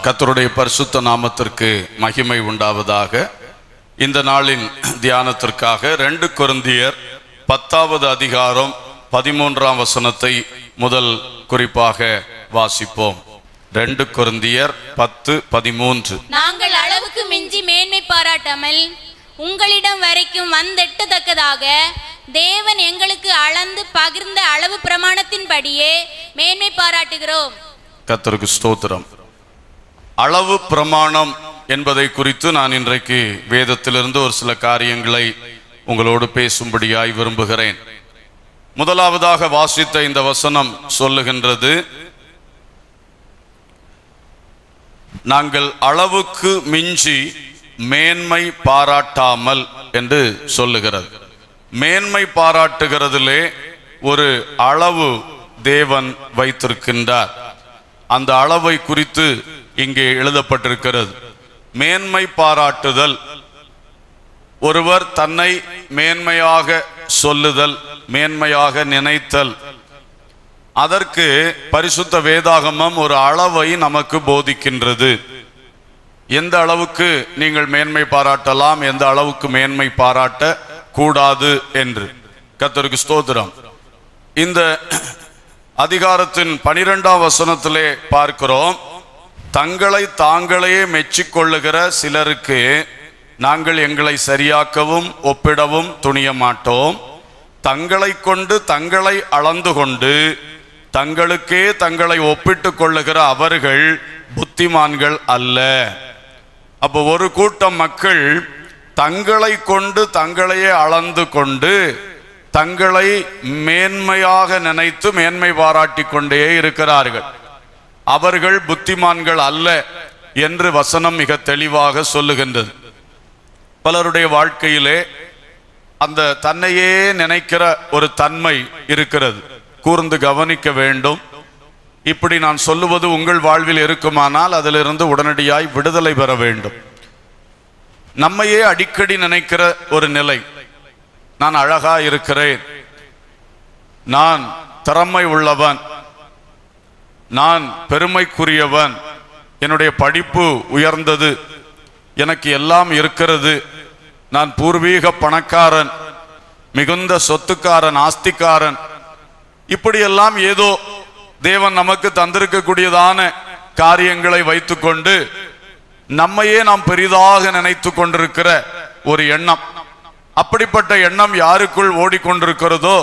கர்த்தருடைய பரிசுத்த நாமத்திற்கு மகிமை உண்டாவதாக இந்த நாளின் தியானத்திற்காக ரெண்டு கொரிந்தியர் பத்தாவது அதிகாரம் பதிமூன்றாம் வசனத்தை முதல் குறிப்பாக வாசிப்போம் ரெண்டு கொரிந்தியர் பத்து பதிமூன்று நாங்கள் அளவுக்கு மிஞ்சி மேன்மை பாராட்டாமல் உங்களிடம் வரைக்கும் வந்தெட்டத்தக்கதாக தேவன் எங்களுக்கு அளந்து பகிர்ந்த அளவு பிரமாணத்தின்படியே மேன்மை பாராட்டுகிறோம் கர்த்தருக்கு ஸ்தோத்திரம் அளவு பிரமாணம் என்பதை குறித்து நான் இன்றைக்கு வேதத்திலிருந்து ஒரு சில காரியங்களை உங்களோடு பேசும்படியாய் விரும்புகிறேன் முதலாவதாக வாசித்த இந்த வசனம் சொல்லுகின்றது நாங்கள் அளவுக்கு மிஞ்சி மேன்மை பாராட்டாமல் என்று சொல்லுகிறது மேன்மை பாராட்டுகிறதிலே ஒரு அளவு தேவன் வைத்திருக்கின்றார் அந்த அளவை குறித்து இங்கே எழுதப்பட்டிருக்கிறது மேன்மை பாராட்டுதல் ஒருவர் தன்னை மேன்மையாக சொல்லுதல் மேன்மையாக நினைத்தல் அதற்கு பரிசுத்த வேதாகமம் ஒரு அளவை நமக்கு போதிக்கின்றது எந்த அளவுக்கு நீங்கள் மேன்மை பாராட்டலாம் எந்த அளவுக்கு மேன்மை பாராட்ட கூடாது என்று கர்த்தருக்கு ஸ்தோத்திரம் இந்த அதிகாரத்தின் பனிரெண்டாம் வசனத்திலே பார்க்கிறோம் தங்களை தாங்களே மெச்சிக்கொள்ளுகிற சிலருக்கு நாங்கள் எங்களை சரியாக்கவும் ஒப்பிடவும் துணிய மாட்டோம் தங்களை கொண்டு தங்களை அளந்து கொண்டு தங்களுக்கே தங்களை ஒப்பிட்டுக் கொள்ளுகிற அவர்கள் புத்திமான்கள் அல்ல அப்போ ஒரு கூட்டம் மக்கள் தங்களை கொண்டு தங்களையே அளந்து கொண்டு தங்களை மேன்மையாக நினைத்து மேன்மை பாராட்டி கொண்டே இருக்கிறார்கள் அவர்கள் புத்திமான்கள் அல்ல என்று வசனம் மிக தெளிவாக சொல்லுகின்றது பலருடைய வாழ்க்கையிலே அந்த தன்னையே நினைக்கிற ஒரு தன்மை இருக்கிறது கூர்ந்து கவனிக்க வேண்டும் இப்படி நான் சொல்லுவது உங்கள் வாழ்வில் இருக்குமானால் அதிலிருந்து உடனடியாய் விடுதலை பெற வேண்டும் நம்மையே அடிக்கடி நினைக்கிற ஒரு நிலை நான் அழகா இருக்கிறேன் நான் திறமை உள்ளவன் நான் பெருமைக்குரியவன் என்னுடைய படிப்பு உயர்ந்தது எனக்கு எல்லாம் இருக்கிறது நான் பூர்வீக பணக்காரன் மிகுந்த சொத்துக்காரன் ஆஸ்திக்காரன் இப்படியெல்லாம் ஏதோ தேவன் நமக்கு தந்திருக்கக்கூடியதான காரியங்களை வைத்துக்கொண்டு நம்மையே நாம் பெரிதாக நினைத்து கொண்டிருக்கிற ஒரு எண்ணம் அப்படிப்பட்ட எண்ணம் யாருக்குள் ஓடிக்கொண்டிருக்கிறதோ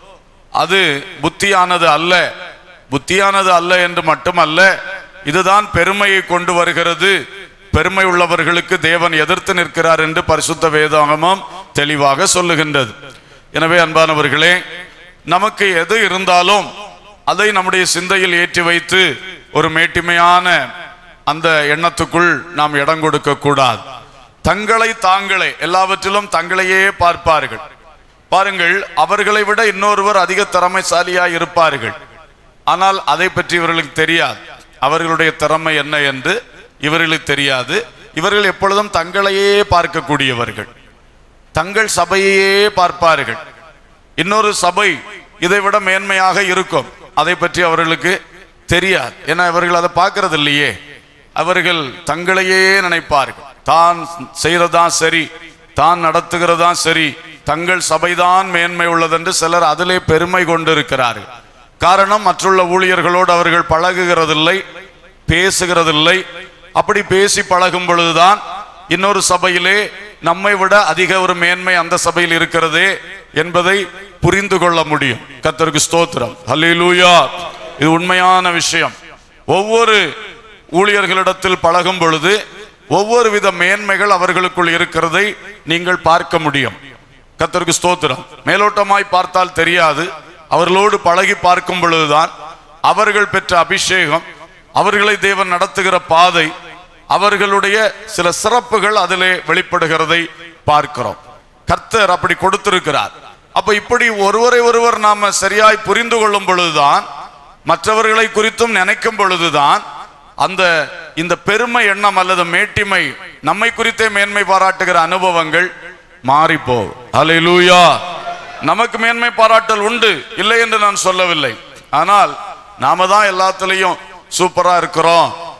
அது புத்தியானது அல்ல புத்தியானது அல்ல என்று மட்டுமல்ல இதுதான் பெருமையை கொண்டு வருகிறது பெருமை உள்ளவர்களுக்கு தேவன் எதிர்த்து நிற்கிறார் என்று பரிசுத்த வேதாகமம் தெளிவாக சொல்லுகின்றது எனவே அன்பானவர்களே நமக்கு எது இருந்தாலும் அதை நம்முடைய சிந்தையில் ஏற்றி வைத்து ஒரு மேட்டிமையான அந்த எண்ணத்துக்குள் நாம் இடம் கொடுக்க கூடாது தங்களை தாங்களே எல்லாவற்றிலும் தங்களையே பார்ப்பார்கள் பாருங்கள் அவர்களை விட இன்னொருவர் அதிக திறமைசாலியா இருப்பார்கள் ஆனால் அதை பற்றி இவர்களுக்கு தெரியாது அவர்களுடைய திறமை என்ன என்று இவர்களுக்கு தெரியாது இவர்கள் எப்பொழுதும் தங்களையே பார்க்கக்கூடியவர்கள் தங்கள் சபையையே பார்ப்பார்கள் இன்னொரு சபை இதை விட மேன்மையாக இருக்கும் அதை பற்றி அவர்களுக்கு தெரியாது ஏன்னா இவர்கள் அதை பார்க்கறது இல்லையே அவர்கள் தங்களையே நினைப்பார்கள் தான் செய்யறதான் சரி தான் நடத்துகிறதான் சரி தங்கள் சபைதான் மேன்மை உள்ளதென்று சிலர் அதிலே பெருமை கொண்டிருக்கிறார்கள் காரணம் மற்றுள்ள ஊழியர்களோடு அவர்கள் பழகுகிறதில்லை பேசுகிறதில்லை அப்படி பேசி பழகும் பொழுதுதான் இன்னொரு சபையிலே நம்மை விட அதிக ஒரு மேன்மை அந்த சபையில் இருக்கிறதே என்பதை புரிந்து கொள்ள முடியும் கத்தருக்கு ஸ்தோத்திரம் ஹல்லேலூயா இது உண்மையான விஷயம் ஒவ்வொரு ஊழியர்களிடத்தில் பழகும் பொழுது ஒவ்வொரு வித மேன்மைகள் அவர்களுக்குள் இருக்கிறதை நீங்கள் பார்க்க முடியும் கத்தருக்கு ஸ்தோத்திரம் மேலோட்டமாய் பார்த்தால் தெரியாது அவர்களோடு பழகி பார்க்கும் பொழுதுதான் அவர்கள் பெற்ற அபிஷேகம் அவர்களை தேவன் நடத்துகிற பாதை அவர்களுடைய சில சிறப்புகள் அதிலே வெளிப்படுகிறதை பார்க்கிறோம் கர்த்தர் அப்படி கொடுத்திருக்கிறார் அப்ப இப்படி ஒருவரை ஒருவர் நாம சரியாய் புரிந்து கொள்ளும் பொழுதுதான் மற்றவர்களை குறித்தும் நினைக்கும் பொழுதுதான் அந்த இந்த பெருமை எண்ணம் அல்லது மேட்டிமை நம்மை குறித்தே மேன்மை பாராட்டுகிற அனுபவங்கள் மாறிப்போ ஹalleluya நமக்கு மேன்மை பாராட்டல் உண்டு இல்லை என்று நான் சொல்லவில்லை ஆனால் நாம தான் எல்லாத்துலயும் சூப்பரா இருக்கிறோம்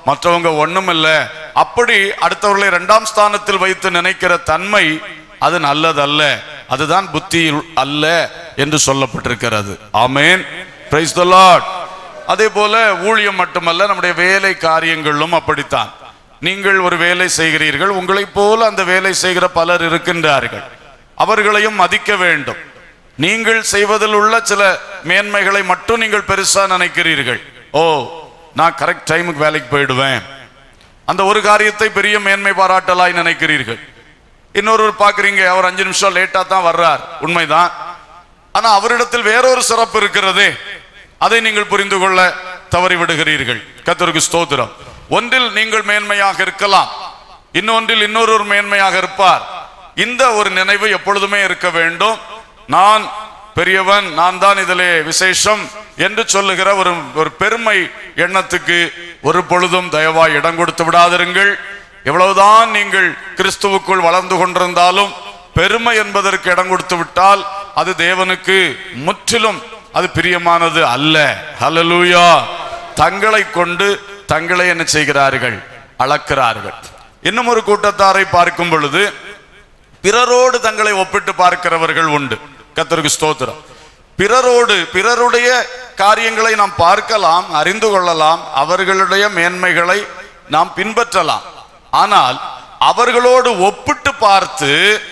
மற்றவங்க ஒண்ணும் இல்ல அப்படி அடுத்தவர்களை இரண்டாம் ஸ்தானத்தில் வைத்து நினைக்கிற தன்மை அது நல்லதல்ல அதுதான் புத்தி அல்ல என்று சொல்லப்பட்டிருக்கிறது ஆமென் பிரைஸ் த லார்ட் அதே போல ஊழியம் மட்டுமல்ல நம்முடைய வேலை காரியங்களும் அப்படித்தான் நீங்கள் ஒரு வேலை செய்கிறீர்கள் உங்களைப் போல அந்த வேலை செய்கிற பலர் இருக்கின்றார்கள் அவர்களையும் மதிக்க வேண்டும் நீங்கள் செய்வதில் உள்ள சில மேன்மைகளை மட்டும் நீங்கள் பெருசா நினைக்கிறீர்கள் ஓ நான் கரெக்ட் டைமுக்கு வேலைக்கு போயிடுவேன் அந்த ஒரு காரியத்தை பெரிய மேன்மை பாராட்டலாய் நினைக்கிறீர்கள் இன்னொருவர் பார்க்குறீங்க அவர் அஞ்சு நிமிஷம் லேட்டா தான் வர்றார் உண்மைதான் ஆனா அவரிடத்தில் வேறொரு சிறப்பு இருக்கிறதே அதை நீங்கள் புரிந்து கொள்ள தவறி விடுகிறீர்கள் கத்தருக்கு ஸ்தோத்திரம் ஒன்றில் நீங்கள் மேன்மையாக இருக்கலாம் இன்னொன்றில் இன்னொரு மேன்மையாக இருப்பார் இந்த ஒரு நினைவு எப்பொழுதுமே இருக்க வேண்டும் நான் பெரியவன் நான் தான் இதிலே விசேஷம் என்று சொல்லுகிற ஒரு ஒரு பெருமை எண்ணத்துக்கு ஒரு பொழுதும் தயவாய் இடம் கொடுத்து விடாதிருங்கள் எவ்வளவுதான் நீங்கள் கிறிஸ்துவுக்குள் வளர்ந்து கொண்டிருந்தாலும் பெருமை என்பதற்கு இடம் கொடுத்து விட்டால் அது தேவனுக்கு முற்றிலும் அது பிரியமானது அல்ல ஹalleluya தங்களை கொண்டு தங்களை என்ன செய்கிறார்கள் அளக்கிறார்கள் இன்னும் ஒரு கூட்டத்தாரை பார்க்கும் பொழுது பிறரோடு தங்களை ஒப்பிட்டு பார்க்கிறவர்கள் உண்டு கத்தருக்கு ஸ்தோத்திரம் பிறரோடு பிறருடைய காரியங்களை நாம் பார்க்கலாம் அறிந்து கொள்ளலாம் அவர்களுடைய மேன்மைகளை நாம் பின்பற்றலாம் ஆனால் அவர்களோடு ஒப்பிட்டு பார்த்து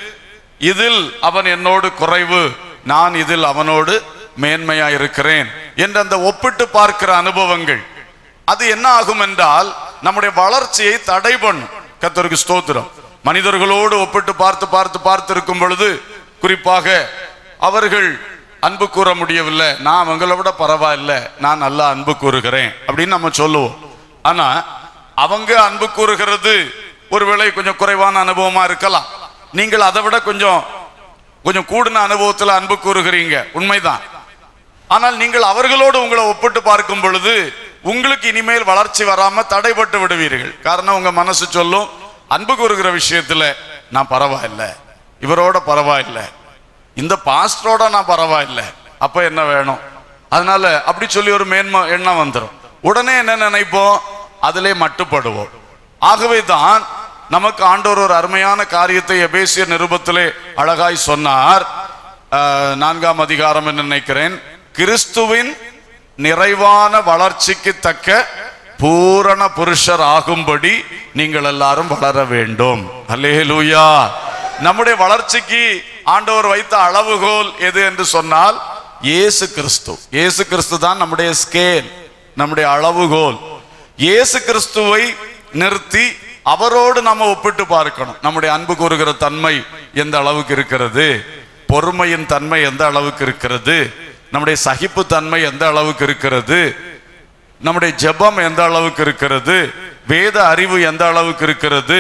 இதில் அவன் என்னோடு குறைவு நான் இதில் அவனோடு மேன்மையா இருக்கிறேன் என்ற அந்த ஒப்பிட்டு பார்க்கிற அனுபவங்கள் அது என்ன ஆகும் என்றால் நம்முடைய வளர்ச்சியை தடை பண்ணும் கத்தருக்கு ஸ்தோத்திரம் மனிதர்களோடு ஒப்பிட்டு பார்த்து பார்த்து பார்த்து இருக்கும் பொழுது குறிப்பாக அவர்கள் அன்பு கூற முடியவில்லை நான் அவங்கள விட பரவாயில்ல நான் நல்லா அன்பு கூறுகிறேன் அப்படின்னு நம்ம சொல்லுவோம் ஆனா அவங்க அன்பு கூறுகிறது ஒருவேளை கொஞ்சம் குறைவான அனுபவமா இருக்கலாம் நீங்கள் அதை விட கொஞ்சம் கொஞ்சம் கூடின அனுபவத்துல அன்பு கூறுகிறீங்க உண்மைதான் ஆனால் நீங்கள் அவர்களோடு உங்களை ஒப்பிட்டு பார்க்கும் பொழுது உங்களுக்கு இனிமேல் வளர்ச்சி வராம தடைப்பட்டு விடுவீர்கள் காரணம் உங்க மனசு சொல்லும் அன்பு கூறுகிற விஷயத்துல நான் பரவாயில்லை இவரோட பரவாயில்லை இந்த பாஸ்டரோட நான் பரவாயில்லை அப்ப என்ன வேணும் அதனால அப்படி சொல்லி ஒரு மேன்மை எண்ணம் வந்துடும் உடனே என்ன நினைப்போம் அதிலே மட்டுப்படுவோம் ஆகவே தான் நமக்கு ஆண்டவர் ஒரு அருமையான காரியத்தை எபேசிய நிருபத்திலே அழகாய் சொன்னார் ஆஹ், நான்காம் அதிகாரம் என்று நினைக்கிறேன் கிறிஸ்துவின் நிறைவான வளர்ச்சிக்கு தக்க பூரண புருஷர் ஆகும்படி நீங்கள் எல்லாரும் வளர வேண்டும் அல்லேலூயா நம்முடைய வளர்ச்சிக்கு ஆண்டவர் வைத்த அளவுகோல் எது என்று சொன்னால் இயேசு கிறிஸ்து இயேசு கிறிஸ்து தான் நம்முடைய ஸ்கேல் நம்முடைய அளவுகோல் இயேசு கிறிஸ்துவை நிறுத்தி அவரோடு நம்ம ஒப்பிட்டு பார்க்கணும் நம்முடைய அன்பு கூறுகிற தன்மை எந்த அளவுக்கு இருக்கிறது பொறுமையின் தன்மை எந்த அளவுக்கு இருக்கிறது நம்முடைய சகிப்பு தன்மை எந்த அளவுக்கு இருக்கிறது நம்முடைய ஜெபம் எந்த அளவுக்கு இருக்கிறது வேத அறிவு எந்த அளவுக்கு இருக்கிறது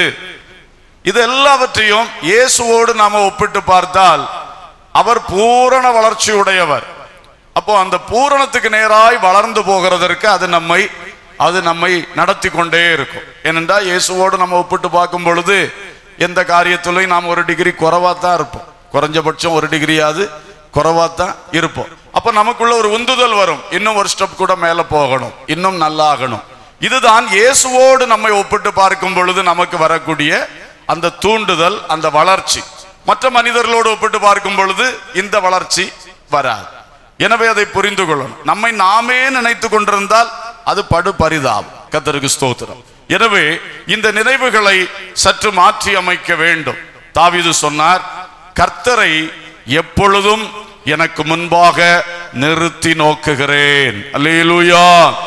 இது எல்லாவற்றையும் இயேசுவோடு நாம ஒப்பிட்டு பார்த்தால் அவர் பூரண வளர்ச்சி உடையவர் அப்போ அந்த பூரணத்துக்கு நேராய் வளர்ந்து போகிறதற்கு அது நம்மை அது நம்மை நடத்தி கொண்டே இருக்கும் ஏனென்றால் இயேசுவோடு நம்ம ஒப்பிட்டு பார்க்கும் பொழுது எந்த காரியத்திலையும் நாம் ஒரு டிகிரி குறைவா தான் இருப்போம் குறைஞ்சபட்சம் ஒரு டிகிரியாவது குறைவா தான் இருப்போம் அப்ப நமக்குள்ள ஒரு உந்துதல் வரும் இன்னும் ஒரு ஸ்டெப் கூட மேல போகணும் இன்னும் நல்லாகணும் இதுதான் இயேசுவோடு நம்மை ஒப்பிட்டு பார்க்கும் பொழுது நமக்கு வரக்கூடிய அந்த தூண்டுதல் அந்த வளர்ச்சி மற்ற மனிதர்களோடு ஒப்பிட்டு பார்க்கும் பொழுது இந்த வளர்ச்சி வராது எனவே அதை புரிந்து கொள்ளணும் நம்மை நாமே நினைத்து கொண்டிருந்தால் அது படு பரிதாபம் கத்தருக்கு ஸ்தோத்திரம் எனவே இந்த நினைவுகளை சற்று மாற்றி அமைக்க வேண்டும் தாவீது சொன்னார் கர்த்தரை எப்பொழுதும் எனக்கு முன்பாக நிறுத்தி நோக்குகிறேன் அல்லேலூயா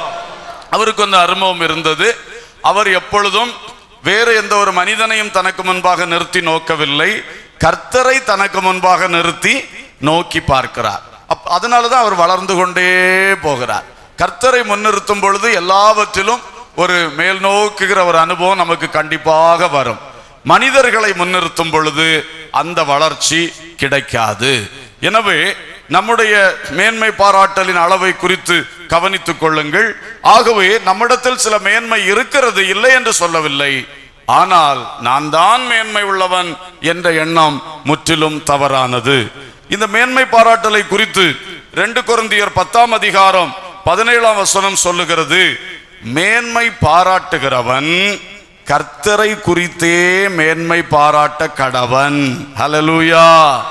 அவருக்கு அந்த அனுபவம் இருந்தது அவர் எப்பொழுதும் வேறு எந்த ஒரு மனிதனையும் தனக்கு முன்பாக நிறுத்தி நோக்கவில்லை கர்த்தரை தனக்கு முன்பாக நிறுத்தி நோக்கி பார்க்கிறார் அப்- அதனாலதான் அவர் வளர்ந்து கொண்டே போகிறார் கர்த்தரை முன்னிறுத்தும் பொழுது எல்லாவற்றிலும் ஒரு மேல் நோக்குகிற ஒரு அனுபவம் நமக்கு கண்டிப்பாக வரும் மனிதர்களை முன்னிறுத்தும் பொழுது அந்த வளர்ச்சி கிடைக்காது எனவே நம்முடைய மேன்மை பாராட்டலின் அளவை குறித்து கவனித்துக் கொள்ளுங்கள் ஆகவே நம்மிடத்தில் சில மேன்மை இருக்கிறது இல்லை என்று சொல்லவில்லை ஆனால் நான் தான் மேன்மை உள்ளவன் என்ற எண்ணம் முற்றிலும் தவறானது இந்த மேன்மை பாராட்டலை குறித்து ரெண்டு கொரிந்தியர் பத்தாம் அதிகாரம் பதினேழாம் வசனம் சொல்லுகிறது மேன்மை பாராட்டுகிறவன் கர்த்தரை குறித்தே மேன்மை பாராட்ட கடவன் ஹalleluya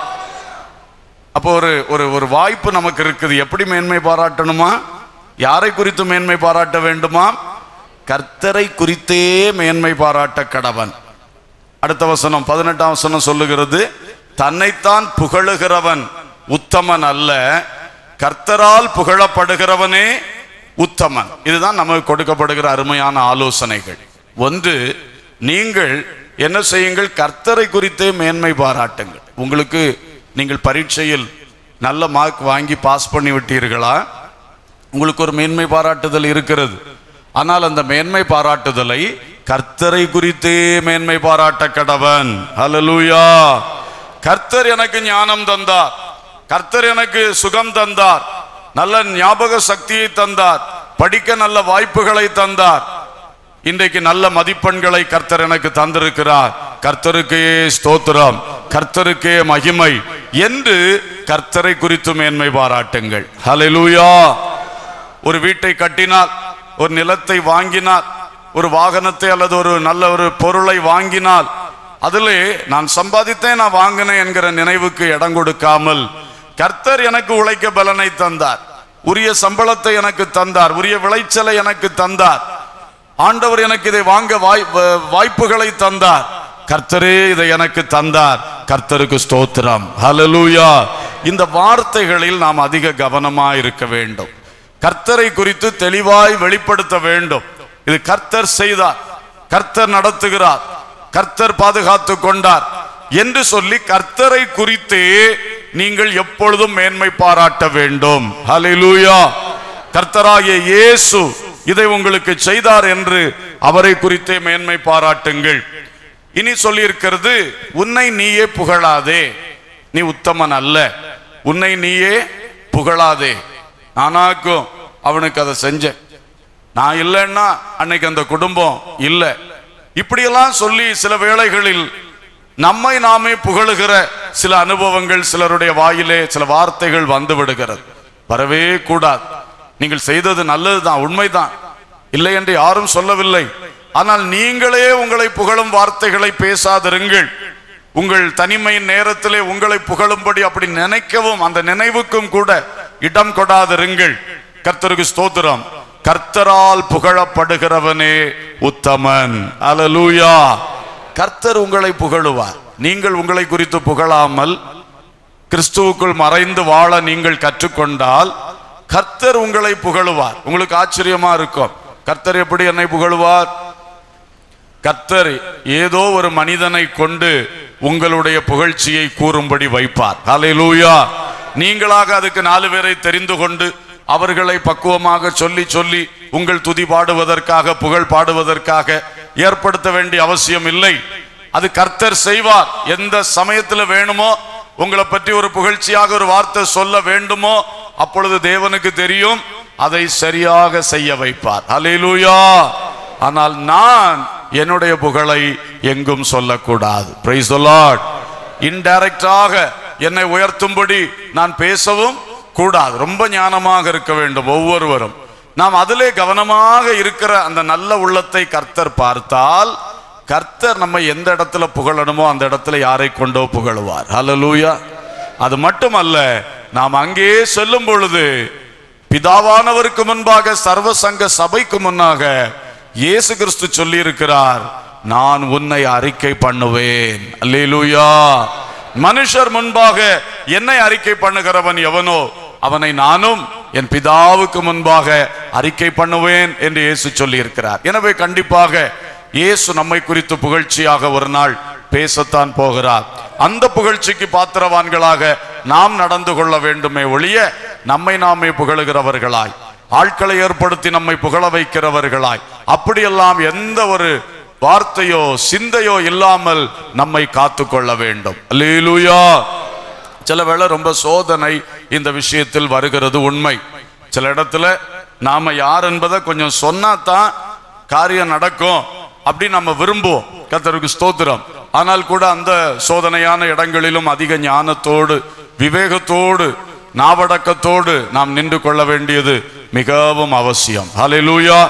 அப்போ ஒரு ஒரு ஒரு வாய்ப்பு நமக்கு இருக்குது எப்படி மேன்மை பாராட்டணுமா யாரை குறித்து மேன்மை பாராட்ட வேண்டுமா கர்த்தரை குறித்தே மேன்மை பாராட்ட கடவன் அடுத்த வசனம் பதினெட்டாம் வசனம் சொல்லுகிறது தன்னைத்தான் புகழுகிறவன் உத்தமன் அல்ல கர்த்தரால் புகழப்படுகிறவனே உத்தமன் இதுதான் நமக்கு கொடுக்கப்படுகிற அருமையான ஆலோசனைகள் ஒன்று நீங்கள் என்ன செய்யுங்கள் கர்த்தரை குறித்தே மேன்மை பாராட்டுங்கள் உங்களுக்கு நீங்கள் பரீட்சையில் நல்ல மார்க் வாங்கி பாஸ் பண்ணி விட்டீர்களா உங்களுக்கு ஒரு மேன்மை பாராட்டுதல் இருக்கிறது ஆனால் அந்த மேன்மை பாராட்டுதலை கர்த்தரை குறித்தே மேன்மை பாராட்ட கடவன் ஹalleluya கர்த்தர் எனக்கு ஞானம் தந்தார் கர்த்தர் எனக்கு சுகம் தந்தார் நல்ல ஞாபக சக்தியை தந்தார் படிக்க நல்ல வாய்ப்புகளை தந்தார் இன்றைக்கு நல்ல மதிப்பெண்களை கர்த்தர் எனக்கு தந்திருக்கிறார் கர்த்தருக்கே ஸ்தோத்திரம் கர்த்தருக்கே மகிமை என்று கர்த்தரை குறித்து மேன்மை பாராட்டுங்கள் ஹalleluya ஒரு வீட்டை கட்டினால் ஒரு நிலத்தை வாங்கினால் ஒரு வாகனத்தை அல்லது ஒரு நல்ல ஒரு பொருளை வாங்கினால் அதிலே நான் சம்பாதித்தேன் நான் வாங்கினேன் என்கிற நினைவுக்கு இடம் கொடுக்காமல் கர்த்தர் எனக்கு உழைக்க பலனை தந்தார் உரிய சம்பளத்தை எனக்கு தந்தார் உரிய விளைச்சலை எனக்கு தந்தார் ஆண்டவர் எனக்கு இதை வாங்க வாய் வ- வாய்ப்புகளை தந்தார் கர்த்தரே இதை எனக்கு தந்தார் கர்த்தருக்கு ஸ்தோத்திரம் ஹalleluya இந்த வார்த்தைகளில் நாம் அதிக கவனமாய் இருக்க வேண்டும் கர்த்தரை குறித்து தெளிவாய் வெளிப்படுத்த வேண்டும் இது கர்த்தர் செய்தார் கர்த்தர் நடத்துகிறார் கர்த்தர் பாதுகாத்து கொண்டார் என்று சொல்லி கர்த்தரை குறித்தே நீங்கள் எப்பொழுதும் மேன்மை பாராட்ட வேண்டும் ஹalleluya கர்த்தராகிய இயேசு இதை உங்களுக்கு செய்தார் என்று அவரை குறித்தே மேன்மை பாராட்டுங்கள் இனி சொல்லியிருக்கிறது உன்னை நீயே புகழாதே நீ உத்தமன் அல்ல உன்னை நீயே புகழாதே நானாக்கும் அவனுக்கு அதை செஞ்சேன் நான் இல்லைன்னா அன்னைக்கு அந்த குடும்பம் இல்லை இப்படியெல்லாம் சொல்லி சில வேளைகளில் நம்மை நாமே புகழுகிற சில அனுபவங்கள் சிலருடைய வாயிலே சில வார்த்தைகள் வந்து விடுகிறது வரவே கூடாது நீங்கள் செய்தது நல்லதுதான் உண்மைதான் இல்லை என்று யாரும் சொல்லவில்லை ஆனால் நீங்களே உங்களை புகழும் வார்த்தைகளை பேசாதிருங்கள் உங்கள் தனிமையின் நேரத்திலே உங்களை புகழும்படி அப்படி நினைக்கவும் அந்த நினைவுக்கும் கூட இடம் கொடாதிருங்கள் கர்த்தருக்கு ஸ்தோத்திரம் கர்த்தரால் புகழப்படுகிறவனே உத்தமன் அல்லேலூயா கர்த்தர் உங்களை புகழுவார் நீங்கள் உங்களை குறித்து புகழாமல் கிறிஸ்துவுக்குள் மறைந்து வாழ நீங்கள் கற்றுக்கொண்டால் கர்த்தர் உங்களை புகழுவார் உங்களுக்கு ஆச்சரியமா இருக்கும் கர்த்தர் எப்படி என்னை புகழுவார் கர்த்தர் ஏதோ ஒரு மனிதனை கொண்டு உங்களுடைய புகழ்ச்சியை கூறும்படி வைப்பார் ஹalleluya நீங்களாக அதுக்கு நாலு பேரை தெரிந்து கொண்டு அவர்களை பக்குவமாக சொல்லி சொல்லி உங்கள் துதி பாடுவதற்காக புகழ் பாடுவதற்காக ஏற்படுத்த வேண்டிய அவசியம் இல்லை அது கர்த்தர் செய்வார் எந்த சமயத்துல வேணுமோ உங்களை பற்றி ஒரு புகழ்ச்சியாக ஒரு வார்த்தை சொல்ல வேண்டுமோ அப்பொழுது தேவனுக்கு தெரியும் அதை சரியாக செய்ய வைப்பார் ஹalleluya ஆனால் நான் என்னுடைய புகழை எங்கும் சொல்லக்கூடாது பிரைஸ் தி லார்ட் இன்டைரக்டாக என்னை உயர்த்தும்படி நான் பேசவும் கூடாது ரொம்ப ஞானமாக இருக்க வேண்டும் ஒவ்வொருவரும் நாம் அதிலே கவனமாக இருக்கிற அந்த நல்ல உள்ளத்தை கர்த்தர் பார்த்தால் கர்த்தர் நம்ம எந்த இடத்துல புகழணுமோ அந்த இடத்துல யாரை கொண்டோ புகழுவார் ஹalleluya அது மட்டுமல்ல நாம் அங்கே செல்லும் பொழுது பிதாவானவருக்கு முன்பாக சர்வ சங்க சபைக்கு முன்னாக இயேசு கிறிஸ்து சொல்லி இருக்கிறார் நான் உன்னை அறிக்கை பண்ணுவேன் அல்லேலூயா மனுஷர் முன்பாக என்னை அறிக்கை பண்ணுகிறவன் எவனோ அவனை நானும் என் பிதாவுக்கு முன்பாக அறிக்கை பண்ணுவேன் என்று இயேசு சொல்லி இருக்கிறார் எனவே கண்டிப்பாக இயேசு நம்மை குறித்து புகழ்ச்சியாக ஒரு நாள் பேசத்தான் போகிறார் அந்த புகழ்ச்சிக்கு பாத்திரவான்களாக நாம் நடந்து கொள்ள வேண்டுமே ஒழிய நம்மை நாமே புகழுகிறவர்களாய் ஆட்களை ஏற்படுத்தி நம்மை புகழ வைக்கிறவர்களாய் அப்படியெல்லாம் எந்த ஒரு வார்த்தையோ சிந்தையோ இல்லாமல் நம்மை காத்து கொள்ள வேண்டும் அல்லேலூயா சில வேளை ரொம்ப சோதனை இந்த விஷயத்தில் வருகிறது உண்மை சில இடத்துல நாம யார் என்பதை கொஞ்சம் சொன்னா தான் காரியம் நடக்கும் அப்படி நம்ம விரும்புவோம் கர்த்தருக்கு ஸ்தோத்திரம் ஆனால் கூட அந்த சோதனையான இடங்களிலும் அதிக ஞானத்தோடு விவேகத்தோடு நாவடக்கத்தோடு நாம் நின்று கொள்ள வேண்டியது மிகவும் அவசியம் ஹalleluya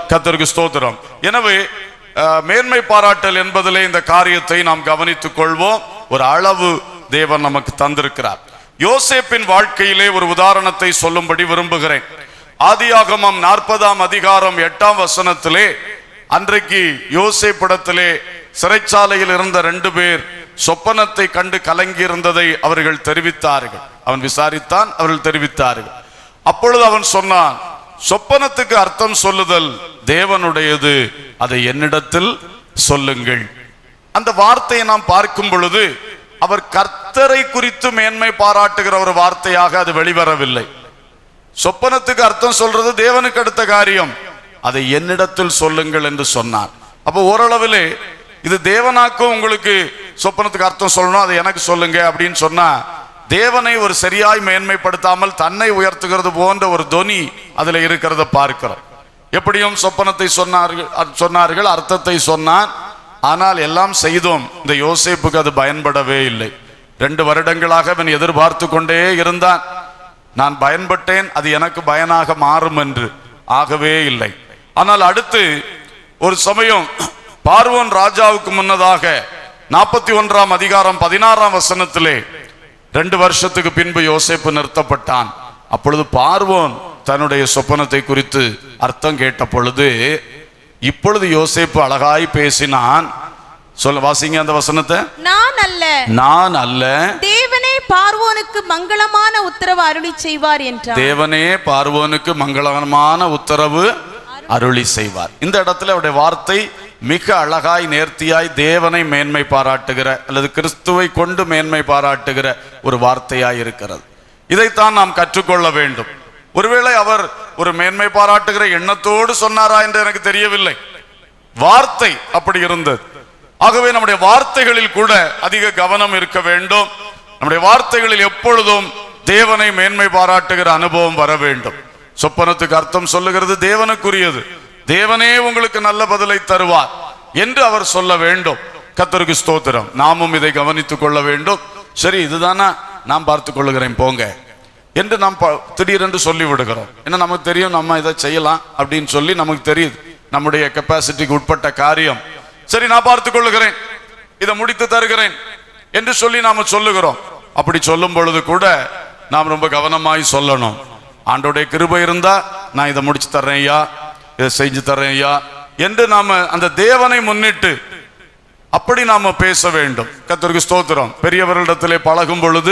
கத்தருக்கு ஸ்தோத்திரம் எனவே அஹ், மேன்மை பாராட்டல் என்பதிலே இந்த காரியத்தை நாம் கவனித்துக் கொள்வோம் ஒரு அளவு தேவன் நமக்கு தந்திருக்கிறார் யோசேப்பின் வாழ்க்கையிலே ஒரு உதாரணத்தை சொல்லும்படி விரும்புகிறேன் ஆதியாகமம் நாற்பதாம் அதிகாரம் எட்டாம் வசனத்திலே அன்றைக்கு யோசேப்பிடத்திலே சிறைச்சாலையில் இருந்த ரெண்டு பேர் சொப்பனத்தை கண்டு கலங்கி இருந்ததை அவர்கள் தெரிவித்தார்கள் அவன் விசாரித்தான் அவர்கள் தெரிவித்தார்கள் அப்பொழுது அவன் சொன்னான் சொப்பனத்துக்கு அர்த்தம் சொல்லுதல் தேவனுடையது அதை என்னிடத்தில் சொல்லுங்கள் அந்த வார்த்தையை நாம் பார்க்கும் பொழுது அவர் கர்த்தரை குறித்து மேன்மை பாராட்டுகிற ஒரு வார்த்தையாக அது வெளிவரவில்லை சொப்பனத்துக்கு அர்த்தம் சொல்றது தேவனுக்கு அடுத்த காரியம் அதை என்னிடத்தில் சொல்லுங்கள் என்று சொன்னார் அப்போ ஓரளவிலே இது தேவனாக்கும் உங்களுக்கு சொப்பனத்துக்கு அர்த்தம் சொல்லணும் அதை எனக்கு சொல்லுங்க அப்படின்னு சொன்னா தேவனை ஒரு சரியாய் மேன்மைப்படுத்தாமல் தன்னை உயர்த்துகிறது போன்ற ஒரு தொனி அதுல இருக்கிறத பார்க்கிறோம் எப்படியும் சொப்பனத்தை சொன்னார்கள் அ- சொன்னார்கள் அர்த்தத்தை சொன்னான் ஆனால் எல்லாம் செய்தோம் இந்த யோசேப்புக்கு அது பயன்படவே இல்லை ரெண்டு வருடங்களாக அவன் எதிர்பார்த்து கொண்டே இருந்தான் நான் பயன்பட்டேன் அது எனக்கு பயனாக மாறும் என்று ஆகவே இல்லை ஆனால் அடுத்து ஒரு சமயம் பார்வோன் ராஜாவுக்கு முன்னதாக நாற்பத்தி ஒன்றாம் அதிகாரம் பதினாறாம் வசனத்திலே ரெண்டு வருஷத்துக்கு பின்பு யோசேப்பு நிறுத்தப்பட்டான் அப்பொழுது பார்வோன் தன்னுடைய சொப்பனத்தை குறித்து அர்த்தம் கேட்ட பொழுது இப்பொழுது யோசேப்பு அழகாய் பேசினான் சொல்ல வாசிங்க அந்த வசனத்தை நான் அல்ல நான் அல்ல தேவனே பார்வோனுக்கு மங்களமான உத்தரவு அருளி செய்வார் என்றார் தேவனே பார்வோனுக்கு மங்களகரமான உத்தரவு அருளி செய்வார் இந்த இடத்துல அவருடைய வார்த்தை மிக அழகாய் நேர்த்தியாய் தேவனை மேன்மை பாராட்டுகிற அல்லது கிறிஸ்துவை கொண்டு மேன்மை பாராட்டுகிற ஒரு வார்த்தையாய் இருக்கிறது இதைத்தான் நாம் கற்றுக்கொள்ள வேண்டும் ஒருவேளை அவர் ஒரு மேன்மை பாராட்டுகிற எண்ணத்தோடு சொன்னாரா என்று எனக்கு தெரியவில்லை வார்த்தை அப்படி இருந்தது ஆகவே நம்முடைய வார்த்தைகளில் கூட அதிக கவனம் இருக்க வேண்டும் நம்முடைய வார்த்தைகளில் எப்பொழுதும் தேவனை மேன்மை பாராட்டுகிற அனுபவம் வர வேண்டும் சொப்பனத்துக்கு அர்த்தம் சொல்லுகிறது தேவனுக்குரியது தேவனே உங்களுக்கு நல்ல பதிலை தருவார் என்று அவர் சொல்ல வேண்டும் கத்தருக்கு ஸ்தோத்திரம் நாமும் இதை கவனித்துக் கொள்ள வேண்டும் சரி இதுதானா நான் பார்த்துக் கொள்ளுகிறேன் போங்க என்று நாம் ப- திடீரென்று சொல்லி விடுகிறோம் ஏன்னா நமக்கு தெரியும் நம்ம இதை செய்யலாம் அப்படின்னு சொல்லி நமக்கு தெரியுது நம்முடைய கெப்பாசிட்டிக்கு உட்பட்ட காரியம் சரி நான் பார்த்துக் கொள்ளுகிறேன் இதை முடித்து தருகிறேன் என்று சொல்லி நாம சொல்லுகிறோம் அப்படி சொல்லும் பொழுது கூட நாம் ரொம்ப கவனமாய் சொல்லணும் ஆண்டோடைய கிருபை இருந்தா நான் இதை முடிச்சு தர்றேன் ஐயா இதை செஞ்சு தர்றேன் ஐயா என்று நாம அந்த தேவனை முன்னிட்டு அப்படி நாம பேச வேண்டும் கர்த்தருக்கு ஸ்தோத்திரம் பெரியவர்களிடத்திலே பழகும் பொழுது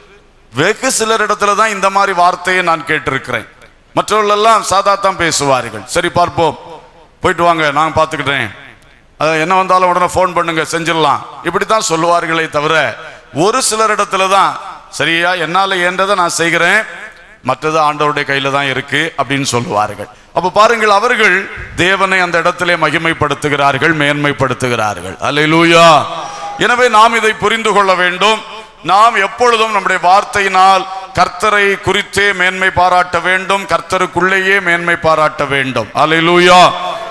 வெகு சிலரிடத்துல தான் இந்த மாதிரி வார்த்தையை நான் கேட்டிருக்கிறேன் மற்றவர்கள் எல்லாம் சாதா தான் பேசுவார்கள் சரி பார்ப்போம் போயிட்டு வாங்க நான் பார்த்துக்கிட்டேன் அது என்ன வந்தாலும் உடனே ஃபோன் பண்ணுங்க செஞ்சிடலாம் இப்படி தான் சொல்லுவார்களே தவிர ஒரு சிலரிடத்துல தான் சரியா என்னால இயன்றதை நான் செய்கிறேன் மற்றது ஆண்டவருடைய கையில தான் இருக்கு அப்படின்னு சொல்லுவார்கள் அப்ப பாருங்கள் அவர்கள் தேவனை அந்த இடத்திலே மகிமைப்படுத்துகிறார்கள் மேன்மைப்படுத்துகிறார்கள் அல்லேலூயா எனவே நாம் இதை புரிந்து கொள்ள வேண்டும் நாம் எப்பொழுதும் நம்முடைய வார்த்தையினால் கர்த்தரை குறித்தே மேன்மை பாராட்ட வேண்டும் கர்த்தருக்குள்ளேயே மேன்மை பாராட்ட வேண்டும் அல்லேலூயா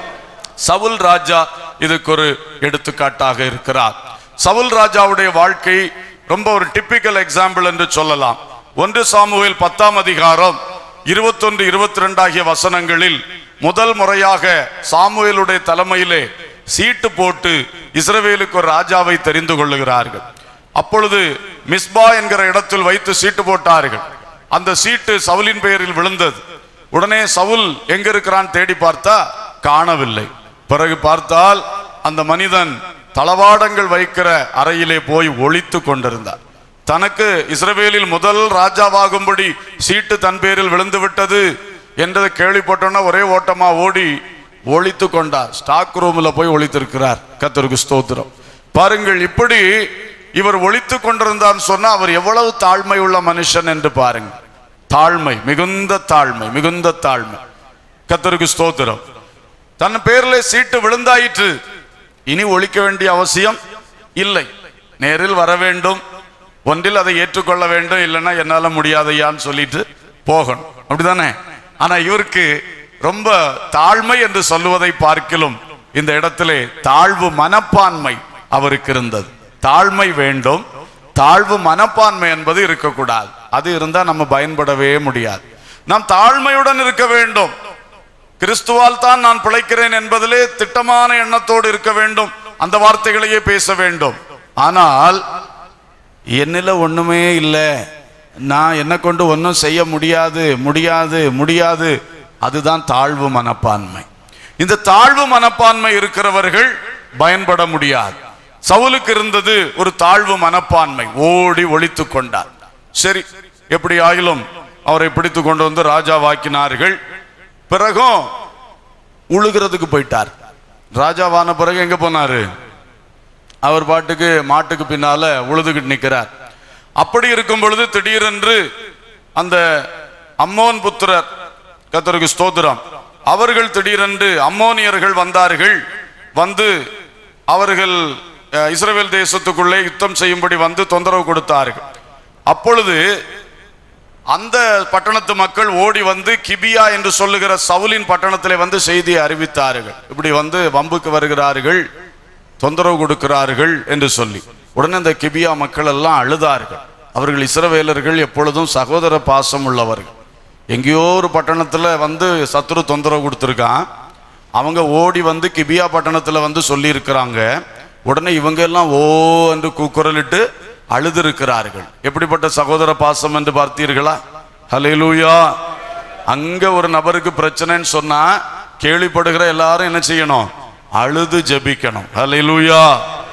சவுல் ராஜா இதுக்கு ஒரு எடுத்துக்காட்டாக இருக்கிறார் சவுல் ராஜாவுடைய வாழ்க்கை ரொம்ப ஒரு டிப்பிக்கல் எக்ஸாம்பிள் என்று சொல்லலாம் ஒன்று சாமுவேல் பத்தாம் அதிகாரம் இருபத்தொன்று இருபத்தி ரெண்டு ஆகிய வசனங்களில் முதல் முறையாக சாமுவேலுடைய தலைமையிலே சீட்டு போட்டு இஸ்ரவேலுக்கு ஒரு ராஜாவை தெரிந்து கொள்ளுகிறார்கள் அப்பொழுது மிஸ்பா என்கிற இடத்தில் வைத்து சீட்டு போட்டார்கள் அந்த சீட்டு சவுலின் பெயரில் விழுந்தது உடனே சவுல் எங்க இருக்கிறான் தேடி பார்த்தா காணவில்லை பிறகு பார்த்தால் அந்த மனிதன் தளவாடங்கள் வைக்கிற அறையிலே போய் ஒளித்து கொண்டிருந்தார் தனக்கு இஸ்ரவேலில் முதல் ராஜாவாகும்படி சீட்டு தன் பேரில் விழுந்து விட்டது என்றதை கேள்விப்பட்டோன்னா ஒரே ஓட்டமா ஓடி ஒளித்து கொண்டார் ஸ்டாக் ரூம்ல போய் ஒளித்திருக்கிறார் கத்தருக்கு ஸ்தோத்திரம் பாருங்கள் இப்படி இவர் ஒளித்து கொண்டிருந்தான்னு சொன்னா அவர் எவ்வளவு தாழ்மை உள்ள மனுஷன் என்று பாருங்க தாழ்மை மிகுந்த தாழ்மை மிகுந்த தாழ்மை கத்தருக்கு ஸ்தோத்திரம் தன் பேர்ல சீட்டு விழுந்தாயிற்று இனி ஒழிக்க வேண்டிய அவசியம் இல்லை நேரில் வர வேண்டும் ஒன்றில் அதை ஏற்றுக்கொள்ள வேண்டும் இல்லைன்னா என்னால முடியாதையான்னு சொல்லிட்டு போகணும் அப்படிதானே ஆனா இவருக்கு ரொம்ப தாழ்மை என்று சொல்லுவதை பார்க்கிலும் இந்த இடத்திலே தாழ்வு மனப்பான்மை அவருக்கு இருந்தது தாழ்மை வேண்டும் தாழ்வு மனப்பான்மை என்பது இருக்கக்கூடாது அது இருந்தா நம்ம பயன்படவே முடியாது நாம் தாழ்மையுடன் இருக்க வேண்டும் கிறிஸ்துவால் தான் நான் பிழைக்கிறேன் என்பதிலே திட்டமான எண்ணத்தோடு இருக்க வேண்டும் அந்த வார்த்தைகளையே பேச வேண்டும் ஆனால் என்னில ஒண்ணுமே இல்லை நான் என்ன கொண்டு ஒன்றும் செய்ய முடியாது முடியாது முடியாது அதுதான் தாழ்வு மனப்பான்மை இந்த தாழ்வு மனப்பான்மை இருக்கிறவர்கள் பயன்பட முடியாது சவுலுக்கு இருந்தது ஒரு தாழ்வு மனப்பான்மை ஓடி ஒழித்து கொண்டார் சரி எப்படி ஆகிலும் அவரை பிடித்து கொண்டு வந்து ராஜாவாக்கினார்கள் பிறகும் உழுகிறதுக்கு போயிட்டார் ராஜாவான பிறகு எங்க போனாரு அவர் பாட்டுக்கு மாட்டுக்கு பின்னால உழுதுகிட்டு நிற்கிறார் அப்படி இருக்கும் பொழுது திடீரென்று அந்த அம்மோன் புத்திரர் கத்தருக்கு ஸ்தோத்திரம் அவர்கள் திடீரென்று அம்மோனியர்கள் வந்தார்கள் வந்து அவர்கள் அஹ், இஸ்ரவேல் தேசத்துக்குள்ளே யுத்தம் செய்யும்படி வந்து தொந்தரவு கொடுத்தார்கள் அப்பொழுது அந்த பட்டணத்து மக்கள் ஓடி வந்து கிபியா என்று சொல்லுகிற சவுலின் பட்டணத்திலே வந்து செய்தியை அறிவித்தார்கள் இப்படி வந்து வம்புக்கு வருகிறார்கள் தொந்தரவு கொடுக்கிறார்கள் என்று சொல்லி உடனே அந்த கிபியா மக்கள் எல்லாம் அழுதார்கள் அவர்கள் இஸ்ரவேலர்கள் எப்பொழுதும் சகோதர பாசம் உள்ளவர்கள் எங்கேயோ ஒரு பட்டணத்துல வந்து சத்துரு தொந்தரவு கொடுத்துருக்கான் அவங்க ஓடி வந்து கிபியா பட்டணத்துல வந்து சொல்லி இருக்கிறாங்க உடனே இவங்க எல்லாம் ஓ என்று கூக்குரலிட்டு அழுதிருக்கிறார்கள் எப்படிப்பட்ட சகோதர பாசம் என்று பார்த்தீர்களா ஹalleluya அங்க ஒரு நபருக்கு பிரச்சனைன்னு சொன்னா கேள்விப்படுகிற எல்லாரும் என்ன செய்யணும் அழுது ஜெபிக்கணும் ஹalleluya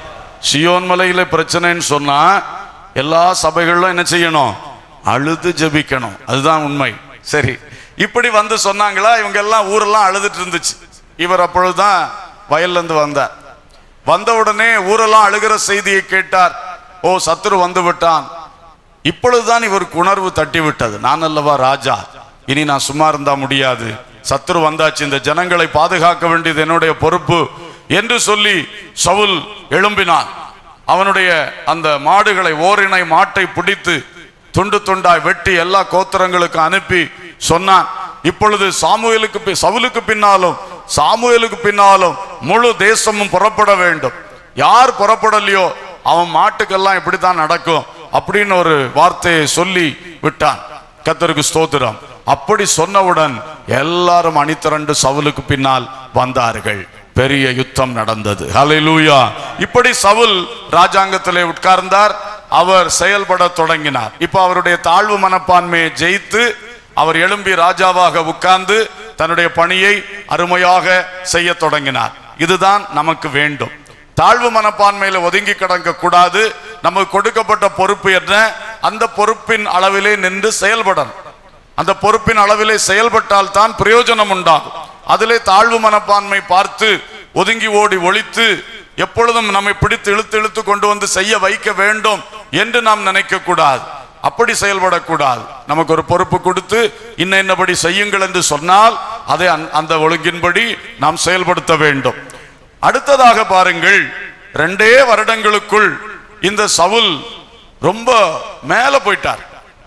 சியோன் மலையில பிரச்சனைன்னு சொன்னா எல்லா சபைகளிலும் என்ன செய்யணும் அழுது ஜெபிக்கணும் அதுதான் உண்மை சரி இப்படி வந்து சொன்னாங்களா இவங்க எல்லாம் ஊரெல்லாம் அழுதுட்டு இருந்துச்சு இவர் அப்பொழுதுதான் வயல்ல இருந்து வந்தார் வந்த உடனே ஊரெல்லாம் அழுகிற செய்தியை கேட்டார் ஓ சத்துரு வந்து விட்டான் இப்பொழுதுதான் இவருக்கு உணர்வு தட்டி விட்டது நான் அல்லவா ராஜா இனி நான் சும்மா இருந்தா முடியாது சத்துரு வந்தாச்சு இந்த ஜனங்களை பாதுகாக்க வேண்டியது என்னுடைய பொறுப்பு என்று சொல்லி சவுல் எழும்பினான் அவனுடைய அந்த மாடுகளை ஓரினை மாட்டை பிடித்து துண்டு துண்டாய் வெட்டி எல்லா கோத்திரங்களுக்கும் அனுப்பி சொன்னான் இப்பொழுது சாமுவேலுக்கு பி- சவுலுக்கு பின்னாலும் சாமுவேலுக்கு பின்னாலும் முழு தேசமும் புறப்பட வேண்டும் யார் புறப்படலையோ அவன் மாட்டுக்கெல்லாம் இப்படித்தான் நடக்கும் அப்படின்னு ஒரு வார்த்தையை சொல்லி விட்டான் கத்தருக்கு ஸ்தோத்திரம் அப்படி சொன்னவுடன் எல்லாரும் அணிதிரண்டு சவுலுக்கு பின்னால் வந்தார்கள் பெரிய யுத்தம் நடந்தது ஹalleluya இப்படி சவுல் ராஜாங்கத்திலே உட்கார்ந்தார் அவர் செயல்பட தொடங்கினார் இப்ப அவருடைய தாழ்வு மனப்பான்மையை ஜெயித்து அவர் எழும்பி ராஜாவாக உட்கார்ந்து தன்னுடைய பணியை அருமையாக செய்ய தொடங்கினார் இதுதான் நமக்கு வேண்டும் தாழ்வு மனப்பான்மையில ஒதுங்கி கிடக்க கூடாது நமக்கு கொடுக்கப்பட்ட பொறுப்பு என்ன அந்த பொறுப்பின் அளவிலே நின்று செயல்படணும் அந்த பொறுப்பின் அளவிலே செயல்பட்டால் தான் பிரயோஜனம் உண்டாகும் அதிலே தாழ்வு மனப்பான்மை பார்த்து ஒதுங்கி ஓடி ஒழித்து எப்பொழுதும் நம்மை பிடித்து இழுத்து இழுத்து கொண்டு வந்து செய்ய வைக்க வேண்டும் என்று நாம் நினைக்க கூடாது அப்படி செயல்படக்கூடாது நமக்கு ஒரு பொறுப்பு கொடுத்து இன்ன இன்னபடி செய்யுங்கள் என்று சொன்னால் அதை அந்த- அந்த ஒழுங்கின்படி நாம் செயல்படுத்த வேண்டும் அடுத்ததாக பாருங்கள் ரெண்டே வருடங்களுக்குள் இந்த சவுல் ரொம்ப மேல போயிட்டார்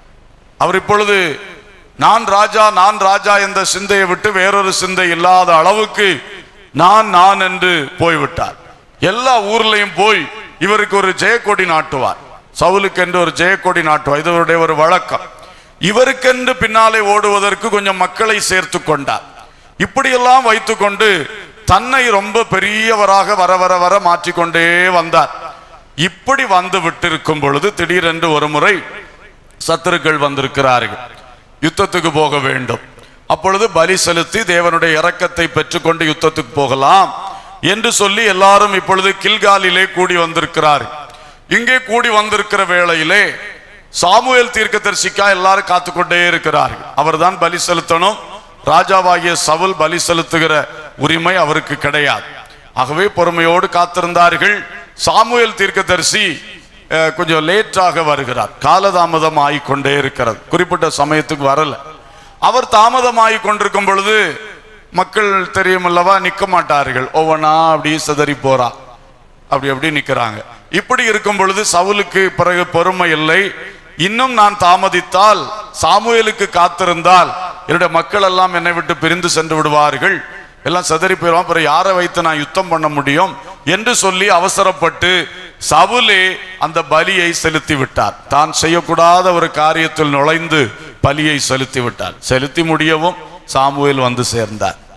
அவர் இப்பொழுது நான் ராஜா நான் ராஜா என்ற சிந்தையை விட்டு வேறொரு சிந்தை இல்லாத அளவுக்கு நான் நான் என்று போய்விட்டார் எல்லா ஊர்லயும் போய் இவருக்கு ஒரு ஜெயக்கொடி நாட்டுவார் சவுலுக்கு என்று ஒரு ஜெயக்கொடி நாட்டுவார் இது இவருடைய ஒரு வழக்கம் இவருக்கென்று பின்னாலே ஓடுவதற்கு கொஞ்சம் மக்களை சேர்த்து கொண்டார் இப்படியெல்லாம் வைத்துக்கொண்டு தன்னை ரொம்ப பெரியவராக வர வர வர மாற்றிக்கொண்டே வந்தார் இப்படி வந்து விட்டிருக்கும் பொழுது திடீரென்று ஒரு முறை சத்துருக்கள் வந்திருக்கிறார்கள் யுத்தத்துக்கு போக வேண்டும் அப்பொழுது பலி செலுத்தி தேவனுடைய இரக்கத்தை பெற்றுக்கொண்டு யுத்தத்துக்கு போகலாம் என்று சொல்லி எல்லாரும் இப்பொழுது கில்காலிலே கூடி வந்திருக்கிறார்கள் இங்கே கூடி வந்திருக்கிற வேளையிலே சாமுவேல் தீர்க்கதரிசிக்கா எல்லாரும் காத்துக்கொண்டே இருக்கிறார்கள் அவர்தான் பலி செலுத்தணும் ராஜாவாகிய சவுல் பலி செலுத்துகிற உரிமை அவருக்கு கிடையாது ஆகவே பொறுமையோடு காத்திருந்தார்கள் சாமுவேல் தீர்க்கதரிசி அஹ், கொஞ்சம் லேட்டாக வருகிறார் காலதாமதம் ஆகிக்கொண்டே இருக்கிறது குறிப்பிட்ட சமயத்துக்கு வரல அவர் தாமதமாகி கொண்டிருக்கும் பொழுது மக்கள் தெரியும் அல்லவா நிக்க மாட்டார்கள் ஒவ்வொன்றா அப்படி சிதறி போறா அப்படி அப்படி நிக்கிறாங்க இப்படி இருக்கும் பொழுது சவுலுக்கு பிறகு பொறுமை இல்லை இன்னும் நான் தாமதித்தால் சாமுவேலுக்கு காத்திருந்தால் என்னுடைய மக்கள் எல்லாம் என்னை விட்டு பிரிந்து சென்று விடுவார்கள் எல்லாம் சிதறி போயிடுவான் பிறகு யாரை வைத்து நான் யுத்தம் பண்ண முடியும் என்று சொல்லி அவசரப்பட்டு சவுலே அந்த பலியை செலுத்தி விட்டார் தான் செய்யக்கூடாத ஒரு காரியத்தில் நுழைந்து பலியை செலுத்தி விட்டார் செலுத்தி முடியவும் சாமுவேல் வந்து சேர்ந்தார்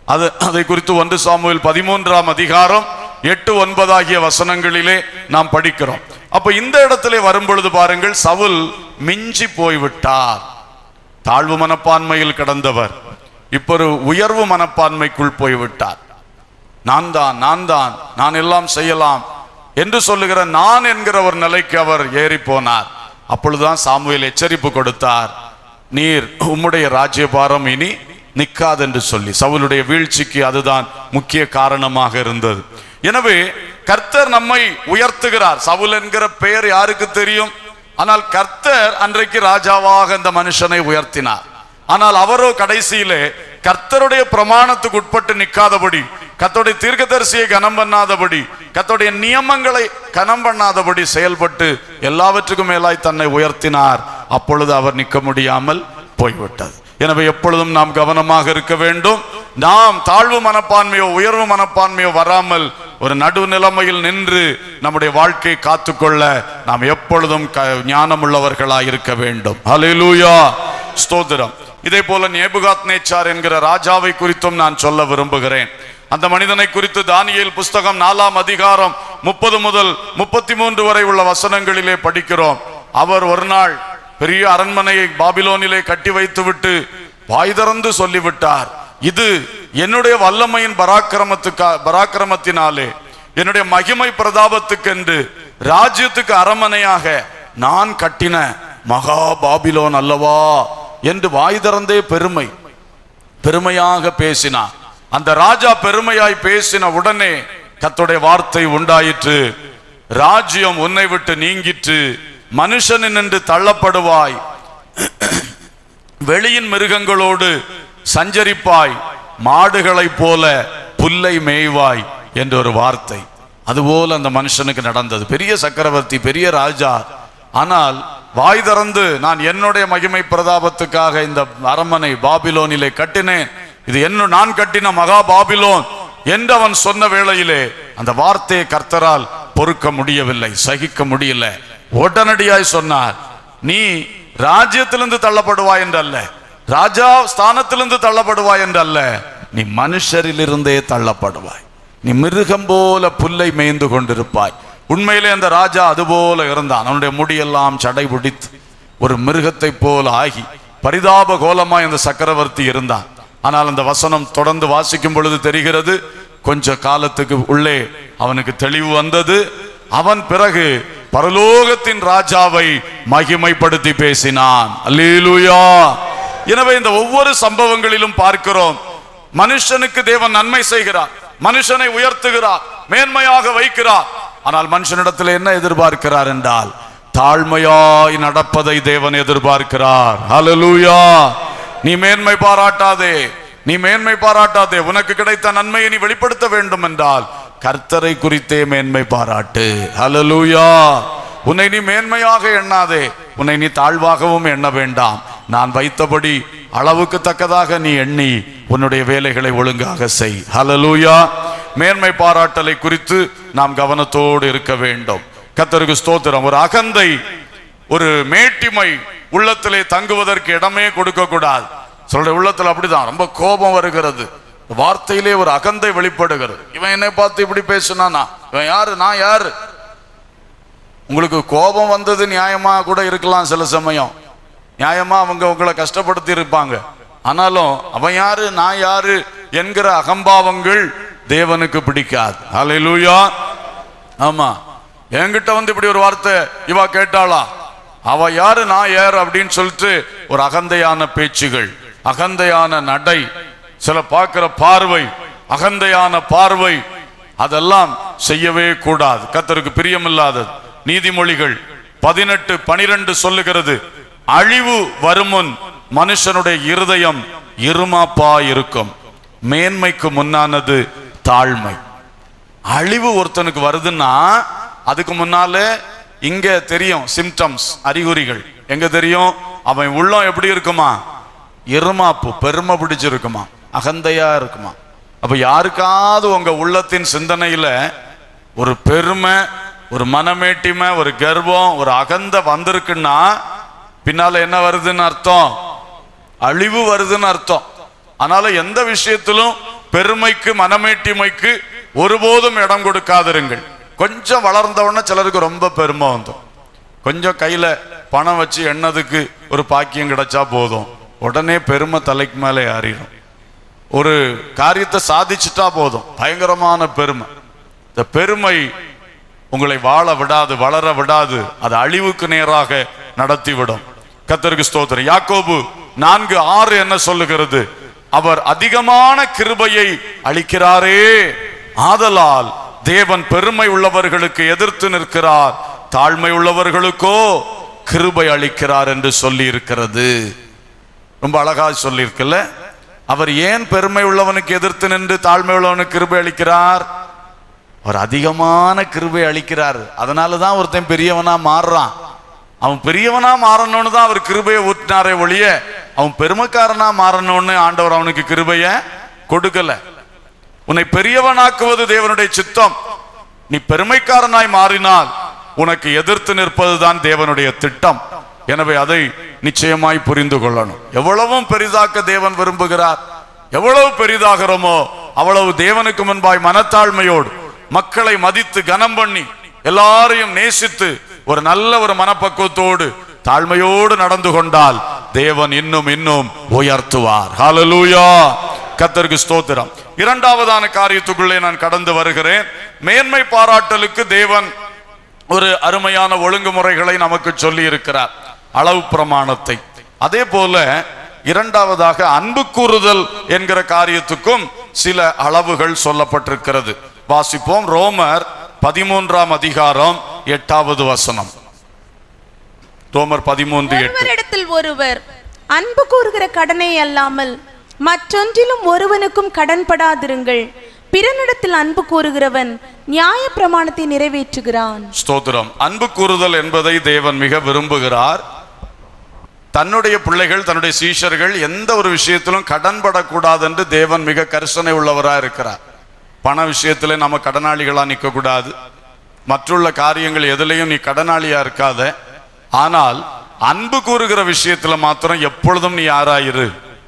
அது அதை குறித்து ஒன்று சாமுவேல் பதிமூன்றாம் அதிகாரம் எட்டு ஒன்பதாகிய வசனங்களிலே நாம் படிக்கிறோம் அப்ப இந்த இடத்திலே வரும் பொழுது பாருங்கள் சவுல் மிஞ்சி போய்விட்டார் தாழ்வு மனப்பான்மையில் கடந்தவர் இப்ப ஒரு உயர்வு மனப்பான்மைக்குள் போய்விட்டார் நான் தான் நான் தான் நான் எல்லாம் செய்யலாம் என்று சொல்லுகிற நான் என்கிற ஒரு நிலைக்கு அவர் ஏறி போனார் அப்பொழுதுதான் சாமுவேல் எச்சரிப்பு கொடுத்தார் நீர் உம்முடைய ராஜ்யபாரம் இனி நிற்காது என்று சொல்லி சவுலுடைய வீழ்ச்சிக்கு அதுதான் முக்கிய காரணமாக இருந்தது எனவே கர்த்தர் நம்மை உயர்த்துகிறார் சவுல் என்கிற பெயர் யாருக்கு தெரியும் ஆனால் கர்த்தர் அன்றைக்கு ராஜாவாக இந்த மனுஷனை உயர்த்தினார் ஆனால் அவரோ கடைசியிலே கர்த்தருடைய பிரமாணத்துக்கு உட்பட்டு நிற்காதபடி கர்த்தருடைய தீர்க்கதரிசியை கனம் பண்ணாதபடி கர்த்தருடைய நியமங்களை கனம் பண்ணாதபடி செயல்பட்டு எல்லாவற்றுக்கும் மேலாய் தன்னை உயர்த்தினார் அப்பொழுது அவர் நிற்க முடியாமல் போய்விட்டது எனவே எப்பொழுதும் நாம் கவனமாக இருக்க வேண்டும் நாம் தாழ்வு மனப்பான்மையோ உயர்வு மனப்பான்மையோ வராமல் ஒரு நடு நிலைமையில் நின்று நம்முடைய வாழ்க்கையை காத்துக்கொள்ள நாம் எப்பொழுதும் க- ஞானமுள்ளவர்களாய் இருக்க வேண்டும் ஹalleluya ஸ்தோத்திரம் இதே போல நேபுகாத் நேச்சார் என்கிற ராஜாவை குறித்தும் நான் சொல்ல விரும்புகிறேன் அந்த மனிதனை குறித்து தானியேல் புஸ்தகம் நாலாம் அதிகாரம் முப்பது முதல் முப்பத்தி மூன்று வரை உள்ள வசனங்களிலே படிக்கிறோம் அவர் ஒரு நாள் பெரிய அரண்மனையை பாபிலோனிலே கட்டி வைத்துவிட்டு வாய் திறந்து சொல்லிவிட்டார் இது என்னுடைய வல்லமையின் பராக்கிரமத்துக்கா பராக்கிரமத்தினாலே என்னுடைய மகிமை பிரதாபத்துக்கென்று ராஜ்யத்துக்கு அரமனையாக நான் கட்டின மகா பாபிலோன் அல்லவா என்று வாய் திறந்தே பெருமை பெருமையாக பேசினார் அந்த ராஜா பெருமையாய் பேசின உடனே கர்த்தருடைய வார்த்தை உண்டாயிற்று ராஜ்யம் உன்னை விட்டு நீங்கிற்று மனுஷன் நின்று தள்ளப்படுவாய் வெளியின் மிருகங்களோடு சஞ்சரிப்பாய் மாடுகளைப் போல புல்லை மேய்வாய் என்ற ஒரு வார்த்தை அதுபோல அந்த மனுஷனுக்கு நடந்தது பெரிய சக்கரவர்த்தி பெரிய ராஜா ஆனால் வாய் திறந்து நான் என்னுடைய மகிமை பிரதாபத்துக்காக இந்த அரண்மனை பாபிலோனிலே கட்டினேன் இது என்ன நான் கட்டின மகா பாபிலோன் என்று அவன் சொன்ன வேளையிலே அந்த வார்த்தையை கர்த்தரால் பொறுக்க முடியவில்லை சகிக்க முடியல உடனடியாய் சொன்னார் நீ ராஜ்யத்திலிருந்து தள்ளப்படுவாய் என்றல்ல ராஜா ஸ்தானத்திலிருந்து தள்ளப்படுவாய் என்றல்ல நீ மனுஷரிலிருந்தே தள்ளப்படுவாய் நீ மிருகம் போல புல்லை மேய்ந்து கொண்டிருப்பாய் உண்மையிலே அந்த ராஜா அதுபோல இருந்தான் அவனுடைய முடியெல்லாம் சடை பிடித்து ஒரு மிருகத்தை போல ஆகி பரிதாப கோலமாய் அந்த சக்கரவர்த்தி இருந்தான் ஆனால் அந்த வசனம் தொடர்ந்து வாசிக்கும் பொழுது தெரிகிறது கொஞ்ச காலத்துக்கு உள்ளே அவனுக்கு தெளிவு வந்தது அவன் பிறகு பரலோகத்தின் ராஜாவை மகிமைப்படுத்தி பேசினான் அல்லேலூயா எனவே இந்த ஒவ்வொரு சம்பவங்களிலும் பார்க்கிறோம் மனுஷனுக்கு தேவன் நன்மை செய்கிறார் மனுஷனை உயர்த்துகிறார் மேன்மையாக வைக்கிறார் ஆனால் மனுஷனிடத்தில் என்ன எதிர்பார்க்கிறார் என்றால் தாழ்மையாய் நடப்பதை தேவன் எதிர்பார்க்கிறார் ஹalleluya நீ மேன்மை பாராட்டாதே நீ மேன்மை பாராட்டாதே உனக்கு கிடைத்த நன்மையை நீ வெளிப்படுத்த வேண்டும் என்றால் கர்த்தரை குறித்தே மேன்மை பாராட்டு ஹalleluya உன்னை நீ மேன்மையாக எண்ணாதே உன்னை நீ தாழ்வாகவும் எண்ண வேண்டாம் நான் வைத்தபடி அளவுக்கு தக்கதாக நீ எண்ணி உன்னுடைய வேலைகளை ஒழுங்காக செய் ஹalleluya மேன்மை பாராட்டலை குறித்து நாம் கவனத்தோடு இருக்க வேண்டும் கர்த்தருக்கு ஸ்தோத்திரம் ஒரு அகந்தை ஒரு மேட்டிமை உள்ளத்திலே தங்குவதற்கு இடமே கொடுக்க கூடாது சொல்ற உள்ளத்துல அப்படிதான் ரொம்ப கோபம் வருகிறது வார்த்தையிலே ஒரு அகந்தை வெளிப்படுகிறது இவன் என்னை பார்த்து இப்படி பேசுனானா இவன் யாரு நான் யாரு உங்களுக்கு கோபம் வந்தது நியாயமா கூட இருக்கலாம் சில சமயம் நியாயமா அவங்க உங்களை கஷ்டப்படுத்தி இருப்பாங்க ஆனாலும் அவன் யாரு நான் யாரு என்கிற அகம்பாவங்கள் தேவனுக்கு பிடிக்காது ஹalleluya ஆமா என்கிட்ட வந்து இப்படி ஒரு வார்த்தை இவா கேட்டாளா அவ யாரு நான் யார் அப்படின்னு சொல்லிட்டு ஒரு அகந்தையான பேச்சுகள் அகந்தையான நடை சில பார்க்கிற பார்வை அகந்தையான பார்வை அதெல்லாம் செய்யவே கூடாது கத்தருக்கு பிரியமில்லாதது நீதிமொழிகள் பதினெட்டு பனிரெண்டு சொல்லுகிறது அழிவு வருமுன் மனுஷனுடைய இருதயம் இருமாப்பா இருக்கும் மேன்மைக்கு முன்னானது தாழ்மை அழிவு ஒருத்தனுக்கு வருதுன்னா அதுக்கு முன்னாலே இங்க தெரியும் சிம்டம்ஸ் அறிகுறிகள் எங்க தெரியும் அவன் உள்ளம் எப்படி இருக்குமா இருமாப்பு பெருமை பிடிச்சிருக்குமா அகந்தையா இருக்குமா அப்ப யாருக்காவது உங்க உள்ளத்தின் சிந்தனையில ஒரு பெருமை ஒரு மனமேட்டிமை ஒரு கர்வம் ஒரு அகந்த வந்திருக்குன்னா பின்னால என்ன வருதுன்னு அர்த்தம் அழிவு வருதுன்னு அர்த்தம் அதனால எந்த விஷயத்திலும் பெருமைக்கு மனமேட்டிமைக்கு ஒருபோதும் இடம் கொடுக்காதிருங்கள் கொஞ்சம் வளர்ந்த உடனே சிலருக்கு ரொம்ப பெருமை வந்துடும் கொஞ்சம் கையில பணம் வச்சு எண்ணதுக்கு ஒரு பாக்கியம் கிடைச்சா போதும் உடனே பெருமை தலைக்கு மேலே ஏறிடும் ஒரு காரியத்தை சாதிச்சுட்டா போதும் பயங்கரமான பெருமை இந்த பெருமை உங்களை வாழ விடாது வளர விடாது அது அழிவுக்கு நேராக நடத்திவிடும் கத்தருக்கு ஸ்தோத்திரம் யாக்கோபு நான்கு ஆறு என்ன சொல்லுகிறது அவர் அதிகமான கிருபையை அளிக்கிறாரே ஆதலால் தேவன் பெருமை உள்ளவர்களுக்கு எதிர்த்து நிற்கிறார் தாழ்மை உள்ளவர்களுக்கோ கிருபை அளிக்கிறார் என்று சொல்லி இருக்கிறது ரொம்ப அழகா சொல்லியிருக்குல்ல அவர் ஏன் பெருமை உள்ளவனுக்கு எதிர்த்து நின்று தாழ்மை உள்ளவனுக்கு கிருபை அளிக்கிறார் அவர் அதிகமான கிருபை அளிக்கிறார் அதனால தான் ஒருத்தன் பெரியவனா மாறுறான் அவன் பெரியவனா மாறணும்னு தான் அவர் கிருபையை ஊட்டினாரே ஒழிய அவன் பெருமைக்காரனா மாறணும்னு ஆண்டவர் அவனுக்கு கிருபைய கொடுக்கல உன்னை பெரியவனாக்குவது தேவனுடைய சித்தம் நீ பெருமைக்காரனாய் மாறினால் உனக்கு எதிர்த்து நிற்பதுதான் தேவனுடைய திட்டம் எனவே அதை நிச்சயமாய் புரிந்து கொள்ளணும் எவ்வளவும் பெரிதாக்க தேவன் விரும்புகிறார் எவ்வளவு பெரிதாகிறோமோ அவ்வளவு தேவனுக்கு முன்பாய் மனத்தாழ்மையோடு மக்களை மதித்து கனம் பண்ணி எல்லாரையும் நேசித்து ஒரு நல்ல ஒரு மனப்பக்குவத்தோடு தாழ்மையோடு நடந்து கொண்டால் தேவன் இன்னும் இன்னும் உயர்த்துவார் ஹalleluya கத்தருக்கு ஸ்தோத்திரம் இரண்டாவதான காரியத்துக்குள்ளே நான் கடந்து வருகிறேன் மேன்மை பாராட்டலுக்கு தேவன் ஒரு அருமையான ஒழுங்குமுறைகளை நமக்கு சொல்லி இருக்கிறார் அளவு பிரமாணத்தை அதே போல இரண்டாவதாக அன்பு கூறுதல் என்கிற காரியத்துக்கும் சில அளவுகள் சொல்லப்பட்டிருக்கிறது வாசிப்போம் ரோமர் பதிமூன்றாம் அதிகாரம் எட்டாவது வசனம் ரோமர் பதிமூன்று எட்டு ஒருவரிடத்தில் ஒருவர் அன்பு கூறுகிற கடனை அல்லாமல் மற்றொன்றிலும் ஒருவனுக்கும் கடன்படாதிருங்கள் பிறனிடத்தில் அன்பு கூறுகிறவன் நியாய பிரமாணத்தை நிறைவேற்றுகிறான் ஸ்தோத்திரம் அன்பு கூறுதல் என்பதை தேவன் மிக விரும்புகிறார் தன்னுடைய பிள்ளைகள் தன்னுடைய சீஷர்கள் எந்த ஒரு விஷயத்திலும் கடன்படக்கூடாது என்று தேவன் மிக கரிசனை உள்ளவராக இருக்கிறார் பண விஷயத்துல நம்ம கடனாளிகளா நிற்க கூடாது மற்றுள்ள காரியங்கள் எதுலையும் நீ கடனாளியா இருக்காத ஆனால் அன்பு கூறுகிற விஷயத்துல மாத்திரம் எப்பொழுதும் நீ யாராயிரு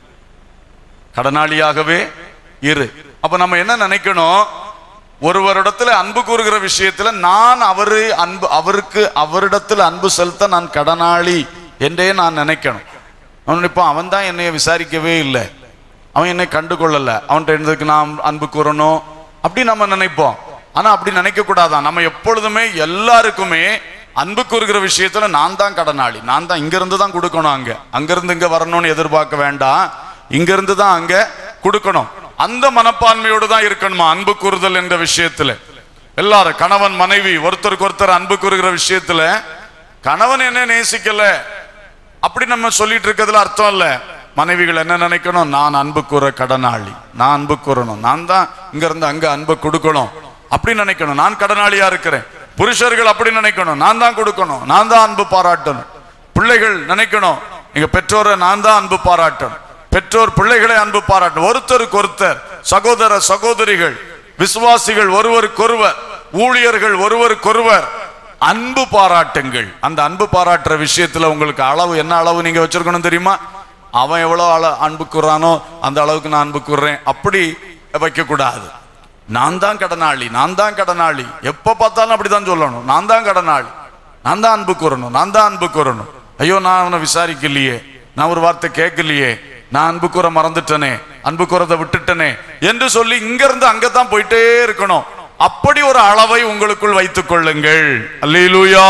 கடனாளியாகவே இரு அப்ப நம்ம என்ன நினைக்கணும் ஒருவரிடத்துல அன்பு கூறுகிற விஷயத்துல நான் அவரு அன்பு அவருக்கு அவரிடத்தில் அன்பு செலுத்த நான் கடனாளி என்றே நான் நினைக்கணும் அவன் இப்போ அவன் தான் என்னைய விசாரிக்கவே இல்லை அவன் என்னை கண்டுகொள்ளல அவன்கிட்ட இருந்ததுக்கு நான் அன்பு கூறணும் அப்படி நம்ம நினைப்போம் ஆனா அப்படி நினைக்க கூடாதான் நம்ம எப்பொழுதுமே எல்லாருக்குமே அன்பு கூறுகிற விஷயத்துல நான் தான் கடனாளி நான் தான் இங்க இருந்து தான் கொடுக்கணும் அங்க அங்க இருந்து இங்க வரணும்னு எதிர்பார்க்க வேண்டாம் இங்க இருந்து தான் அங்க கொடுக்கணும் அந்த மனப்பான்மையோடு தான் இருக்கணுமா அன்பு கூறுதல் என்ற விஷயத்துல எல்லாரும் கணவன் மனைவி ஒருத்தருக்கு ஒருத்தர் அன்பு கூறுகிற விஷயத்துல கணவன் என்ன நேசிக்கல அப்படி நம்ம சொல்லிட்டு இருக்கிறதுல அர்த்தம் இல்ல மனைவிகள் என்ன நினைக்கணும் நான் அன்பு கூற கடனாளி நான் அன்பு கூறணும் நான் தான் இங்க இருந்து அங்க அன்பு கொடுக்கணும் அப்படி நினைக்கணும் நான் கடனாளியா இருக்கிறேன் புருஷர்கள் அப்படி நினைக்கணும் நான் தான் கொடுக்கணும் நான் தான் அன்பு பாராட்டணும் பிள்ளைகள் நினைக்கணும் எங்க பெற்றோரை நான் தான் அன்பு பாராட்டணும் பெற்றோர் பிள்ளைகளை அன்பு பாராட்டணும் ஒருத்தருக்கு ஒருத்தர் சகோதர சகோதரிகள் விசுவாசிகள் ஒருவருக்கொருவர் ஊழியர்கள் ஒருவருக்கொருவர் அன்பு பாராட்டுங்கள் அந்த அன்பு பாராட்டுற விஷயத்துல உங்களுக்கு அளவு என்ன அளவு நீங்க வச்சிருக்கணும் தெரியுமா அவன் எவ்வளவு அள அன்பு கூறானோ அந்த அளவுக்கு நான் அன்பு கூறுறேன் அப்படி வைக்க கூடாது நான் தான் கடனாளி நான் தான் கடனாளி எப்ப பார்த்தாலும் அப்படிதான் சொல்லணும் நான் தான் கடனாளி நான் தான் அன்பு கூறணும் நான் தான் அன்பு கூறணும் ஐயோ நான் அவனை விசாரிக்கலையே நான் ஒரு வார்த்தை கேட்கலையே நான் அன்பு கூற மறந்துட்டனே அன்பு கூறதை விட்டுட்டனே என்று சொல்லி இங்க இருந்து அங்கதான் போயிட்டே இருக்கணும் அப்படி ஒரு அளவை உங்களுக்குள் வைத்துக் கொள்ளுங்கள் அல்லேலூயா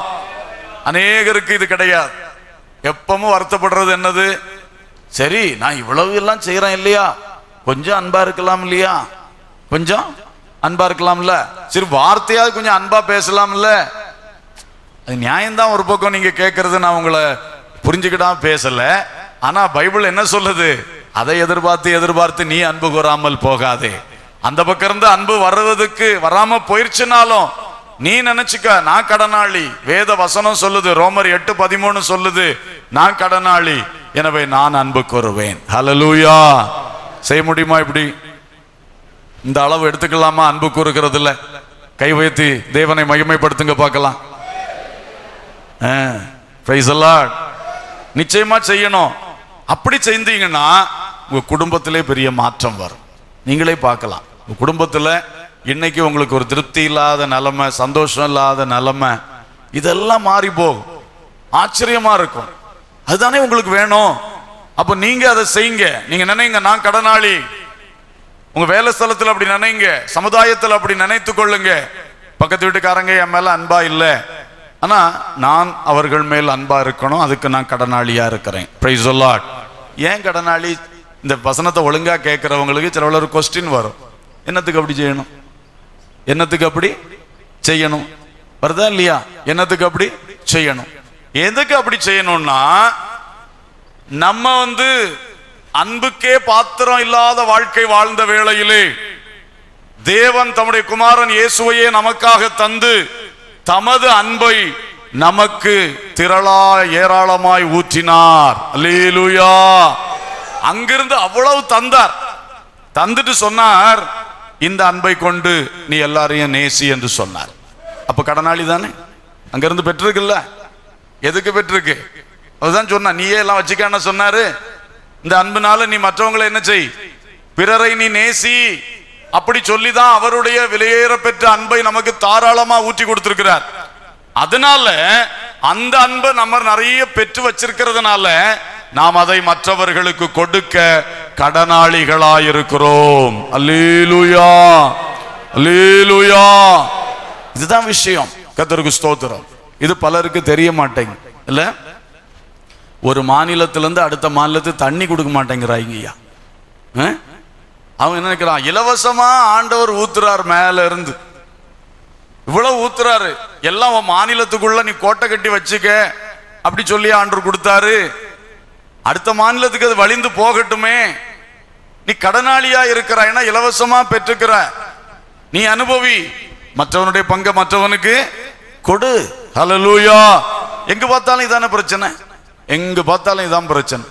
அநேகருக்கு இது கிடையாது எப்பவும் வருத்தப்படுறது என்னது சரி நான் இவ்வளவு எல்லாம் செய்யறேன் இல்லையா கொஞ்சம் அன்பா இருக்கலாம் இல்லையா கொஞ்சம் அன்பா இருக்கலாம்ல சரி வார்த்தையாவது கொஞ்சம் அன்பா பேசலாம்ல அது நியாயம்தான் ஒரு பக்கம் நீங்க கேட்கறது நான் உங்களை புரிஞ்சுக்கிடாம பேசல ஆனா பைபிள் என்ன சொல்லுது அதை எதிர்பார்த்து எதிர்பார்த்து நீ அன்பு கூறாமல் போகாதே அந்த பக்கம் இருந்து அன்பு வர்றதுக்கு வராம போயிருச்சுனாலும் நீ நினைச்சுக்க நான் கடனாளி வேத வசனம் சொல்லுது ரோமர் எட்டு பதிமூணு சொல்லுது நான் கடனாளி எனவே நான் அன்பு கூறுவேன் ஹalleluya செய்ய முடியுமா இப்படி இந்த அளவு எடுத்துக்கலாமா அன்பு கூறுகிறதுல கை வைத்து தேவனை மகிமைப்படுத்துங்க பார்க்கலாம் Praise the Lord. நிச்சயமா செய்யணும் அப்படி செய்தீங்கன்னா உங்க குடும்பத்திலே பெரிய மாற்றம் வரும் நீங்களே பார்க்கலாம் உங்க குடும்பத்துல இன்னைக்கு உங்களுக்கு ஒரு திருப்தி இல்லாத நிலைமை சந்தோஷம் இல்லாத நிலைமை இதெல்லாம் மாறி போகும் ஆச்சரியமா இருக்கும் அதுதானே உங்களுக்கு வேணும் அப்ப நீங்க அதை செய்யுங்க நீங்க நினைங்க நான் கடனாளி உங்க வேலை ஸ்தலத்துல அப்படி நினைங்க சமுதாயத்துல அப்படி நினைத்து கொள்ளுங்க பக்கத்து வீட்டுக்காரங்க என் மேல அன்பா இல்ல ஆனா நான் அவர்கள் மேல் அன்பா இருக்கணும் அதுக்கு நான் கடனாளியா இருக்கிறேன் பிரைஸ் ஏன் கடனாளி இந்த வசனத்தை ஒழுங்கா கேட்கிறவங்களுக்கு சில ஒரு கொஸ்டின் வரும் என்னத்துக்கு அப்படி செய்யணும் என்னத்துக்கு அப்படி செய்யணும் வருதா இல்லையா என்னத்துக்கு அப்படி செய்யணும் எதுக்கு அப்படி செய்யணும்னா நம்ம வந்து அன்புக்கே பாத்திரம் இல்லாத வாழ்க்கை வாழ்ந்த வேளையிலே தேவன் தம்முடைய குமாரன் இயேசுவையே நமக்காக தந்து தமது அன்பை நமக்கு திரளா ஏராளமாய் ஊற்றினார் அல்லேலூயா அங்கிருந்து அவ்வளவு தந்தார் தந்துட்டு சொன்னார் இந்த அன்பை கொண்டு நீ எல்லாரையும் நேசி என்று சொன்னார் அப்ப கடனாளி தானே அங்கிருந்து பெற்றிருக்குல்ல எதுக்கு பெற்றிருக்கு அதுதான் சொன்னா நீயே எல்லாம் வச்சுக்கான சொன்னாரு இந்த அன்புனால நீ மற்றவங்களை என்ன செய் பிறரை நீ நேசி அப்படி சொல்லிதான் அவருடைய விலையேற பெற்ற அன்பை நமக்கு தாராளமா ஊற்றி கொடுத்திருக்கிறார் அதனால அந்த அன்பை நம்ம நிறைய பெற்று வச்சிருக்கிறதுனால நாம் அதை மற்றவர்களுக்கு கொடுக்க கடனாளிகளாயிருக்கிறோம் அல்லேலூயா அல்லேலூயா இதுதான் விஷயம் கத்தருக்கு ஸ்தோத்திரம் இது பலருக்கு தெரிய மாட்டேங்க இல்ல ஒரு மாநிலத்திலிருந்து அடுத்த மாநிலத்துக்கு தண்ணி கொடுக்க மாட்டேங்கிறாங்க ஐயா ஆ? அவன் என்ன நினைக்கிறான் இலவசமா ஆண்டவர் ஊத்துறார் மேல இருந்து இவ்வளவு ஊத்துறாரு எல்லாம் உன் மாநிலத்துக்குள்ள நீ கோட்டை கட்டி வச்சுக்க அப்படி சொல்லி ஆண்டவர் கொடுத்தாரு அடுத்த மாநிலத்துக்கு அது வழிந்து போகட்டுமே நீ கடனாளியா இருக்கிறாய் ஏன்னா இலவசமா பெற்றுக்கிற நீ அனுபவி மற்றவனுடைய பங்கை மற்றவனுக்கு கொடு ஹalleluya எங்க பார்த்தாலும் இதான பிரச்சனை எங்க பார்த்தாலும் இதான் பிரச்சனை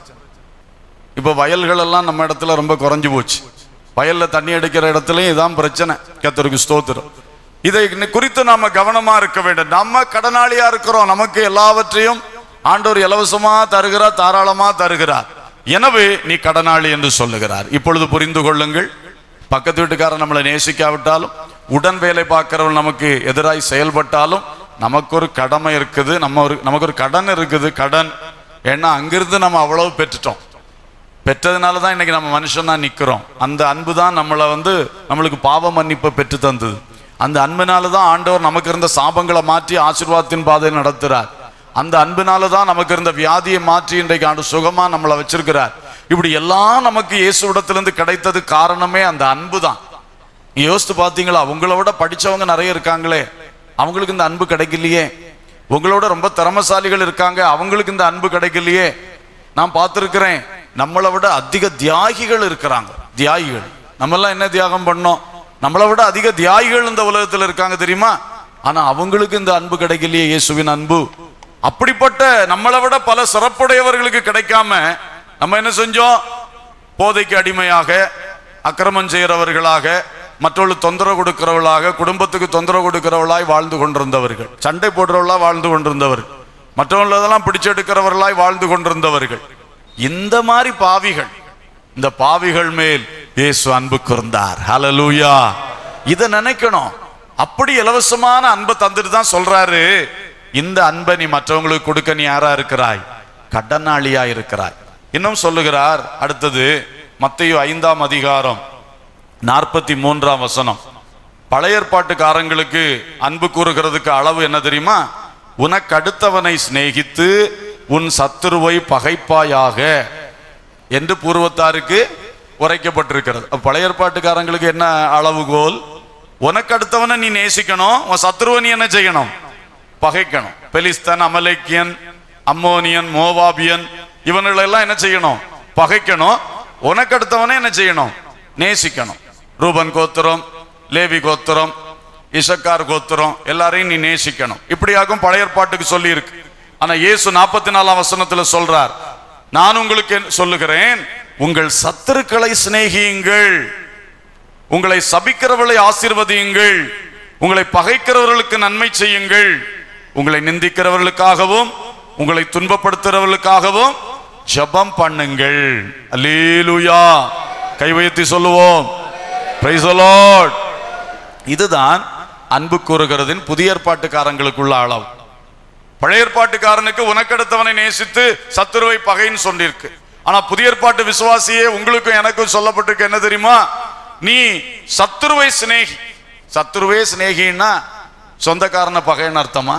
இப்ப வயல்கள் எல்லாம் நம்ம இடத்துல ரொம்ப குறைஞ்சு போச்சு வயல்ல தண்ணி அடிக்கிற இடத்துலயும் இதான் பிரச்சனை கத்தருக்கு ஸ்தோத்திரம் இதை குறித்து நாம கவனமா இருக்க வேண்டும் நம்ம கடனாளியா இருக்கிறோம் நமக்கு எல்லாவற்றையும் ஆண்டவர் இலவசமா தருகிறார் தாராளமா தருகிறார் எனவே நீ கடனாளி என்று சொல்லுகிறார் இப்பொழுது புரிந்து கொள்ளுங்கள் பக்கத்து வீட்டுக்காரன் நம்மளை நேசிக்காவிட்டாலும் உடன் வேலை பார்க்கிறவன் நமக்கு எதிராய் செயல்பட்டாலும் நமக்கு ஒரு கடமை இருக்குது நம்ம ஒரு நமக்கு ஒரு கடன் இருக்குது கடன் ஏன்னா அங்கிருந்து நம்ம அவ்வளவு பெற்றுட்டோம் பெற்றதுனால தான் இன்னைக்கு நம்ம மனுஷனா நிக்கிறோம் அந்த அன்பு தான் நம்மளை வந்து நம்மளுக்கு பாவ மன்னிப்பை பெற்று தந்தது அந்த அன்பினால தான் ஆண்டவர் நமக்கு இருந்த சாபங்களை மாற்றி ஆசீர்வாதத்தின் பாதையில் நடத்துறார் அந்த அன்பினால தான் நமக்கு இருந்த வியாதியை மாற்றி இன்றைக்கு ஆண்டு சுகமா நம்மளை வச்சிருக்கிறார் இப்படி எல்லாம் நமக்கு இயேசுவிடத்திலிருந்து கிடைத்தது காரணமே அந்த அன்பு தான் நீங்க யோசித்து பார்த்தீங்களா உங்களை விட படிச்சவங்க நிறைய இருக்காங்களே அவங்களுக்கு இந்த அன்பு கிடைக்கலையே உங்களோட ரொம்ப திறமசாலிகள் இருக்காங்க அவங்களுக்கு இந்த அன்பு கிடைக்கலையே நான் பார்த்துருக்கிறேன் நம்மளை விட அதிக தியாகிகள் இருக்கிறாங்க தியாகிகள் நம்மெல்லாம் என்ன தியாகம் பண்ணோம் நம்மளை விட அதிக தியாகிகள் இந்த உலகத்தில் இருக்காங்க தெரியுமா ஆனா அவங்களுக்கு இந்த அன்பு கிடைக்கலையே இயேசுவின் அன்பு அப்படிப்பட்ட நம்மளை விட பல சிறப்புடையவர்களுக்கு கிடைக்காம நம்ம என்ன செஞ்சோம் போதைக்கு அடிமையாக அக்கிரமம் செய்கிறவர்களாக மற்றவர்கள் தொந்தரவு கொடுக்கிறவர்களாக குடும்பத்துக்கு தொந்தரவு கொடுக்கிறவர்களாய் வாழ்ந்து கொண்டிருந்தவர்கள் சண்டை போடுறவர்களா வாழ்ந்து கொண்டிருந்தவர்கள் மற்றவர்களெல்லாம் பிடிச்செடுக்கிறவர்களாய் வாழ்ந்து கொண்டிருந்தவர்கள் இந்த மாதிரி பாவிகள் இந்த பாவிகள் மேல் இயேசு அன்பு கூர்ந்தார் ஹalleluya இத நினைக்கணும் அப்படி இலவசமான அன்பை தந்துட்டு தான் சொல்றாரு இந்த அன்பை நீ மற்றவங்களுக்கு கொடுக்க நீ யாரா இருக்கிறாய் கடனாளியா இருக்கிறாய் இன்னும் சொல்லுகிறார் அடுத்தது மத்தேயு ஐந்தாம் அதிகாரம் நாற்பத்தி மூன்றாம் வசனம் பழைய ஏற்பாட்டுக்காரங்களுக்கு அன்பு கூறுகிறதுக்கு அளவு என்ன தெரியுமா உனக்கு அடுத்தவனை சிநேகித்து உன் சத்துருவை பகைப்பாயாக என்று பூர்வத்தாருக்கு உரைக்கப்பட்டிருக்கிறது அப்ப பழைய ஏற்பாட்டுக்காரங்களுக்கு என்ன அளவுகோல் உனக்கு அடுத்தவனை நீ நேசிக்கணும் உன் சத்துருவை நீ என்ன செய்யணும் பகைக்கணும் பெலிஸ்தன் அமலேக்கியன் அம்மோனியன் மோவாபியன் இவங்களெல்லாம் என்ன செய்யணும் பகைக்கணும் உனக்கு அடுத்தவனை என்ன செய்யணும் நேசிக்கணும் ரூபன் கோத்திரம் லேவி கோத்திரம் இசக்கார் கோத்திரம் எல்லாரையும் நீ நேசிக்கணும் இப்படியாகும் பழைய ஏற்பாட்டுக்கு சொல்லி இருக்கு ஆனா இயேசு நாற்பத்தி நாலாம் வசனத்துல சொல்றார் நான் உங்களுக்கு என்ன சொல்லுகிறேன் உங்கள் சத்துருக்களை சிநேகியுங்கள் உங்களை சபிக்கிறவர்களை ஆசீர்வதியுங்கள் உங்களை பகைக்கிறவர்களுக்கு நன்மை செய்யுங்கள் உங்களை நிந்திக்கிறவர்களுக்காகவும் உங்களை துன்பப்படுத்துறவர்களுக்காகவும் ஜெபம் பண்ணுங்கள் அல்லேலூயா கை வைத்து சொல்லுவோம் Praise the Lord. இதுதான் அன்பு கூறுகிறதின் புதிய ஏற்பாட்டுக்காரங்களுக்குள்ள அளவு பழைய ஏற்பாட்டுக்காரனுக்கு உனக்கெடுத்தவனை நேசித்து சத்துருவை பகைன்னு சொல்லியிருக்கு ஆனா புதிய ஏற்பாட்டு விசுவாசியே உங்களுக்கும் எனக்கும் சொல்லப்பட்டிருக்கு என்ன தெரியுமா நீ சத்துருவை சிநேகி சத்துருவே சிநேகின்னா சொந்தக்காரன பகைன்னு அர்த்தமா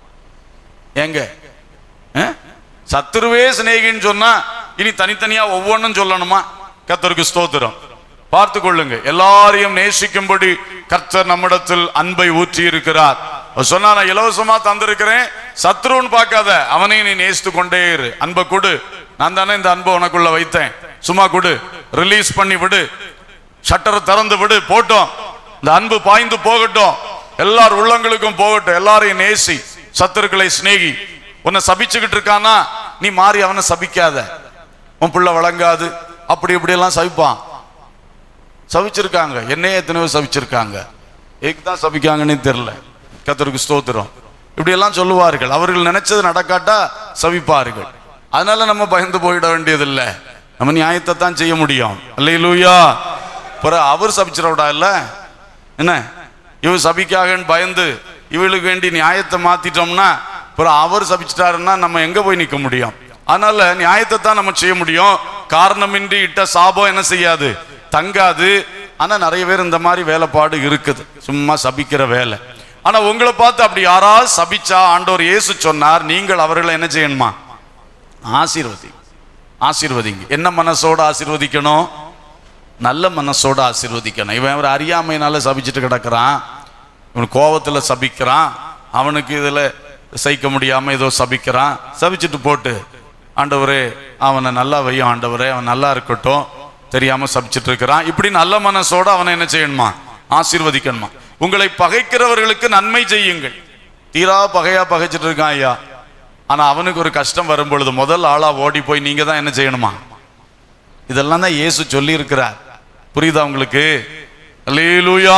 எங்க அஹ்? சத்துருவே சிநேகின்னு சொன்னா இனி தனித்தனியா ஒவ்வொன்றும் சொல்லணுமா கர்த்தருக்கு ஸ்தோத்திரம் பார்த்து கொள்ளுங்க எல்லாரையும் நேசிக்கும்படி கர்த்தர் நம்மிடத்தில் அன்பை ஊற்றி இருக்கிறார் அவர் சொன்னா நான் இலவசமா தந்திருக்கிறேன் சத்ருன்னு பார்க்காத அவனையும் நீ நேசித்து கொண்டே இரு அன்பை கொடு நான் தானே இந்த அன்பை உனக்குள்ள வைத்தேன் சும்மா கொடு ரிலீஸ் பண்ணி விடு ஷட்டரை திறந்து விடு போட்டோம் இந்த அன்பு பாய்ந்து போகட்டும் எல்லார் உள்ளங்களுக்கும் போகட்டும் எல்லாரையும் நேசி சத்துருக்களை சிநேகி உன்னை சபிச்சுக்கிட்டு இருக்கானா நீ மாறி அவனை சபிக்காத உன் பிள்ளை வழங்காது அப்படி இப்படி எல்லாம் சபிப்பான் சபிச்சிருக்காங்க என்னையே எத்தனையோ சபிச்சிருக்காங்க எதுக்கு தான் சபிக்காங்கன்னு தெரியல கத்தருக்கு ஸ்தோத்திரம் இப்படி எல்லாம் சொல்லுவார்கள் அவர்கள் நினைச்சது நடக்காட்டா சபிப்பார்கள் அதனால நம்ம பயந்து போயிட வேண்டியதில்லை நம்ம நியாயத்தை தான் செய்ய முடியும் அல்லையிலூயா பிறகு அவர் சபிச்சிடவிடா இல்ல என்ன இவன் சபிக்காகன்னு பயந்து இவளுக்கு வேண்டி நியாயத்தை மாத்திட்டோம்னா பிறகு அவர் சபிச்சிட்டாருன்னா நம்ம எங்க போய் நிக்க முடியும் அதனால நியாயத்தை தான் நம்ம செய்ய முடியும் காரணமின்றி இட்ட சாபம் என்ன செய்யாது தங்காது ஆனா நிறைய பேர் இந்த மாதிரி வேலைப்பாடு இருக்குது சும்மா சபிக்கிற வேலை ஆனா உங்களை பார்த்து அப்படி யாராவது சபிச்சா ஆண்டவர் இயேசு சொன்னார் நீங்கள் அவர்களை என்ன செய்யணுமா ஆசீர்வதி ஆசீர்வதிங்க என்ன மனசோட ஆசீர்வதிக்கணும் நல்ல மனசோட ஆசீர்வதிக்கணும் இவன் ஒரு அறியாமையினால சபிச்சுட்டு கிடக்குறான் இவன் கோவத்துல சபிக்கிறான் அவனுக்கு இதுல சகிக்க முடியாம ஏதோ சபிக்கிறான் சபிச்சுட்டு போட்டு ஆண்டவரே அவனை நல்லா வையும் ஆண்டவரே அவன் நல்லா இருக்கட்டும் தெரியாம சபிச்சுட்டு இருக்கிறான் இப்படி நல்ல மனசோட அவனை என்ன செய்யணுமா ஆசீர்வதிக்கணுமா உங்களை பகைக்கிறவர்களுக்கு நன்மை செய்யுங்கள் தீரா பகையா பகைச்சிட்டு இருக்கான் ஐயா ஆனா அவனுக்கு ஒரு கஷ்டம் வரும் பொழுது முதல் ஆளா ஓடி போய் நீங்க தான் என்ன செய்யணுமா இதெல்லாம் தான் இயேசு சொல்லி இருக்கிறார் புரியுதா உங்களுக்கு அல்லேலூயா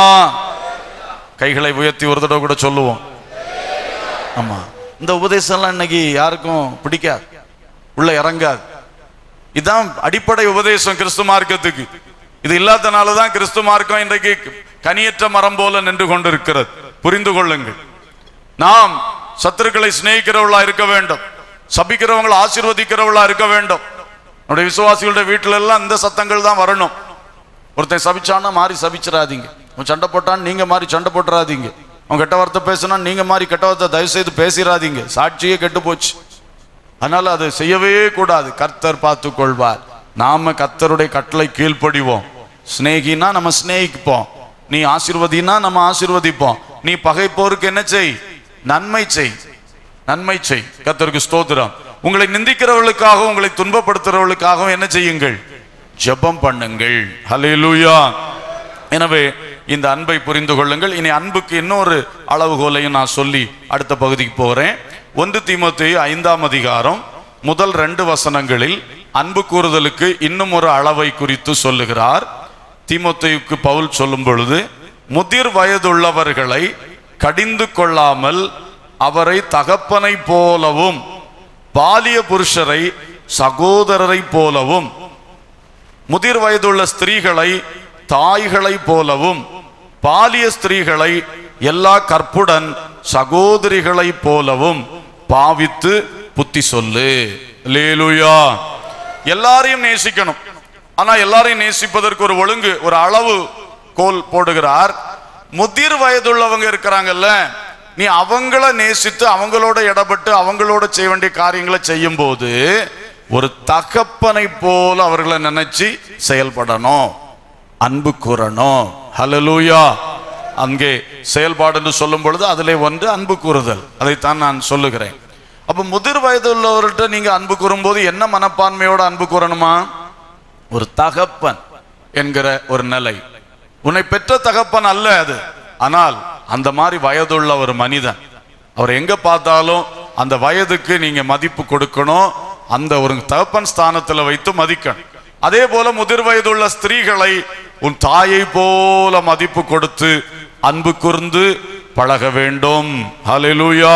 கைகளை உயர்த்தி ஒரு தடவை கூட சொல்லுவோம் ஆமா இந்த உபதேசம்லாம் இன்னைக்கு யாருக்கும் பிடிக்காது உள்ள இறங்காது இதுதான் அடிப்படை உபதேசம் கிறிஸ்து மார்க்கத்துக்கு இது இல்லாதனால தான் கிறிஸ்து மார்க்கம் இன்றைக்கு கனியற்ற மரம் போல நின்று கொண்டிருக்கிறது புரிந்து கொள்ளுங்கள் நாம் சத்துருக்களை சிநேகிக்கிறவர்களா இருக்க வேண்டும் சபிக்கிறவங்களை ஆசீர்வதிக்கிறவர்களா இருக்க வேண்டும் நம்முடைய விசுவாசிகளுடைய வீட்டுல எல்லாம் இந்த சத்தங்கள் தான் வரணும் ஒருத்தன் சபிச்சான்னா மாறி சபிச்சிடாதீங்க அவன் சண்டை போட்டான் நீங்க மாறி சண்டை போட்டுறாதீங்க அவன் கெட்ட வார்த்தை பேசினா நீங்க மாறி கெட்ட வார்த்தை தயவு செய்து பேசிடாதீங்க சாட்சியே கெட்டு போச்சு அதனால அதை செய்யவே கூடாது கர்த்தர் பார்த்து கொள்வார் நாம கர்த்தருடைய கட்டளை கீழ்ப்படிவோம் சிநேகினா நம்ம சிநேகிப்போம் நீ ஆசீர்வதினா நம்ம ஆசீர்வதிப்போம் நீ பகைப்போருக்கு என்ன செய் நன்மை செய் நன்மை செய் கர்த்தருக்கு ஸ்தோத்திரம் உங்களை நிந்திக்கிறவர்களுக்காகவும் உங்களை துன்பப்படுத்துறவர்களுக்காகவும் என்ன செய்யுங்கள் ஜெபம் பண்ணுங்கள் ஹalleluya எனவே இந்த அன்பை புரிந்து கொள்ளுங்கள் இனி அன்புக்கு இன்னொரு அளவுகோலையும் நான் சொல்லி அடுத்த பகுதிக்கு போகிறேன் ஒன்று தீமோத்தேயு ஐந்தாம் அதிகாரம் முதல் ரெண்டு வசனங்களில் அன்பு கூறுதலுக்கு இன்னும் ஒரு அளவை குறித்து சொல்லுகிறார் தீமோத்தேயுக்கு பவுல் சொல்லும் பொழுது முதிர் வயதுள்ளவர்களை கடிந்து கொள்ளாமல் அவரை தகப்பனை போலவும் பாலிய புருஷரை சகோதரரை போலவும் முதிர் வயதுள்ள ஸ்திரீகளை தாய்களை போலவும் பாலிய ஸ்திரீகளை எல்லா கற்புடன் சகோதரிகளை போலவும் பாவித்து புத்தி சொல்லு லேலுயா எல்லாரையும் நேசிக்கணும் ஆனா எல்லாரையும் நேசிப்பதற்கு ஒரு ஒழுங்கு ஒரு அளவு கோல் போடுகிறார் முதிர் வயதுள்ளவங்க இருக்கிறாங்கல்ல நீ அவங்கள நேசித்து அவங்களோட இடப்பட்டு அவங்களோட செய்ய வேண்டிய காரியங்களை செய்யும் போது ஒரு தகப்பனை போல அவர்களை நினைச்சு செயல்படணும் அன்பு கூறணும் ஹலலூயா அங்கே செயல்பாடு என்று சொல்லும் பொழுது அதிலே ஒன்று அன்பு கூறுதல் அதைத்தான் நான் சொல்லுகிறேன் அப்ப முதிர் வயது உள்ளவர்கிட்ட நீங்க அன்பு கூறும்போது என்ன மனப்பான்மையோட அன்பு கூறணுமா ஒரு தகப்பன் என்கிற ஒரு நிலை உன்னை பெற்ற தகப்பன் அல்ல அது ஆனால் அந்த மாதிரி வயதுள்ள ஒரு மனிதன் அவர் எங்க பார்த்தாலும் அந்த வயதுக்கு நீங்க மதிப்பு கொடுக்கணும் அந்த ஒரு தகப்பன் ஸ்தானத்துல வைத்து மதிக்கணும் அதே போல முதிர் வயதுள்ள ஸ்திரீகளை உன் தாயை போல மதிப்பு கொடுத்து அன்பு கூர்ந்து பழக வேண்டும் ஹalleluya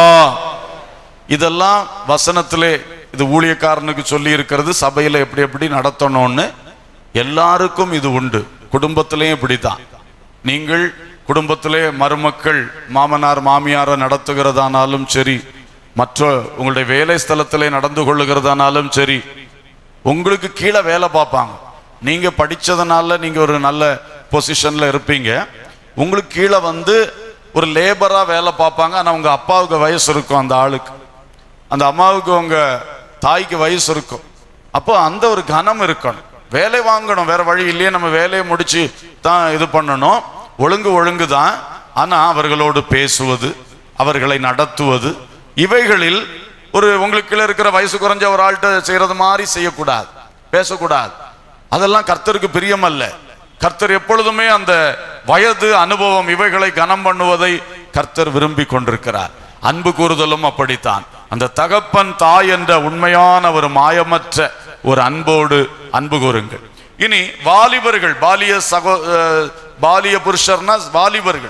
இதெல்லாம் வசனத்திலே இது ஊழியக்காரனுக்கு சொல்லி இருக்கிறது சபையில எப்படி எப்படி நடத்தணும்னு எல்லாருக்கும் இது உண்டு குடும்பத்திலையும் இப்படித்தான் நீங்கள் குடும்பத்திலே மருமக்கள் மாமனார் மாமியாரை நடத்துகிறதானாலும் சரி மற்ற உங்களுடைய வேலை ஸ்தலத்திலே நடந்து கொள்ளுகிறதானாலும் சரி உங்களுக்கு கீழே வேலை பார்ப்பாங்க நீங்க படிச்சதுனால நீங்க ஒரு நல்ல பொசிஷன்ல இருப்பீங்க உங்களுக்கு கீழே வந்து ஒரு லேபரா வேலை பார்ப்பாங்க ஆனா உங்க அப்பாவுக்கு வயசு இருக்கும் அந்த ஆளுக்கு அந்த அம்மாவுக்கு உங்க தாய்க்கு வயசு இருக்கும் அப்போ அந்த ஒரு கனம் இருக்கணும் வேலை வாங்கணும் வேற வழி இல்லையே நம்ம வேலையை முடிச்சு தான் இது பண்ணணும் ஒழுங்கு ஒழுங்கு தான் ஆனா அவர்களோடு பேசுவது அவர்களை நடத்துவது இவைகளில் ஒரு உங்களுக்கு கீழ இருக்கிற வயசு குறைஞ்ச ஒரு ஆள்கிட்ட செய்யறது மாதிரி செய்யக்கூடாது பேசக்கூடாது அதெல்லாம் கர்த்தருக்கு பிரியமல்ல கர்த்தர் எப்பொழுதுமே அந்த வயது அனுபவம் இவைகளை கனம் பண்ணுவதை கர்த்தர் விரும்பி கொண்டிருக்கிறார் அன்பு கூறுதலும் அப்படித்தான் அந்த தகப்பன் தாய் என்ற உண்மையான ஒரு மாயமற்ற ஒரு அன்போடு அன்பு கூறுங்கள் இனி வாலிபர்கள் பாலிய சகோ அஹ், பாலிய புருஷர்னா வாலிபர்கள்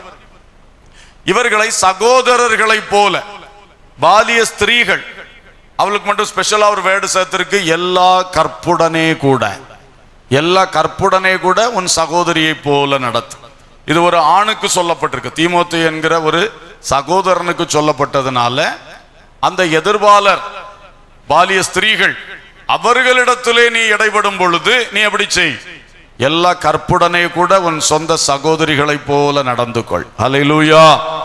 இவர்களை சகோதரர்களைப் போல பாலிய ஸ்திரீகள் அவளுக்கு மட்டும் ஸ்பெஷலா ஒரு வேர்டு சேர்த்திருக்கு எல்லா கற்புடனே கூட எல்லா கற்புடனே கூட உன் சகோதரியை போல நடத்து இது ஒரு ஆணுக்கு சொல்லப்பட்டிருக்கு தீமோத்து என்கிற ஒரு சகோதரனுக்கு சொல்லப்பட்டதுனால அந்த எதிர்பாலர் பாலிய ஸ்திரீகள் அவர்களிடத்திலே நீ இடைபடும் பொழுது நீ எப்படி செய் எல்லா கற்புடனே கூட உன் சொந்த சகோதரிகளைப் போல நடந்து கொள் ஹalleluya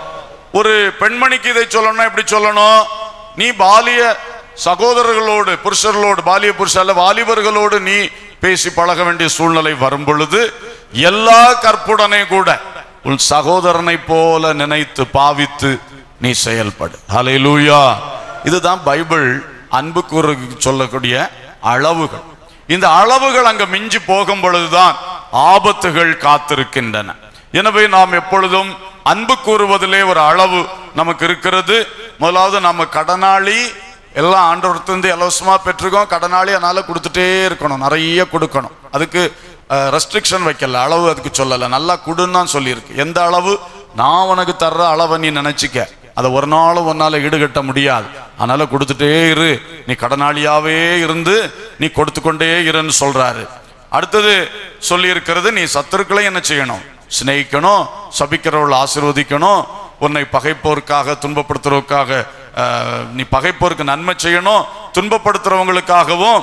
ஒரு பெண்மணிக்கு இதை சொல்லணும் எப்படி சொல்லணும் நீ பாலிய சகோதரர்களோடு புருஷர்களோடு பாலிய புருஷர்ல வாலிபர்களோடு நீ பேசி பழக வேண்டிய சூழ்நிலை வரும் பொழுது எல்லா கற்புடனே கூட உன் சகோதரனை போல நினைத்து பாவித்து நீ செயல்படு ஹalleluya இதுதான் பைபிள் அன்பு கூறு சொல்லக்கூடிய அளவுகள் இந்த அளவுகள் அங்க மிஞ்சி போகும் பொழுதுதான் ஆபத்துகள் காத்திருக்கின்றன எனவே நாம் எப்பொழுதும் அன்பு கூறுவதிலே ஒரு அளவு நமக்கு இருக்கிறது முதலாவது நம்ம கடனாளி எல்லாம் ஆண்டவர்த்திருந்து இலவசமா பெற்றிருக்கோம் கடனாளி அதனால கொடுத்துட்டே இருக்கணும் நிறைய கொடுக்கணும் அதுக்கு ரெஸ்ட்ரிக்ஷன் வைக்கல அளவு அதுக்கு சொல்லல நல்லா கொடுன்னு தான் சொல்லியிருக்கு எந்த அளவு நான் உனக்கு தர்ற அளவை நீ நினைச்சுக்க அதை ஒரு நாளும் உன்னால ஈடுகட்ட முடியாது அதனால கொடுத்துட்டே இரு நீ கடனாளியாவே இருந்து நீ கொடுத்து கொண்டே இருன்னு சொல்றாரு அடுத்தது சொல்லி இருக்கிறது நீ சத்துருக்களை என்ன செய்யணும் சிநேகிக்கணும் சபிக்கிறவள் ஆசீர்வதிக்கணும் உன்னை பகைப்போருக்காக துன்பப்படுத்துறவருக்காக ஆஹ், நீ பகைப்போருக்கு நன்மை செய்யணும் துன்பப்படுத்துறவங்களுக்காகவும்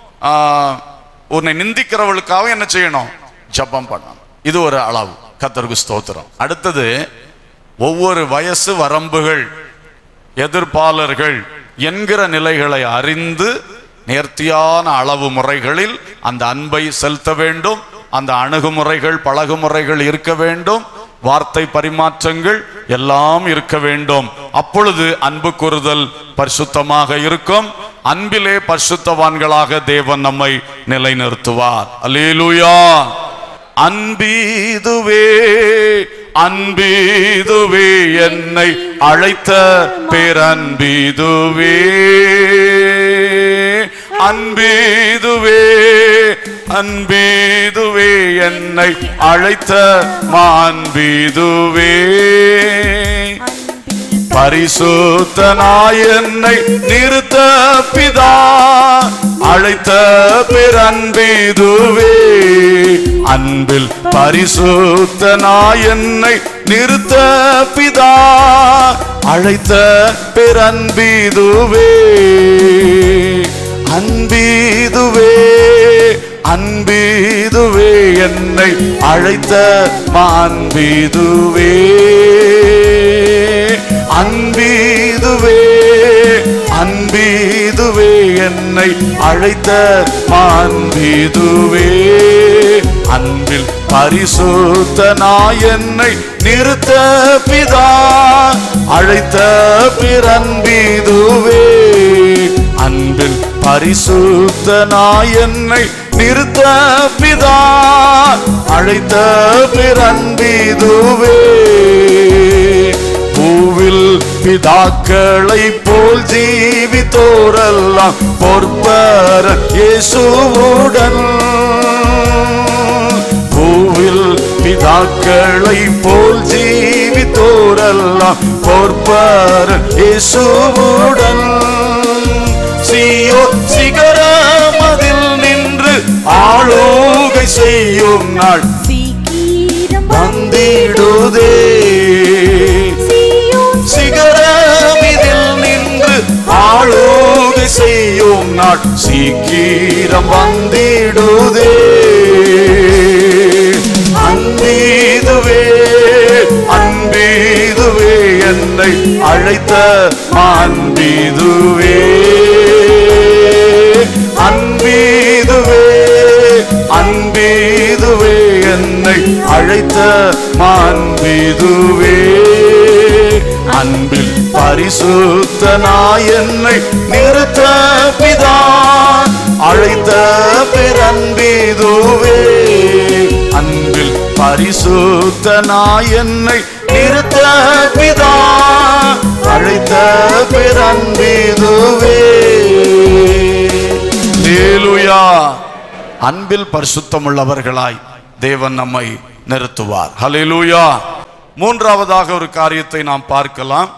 ஆஹ், உன்னை நிந்திக்கிறவளுக்காகவும் என்ன செய்யணும் ஜெபம் பண்ணணும் இது ஒரு அளவு கத்தருக்கு ஸ்தோத்திரம் அடுத்தது ஒவ்வொரு வயசு வரம்புகள் எதிர்ப்பாளர்கள் என்கிற நிலைகளை அறிந்து நேர்த்தியான அளவு முறைகளில் அந்த அன்பை செலுத்த வேண்டும் அந்த அணுகுமுறைகள் பழகுமுறைகள் இருக்க வேண்டும் வார்த்தை பரிமாற்றங்கள் எல்லாம் இருக்க வேண்டும் அப்பொழுது அன்பு கூறுதல் பரிசுத்தமாக இருக்கும் அன்பிலே பரிசுத்தவான்களாக தேவன் நம்மை நிலைநிறுத்துவார் அல்லேலூயா அன்பீதுவே அன்பீதுவே என்னை அழைத்த பேரன்பீதுவே அன்பீதுவே அன்பீதுவே என்னை அழைத்த மாண்பீதுவே பரிசுத்தனாய் என்னை நிறுத்த பிதா அழைத்த பிறன்பீதுவே அன்பில் பரிசுத்தனாய் என்னை நிறுத்த பிதா அழைத்த பிறன்பீதுவே அன்பீதுவே அன்பீதுவே என்னை அழைத்த மாண்பீதுவே அன்பீதுவே அன்பீதுவே என்னை அழைத்த மாண்பீதுவே அன்பில் பரிசுத்தனாய் என்னை நிறுத்த பிதா அழைத்த பிறன்பீதுவே அன்பில் பரிசுத்தனாய் என்னை நிறுத்த பிதா அழைத்த பிறன்பீதுவே பூவில் பிதாக்களை போல் ஜீவித்தோரெல்லாம் பொற்பர இயேசுவுடன் பூவில் பிதாக்களை போல் ஜீவித்தோரெல்லாம் பொற்பர இயேசுவுடன் சீயோ சிகரமதில் நின்று ஆளோகை செய்யும் நாள் சீக்கிரம் வந்திடுதே சிகரமிதில் நின்று ஆளுகை செய்யும் நாள் சீக்கிரம் வந்திடுதே அன்பீதுவே அன்பீதுவே என்னை அழைத்த அன்பீதுவே அன்பீதுவே அன்பீதுவே என்னை அழைத்த மாண்பீதுவே அன்பில் பரிசுத்தனாய் என்னை நிறுத்த பிதா அழைத்த பிறன்பீதுவே அன்பில் பரிசுத்தனாய் என்னை நிறுத்த பிதா அழைத்த பிறன்பீதுவே லேலுயா அன்பில் பரிசுத்தமுள்ளவர்களாய் தேவன் நம்மை நிறுத்துவார் ஹalleluya மூன்றாவதாக ஒரு காரியத்தை நாம் பார்க்கலாம்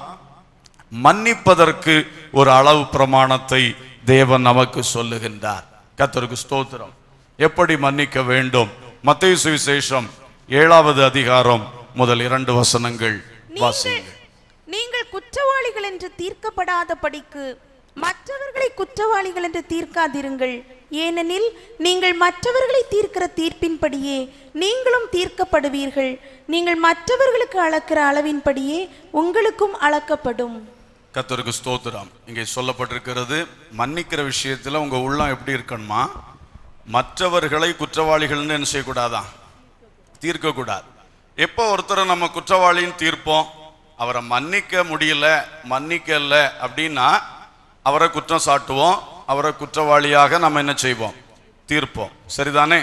மன்னிப்பதற்கு ஒரு அளவு பிரமாணத்தை தேவன் நமக்கு சொல்லுகின்றார் கர்த்தருக்கு ஸ்தோத்திரம் எப்படி மன்னிக்க வேண்டும் மத்தேயு சுவிசேஷம் ஏழாவது அதிகாரம் முதல் இரண்டு வசனங்கள் நீங்கள் வாசியுங்கள் நீங்கள் குற்றவாளிகள் என்று தீர்க்கப்படாத படிக்கு மற்றவர்களை குற்றவாளிகள் என்று தீர்க்காதிருங்கள் ஏனெனில் நீங்கள் மற்றவர்களை தீர்க்கிற தீர்ப்பின்படியே நீங்களும் தீர்க்கப்படுவீர்கள் நீங்கள் மற்றவர்களுக்கு அளக்கிற அளவின்படியே உங்களுக்கும் அளக்கப்படும் கர்த்தருக்கு ஸ்தோத்திரம் இங்கே சொல்லப்பட்டிருக்கிறது மன்னிக்கிற விஷயத்துல உங்க உள்ளம் எப்படி இருக்கணுமா மற்றவர்களை குற்றவாளிகள்னு என்ன செய்யக்கூடாதான் தீர்க்கக்கூடாது எப்போ ஒருத்தரை நம்ம குற்றவாளின்னு தீர்ப்போம் அவரை மன்னிக்க முடியல மன்னிக்கல அப்படின்னா அவரை குற்றம் சாட்டுவோம் அவரை குற்றவாளியாக நம்ம என்ன செய்வோம் தீர்ப்போம் சரிதானே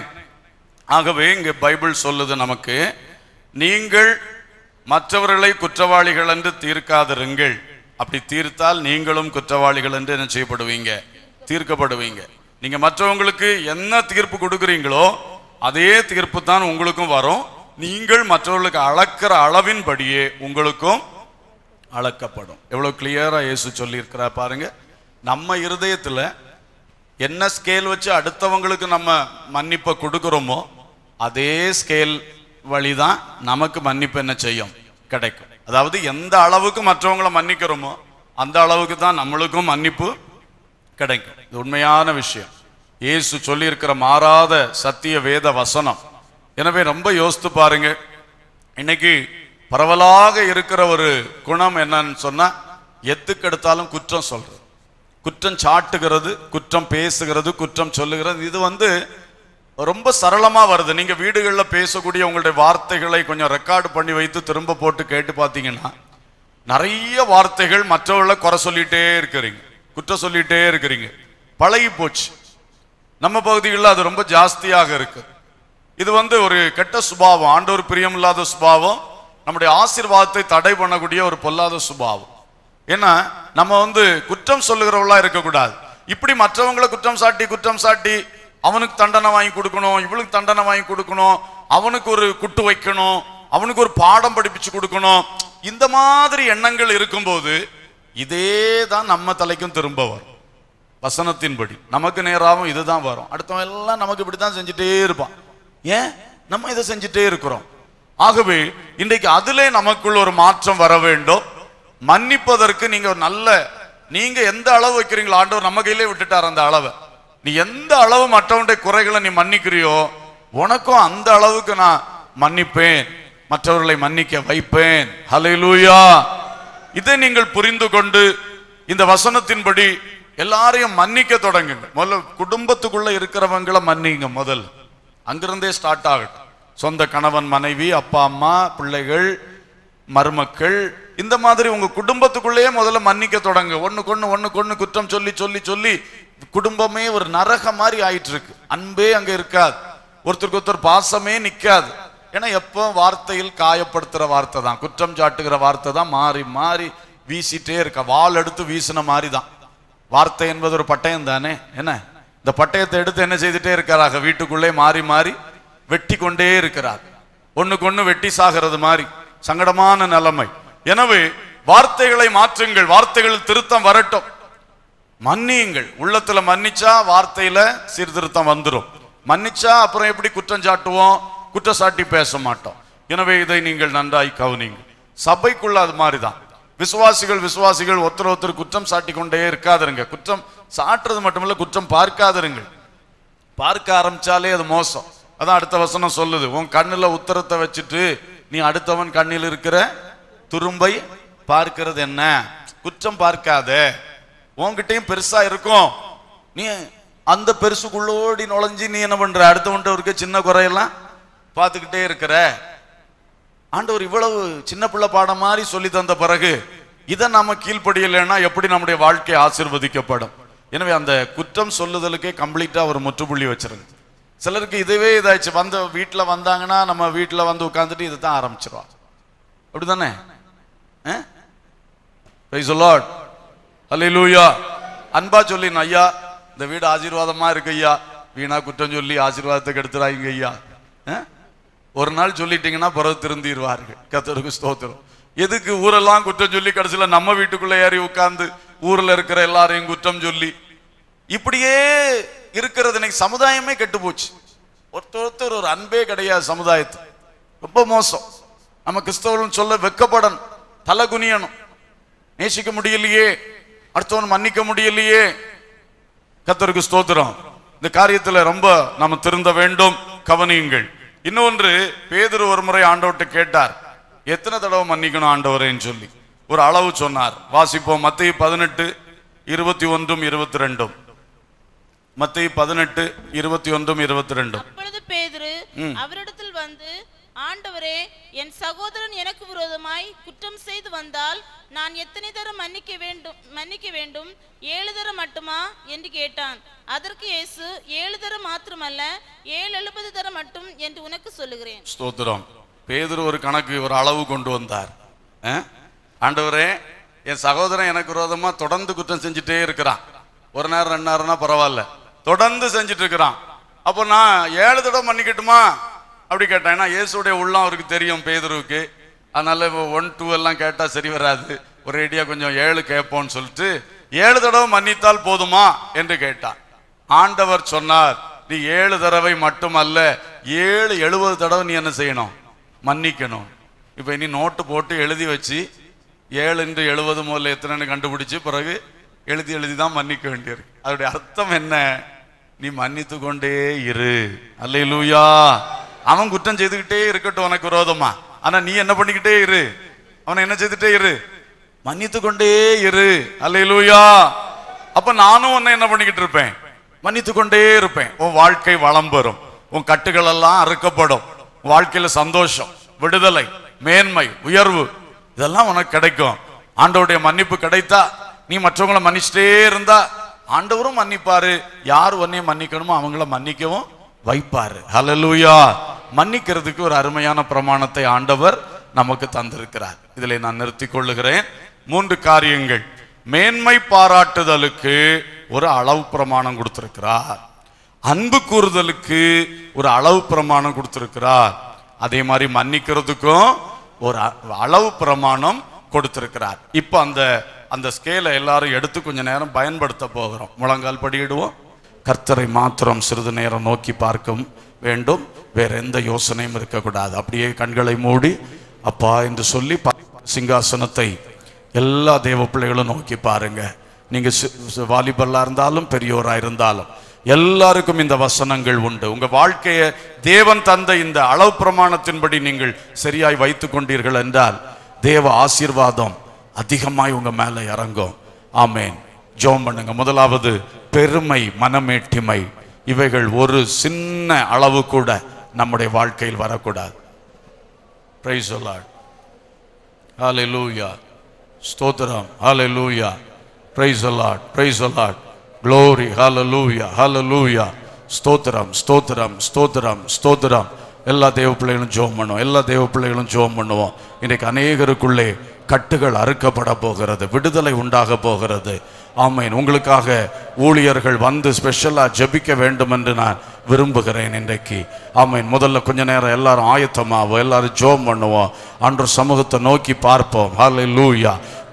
ஆகவே இங்கே பைபிள் சொல்லுது நமக்கு நீங்கள் மற்றவர்களை குற்றவாளிகள் என்று தீர்க்காதிருங்கள் அப்படி தீர்த்தால் நீங்களும் குற்றவாளிகள் என்று என்ன செய்யப்படுவீங்க தீர்க்கப்படுவீங்க நீங்க மற்றவங்களுக்கு என்ன தீர்ப்பு கொடுக்குறீங்களோ அதே தீர்ப்பு தான் உங்களுக்கும் வரும் நீங்கள் மற்றவர்களுக்கு அளக்கிற அளவின்படியே உங்களுக்கும் அளக்கப்படும் எவ்வளவு கிளியரா இயேசு சொல்லியிருக்கிறா பாருங்க நம்ம இருதயத்துல என்ன ஸ்கேல் வச்சு அடுத்தவங்களுக்கு நம்ம மன்னிப்பை கொடுக்குறோமோ அதே ஸ்கேல் வழிதான் நமக்கு மன்னிப்பு என்ன செய்யும் கிடைக்கும் அதாவது எந்த அளவுக்கு மற்றவங்களை மன்னிக்கிறோமோ அந்த அளவுக்கு தான் நம்மளுக்கும் மன்னிப்பு கிடைக்கும் இது உண்மையான விஷயம் இயேசு சொல்லியிருக்கிற மாறாத சத்திய வேத வசனம் எனவே ரொம்ப யோசித்து பாருங்க இன்னைக்கு பரவலாக இருக்கிற ஒரு குணம் என்னன்னு சொன்னா எத்துக்கெடுத்தாலும் குற்றம் சொல்றது குற்றம் சாட்டுகிறது குற்றம் பேசுகிறது குற்றம் சொல்லுகிறது இது வந்து ரொம்ப சரளமா வருது நீங்க வீடுகளில் பேசக்கூடிய உங்களுடைய வார்த்தைகளை கொஞ்சம் ரெக்கார்டு பண்ணி வைத்து திரும்ப போட்டு கேட்டு பார்த்தீங்கன்னா நிறைய வார்த்தைகள் மற்றவர்களை குறை சொல்லிட்டே இருக்கிறீங்க குற்றம் சொல்லிட்டே இருக்கிறீங்க பழகி போச்சு நம்ம பகுதிகளில் அது ரொம்ப ஜாஸ்தியாக இருக்கு இது வந்து ஒரு கெட்ட சுபாவம் ஆண்டவர் பிரியமில்லாத சுபாவம் நம்முடைய ஆசீர்வாதத்தை தடை பண்ணக்கூடிய ஒரு பொல்லாத சுபாவம் ஏன்னா நம்ம வந்து குற்றம் சொல்லுகிறவங்களா இருக்கக்கூடாது இப்படி மற்றவங்களை குற்றம் சாட்டி குற்றம் சாட்டி அவனுக்கு தண்டனை வாங்கி கொடுக்கணும் இவளுக்கு தண்டனை வாங்கி கொடுக்கணும் அவனுக்கு ஒரு குட்டு வைக்கணும் அவனுக்கு ஒரு பாடம் படிப்பிச்சு கொடுக்கணும் இந்த மாதிரி எண்ணங்கள் இருக்கும்போது இதே தான் நம்ம தலைக்கும் திரும்ப வரும் வசனத்தின்படி நமக்கு நேராகவும் இதுதான் வரும் அடுத்தவன் எல்லாம் நமக்கு இப்படித்தான் செஞ்சுட்டே இருப்பான் ஏன் நம்ம இதை செஞ்சுட்டே இருக்கிறோம் ஆகவே இன்றைக்கு அதிலே நமக்குள் ஒரு மாற்றம் வர வேண்டும் மன்னிப்பதற்கு நீங்க ஒரு நல்ல நீங்க எந்த அளவு வைக்கிறீங்களோ ஆண்டவர் நம்ம கையிலே விட்டுட்டார் அந்த அளவை நீ எந்த அளவு மற்றவனுடைய குறைகளை நீ மன்னிக்கிறியோ உனக்கும் அந்த அளவுக்கு நான் மன்னிப்பேன் மற்றவர்களை மன்னிக்க வைப்பேன் ஹalleluya இதை நீங்கள் புரிந்து கொண்டு இந்த வசனத்தின்படி எல்லாரையும் மன்னிக்க தொடங்குங்க முதல்ல குடும்பத்துக்குள்ள இருக்கிறவங்கள மன்னிங்க முதல்ல அங்கிருந்தே ஸ்டார்ட் ஆகட்டும் சொந்த கணவன் மனைவி அப்பா அம்மா பிள்ளைகள் மருமக்கள் இந்த மாதிரி உங்க குடும்பத்துக்குள்ளேயே முதல்ல மன்னிக்க தொடங்க ஒண்ணுக்கு ஒண்ணு ஒண்ணுக்கு ஒண்ணு குற்றம் சொல்லி சொல்லி சொல்லி குடும்பமே ஒரு நரக மாதிரி ஆயிட்டு இருக்கு அன்பே அங்க இருக்காது ஒருத்தருக்கு ஒருத்தர் பாசமே நிக்காது ஏன்னா எப்போ வார்த்தையில் காயப்படுத்துற வார்த்தை தான் குற்றம் சாட்டுகிற வார்த்தை தான் மாறி மாறி வீசிட்டே இருக்க வாள் எடுத்து வீசின மாதிரி தான் வார்த்தை என்பது ஒரு பட்டயம் தானே என்ன இந்த பட்டயத்தை எடுத்து என்ன செய்துட்டே இருக்கிறாங்க வீட்டுக்குள்ளே மாறி மாறி வெட்டி கொண்டே இருக்கிறார் ஒண்ணுக்கு ஒண்ணு வெட்டி சாகிறது மாதிரி சங்கடமான நிலைமை எனவே வார்த்தைகளை மாற்றுங்கள் வார்த்தைகளில் திருத்தம் வரட்டும் மன்னியுங்கள் உள்ளத்துல மன்னிச்சா வார்த்தையில சீர்திருத்தம் வந்துடும் மன்னிச்சா அப்புறம் எப்படி குற்றம் சாட்டுவோம் குற்றச்சாட்டி பேச மாட்டோம் எனவே இதை நீங்கள் நன்றாய் கவனிங்க சபைக்குள்ள அது மாதிரிதான் விசுவாசிகள் விசுவாசிகள் ஒருத்தர் ஒருத்தர் குற்றம் சாட்டி கொண்டே இருக்காதிருங்க குற்றம் சாட்டுறது மட்டுமில்ல குற்றம் பார்க்காதிருங்கள் பார்க்க ஆரம்பிச்சாலே அது மோசம் அதான் அடுத்த வசனம் சொல்லுது உன் கண்ணுல உத்தரத்தை வச்சுட்டு நீ அடுத்தவன் கண்ணில் இருக்கிற துரும்பை பார்க்கிறது என்ன குற்றம் பார்க்காத உன்கிட்டயும் பெருசா இருக்கும் நீ அந்த பெருசுக்குள்ளோடி நுழைஞ்சு நீ என்ன பண்ற அடுத்தவன்ட்ட இருக்க சின்ன குறையெல்லாம் பார்த்துக்கிட்டே இருக்கிற ஆண்டவர் இவ்வளவு சின்ன பிள்ளை பாடம் மாதிரி சொல்லி தந்த பிறகு இதை நாம கீழ்ப்படியலைன்னா எப்படி நம்முடைய வாழ்க்கை ஆசீர்வதிக்கப்படும் எனவே அந்த குற்றம் சொல்லுதலுக்கே கம்ப்ளீட்டா ஒரு முற்றுப்புள்ளி வச்சிருங்க சிலருக்கு இதுவே இதாச்சு வந்த வீட்டுல வந்தாங்கன்னா நம்ம வீட்டுல வந்து உட்கார்ந்துட்டு இதை தான் ஆரம்பிச்சிருவா அப்படிதானே பிரைஸ் லார்ட் அல்லேலூயா அன்பா சொல்லின் ஐயா இந்த வீடு ஆசீர்வாதமா இருக்கு ஐயா வீணா குற்றம் சொல்லி ஆசீர்வாதத்தை கெடுத்துறாங்க ஐயா ஆ? ஒரு நாள் சொல்லிட்டீங்கன்னா பிறகு திருந்திடுவார்கள் கத்தருக்கு ஸ்தோத்திரம் எதுக்கு ஊரெல்லாம் குற்றம் சொல்லி கடைசியில நம்ம வீட்டுக்குள்ள ஏறி உட்கார்ந்து ஊர்ல இருக்கிற எல்லாரையும் குற்றம் சொல்லி இப்படியே இருக்கிறது இன்னைக்கு சமுதாயமே கெட்டு போச்சு ஒருத்தர் ஒருத்தர் ஒரு அன்பே கிடையாது சமுதாயத்து ரொம்ப மோசம் நம்ம கிறிஸ்தவர்கள் சொல்ல வெக்கப்படணும் தலை குனியணும் நேசிக்க முடியலையே அடுத்தவன் மன்னிக்க முடியலையே கத்தருக்கு ஸ்தோத்திரம் இந்த காரியத்துல ரொம்ப நாம திருந்த வேண்டும் கவனியுங்கள் இன்னொன்று பேதுரு ஒரு முறை ஆண்டவர்கிட்ட கேட்டார் எத்தனை தடவை மன்னிக்கணும் ஆண்டவரேன்னு சொல்லி ஒரு அளவு சொன்னார் வாசிப்போம் மத்திய பதினெட்டு இருபத்தி ஒன்றும் இருபத்தி ரெண்டும் மத்திய பதினெட்டு இருபத்தி ஒன்றும் இருபத்தி ரெண்டும் அப்பொழுது பேதுரு அவரிடத்தில் வந்து ஆண்டவரே என் சகோதரன் எனக்கு விரோதமாய் குற்றம் செய்து வந்தால் நான் எத்தனை தரம் மன்னிக்க வேண்டும் மன்னிக்க வேண்டும் ஏழு தரம் மட்டுமா என்று கேட்டான் அதற்கு இயேசு ஏழு தரம் மாத்திரமல்ல ஏழு எழுபது தரம் மட்டும் என்று உனக்கு சொல்லுகிறேன் ஸ்தோத்திரம் பேதுரு ஒரு கணக்கு ஒரு அளவு கொண்டு வந்தார் அஹ்? ஆண்டவரே என் சகோதரன் எனக்கு விரோதமா தொடர்ந்து குற்றம் செஞ்சுட்டே இருக்கிறான் ஒரு நேரம் ரெண்டு நேரம்னா பரவாயில்ல தொடர்ந்து செஞ்சுட்டு இருக்கிறான் அப்போ நான் ஏழு தடவை மன்னிக்கட்டுமா அப்படி கேட்டேன் ஏன்னா இயேசுடைய உள்ளம் அவருக்கு தெரியும் பேதுருவுக்கு அதனால ஒன் டூ எல்லாம் கேட்டா சரி வராது ஒரு ஐடியா கொஞ்சம் ஏழு கேட்போம்னு சொல்லிட்டு ஏழு தடவை மன்னித்தால் போதுமா என்று கேட்டான் ஆண்டவர் சொன்னார் நீ ஏழு தடவை மட்டுமல்ல ஏழு எழுபது தடவை நீ என்ன செய்யணும் மன்னிக்கணும் இப்போ இனி நோட்டு போட்டு எழுதி வச்சு ஏழு இன்று எழுபது முதல்ல எத்தனைன்னு கண்டுபிடிச்சு பிறகு எழுதி எழுதி தான் மன்னிக்க வேண்டியிருக்கு அதோடைய அர்த்தம் என்ன நீ மன்னித்து கொண்டே இரு அல்லேலூயா அவன் குற்றம் செய்துக்கிட்டே இருக்கட்டும் உனக்கு விரோதமா ஆனா நீ என்ன பண்ணிக்கிட்டே இரு அவனை என்ன செய்துட்டே இரு மன்னித்து கொண்டே இரு அல்லேலூயா அப்ப நானும் உன்னை என்ன பண்ணிக்கிட்டு இருப்பேன் மன்னித்து கொண்டே இருப்பேன் உன் வாழ்க்கை வளம் பெறும் உன் கட்டுகள் எல்லாம் அறுக்கப்படும் உன் வாழ்க்கையில சந்தோஷம் விடுதலை மேன்மை உயர்வு இதெல்லாம் உனக்கு கிடைக்கும் ஆண்டவருடைய மன்னிப்பு கிடைத்தா நீ மற்றவங்கள மன்னிச்சிட்டே இருந்தா ஆண்டவரும் மன்னிப்பாரு யார் உன்னைய மன்னிக்கணுமோ அவங்கள மன்னிக்கவும் வைப்பாரு ஹalleluya மன்னிக்கிறதுக்கு ஒரு அருமையான பிரமாணத்தை ஆண்டவர் நமக்கு தந்திருக்கிறார் இதில் நான் நிறுத்திக் கொள்ளுகிறேன் மூன்று காரியங்கள் மேன்மை பாராட்டுதலுக்கு ஒரு அளவு பிரமாணம் கொடுத்திருக்கிறார் அன்பு கூறுதலுக்கு ஒரு அளவு பிரமாணம் கொடுத்திருக்கிறார் அதே மாதிரி மன்னிக்கிறதுக்கும் ஒரு அ- அளவு பிரமாணம் கொடுத்திருக்கிறார் இப்போ அந்த அந்த ஸ்கேலை எல்லாரும் எடுத்து கொஞ்ச நேரம் பயன்படுத்த போகிறோம் முழங்கால் படியிடுவோம் கர்த்தரை மாத்திரம் சிறிது நேரம் நோக்கி பார்க்க வேண்டும் வேற எந்த யோசனையும் இருக்கக்கூடாது அப்படியே கண்களை மூடி அப்பா என்று சொல்லி ப- சிங்காசனத்தை எல்லா தேவ பிள்ளைகளும் நோக்கி பாருங்க நீங்க சி- சி- வாலிபர்களா இருந்தாலும் பெரியோரா இருந்தாலும் எல்லாருக்கும் இந்த வசனங்கள் உண்டு உங்க வாழ்க்கையை தேவன் தந்த இந்த அளவு பிரமாணத்தின்படி நீங்கள் சரியாய் வைத்துக் கொண்டீர்கள் என்றால் தேவ ஆசீர்வாதம் அதிகமாய் உங்க மேல இறங்கும் ஆமேன் ஜெபம் பண்ணுங்க முதலாவது பெருமை மனமேட்டிமை இவைகள் ஒரு சின்ன அளவு கூட நம்முடைய வாழ்க்கையில் வரக்கூடாது பிரைஸ் லார்ட் ஹalleluya ஸ்தோத்திரம் ஹalleluya praise the lord praise the lord glory hallelujah hallelujah ஸ்தோத்திரம் ஸ்தோத்திரம் ஸ்தோத்திரம் ஸ்தோத்திரம் எல்லா தேவ பிள்ளைகளும் ஜெபம் பண்ணுவோம் எல்லா தேவ பிள்ளைகளும் ஜெபம் பண்ணுவோம் இன்றைக்கு அநேகருக்குள்ளே கட்டுகள் அறுக்கப்பட போகிறது விடுதலை உண்டாக போகிறது ஆமேன் உங்களுக்காக ஊழியர்கள் வந்து ஸ்பெஷலாக ஜெபிக்க வேண்டும் என்று நான் விரும்புகிறேன் இன்றைக்கு ஆமேன் முதல்ல கொஞ்ச நேரம் எல்லாரும் ஆயத்தமாவோம் எல்லாரும் ஜோம் பண்ணுவோம் அன்று சமூகத்தை நோக்கி பார்ப்போம் hallelujah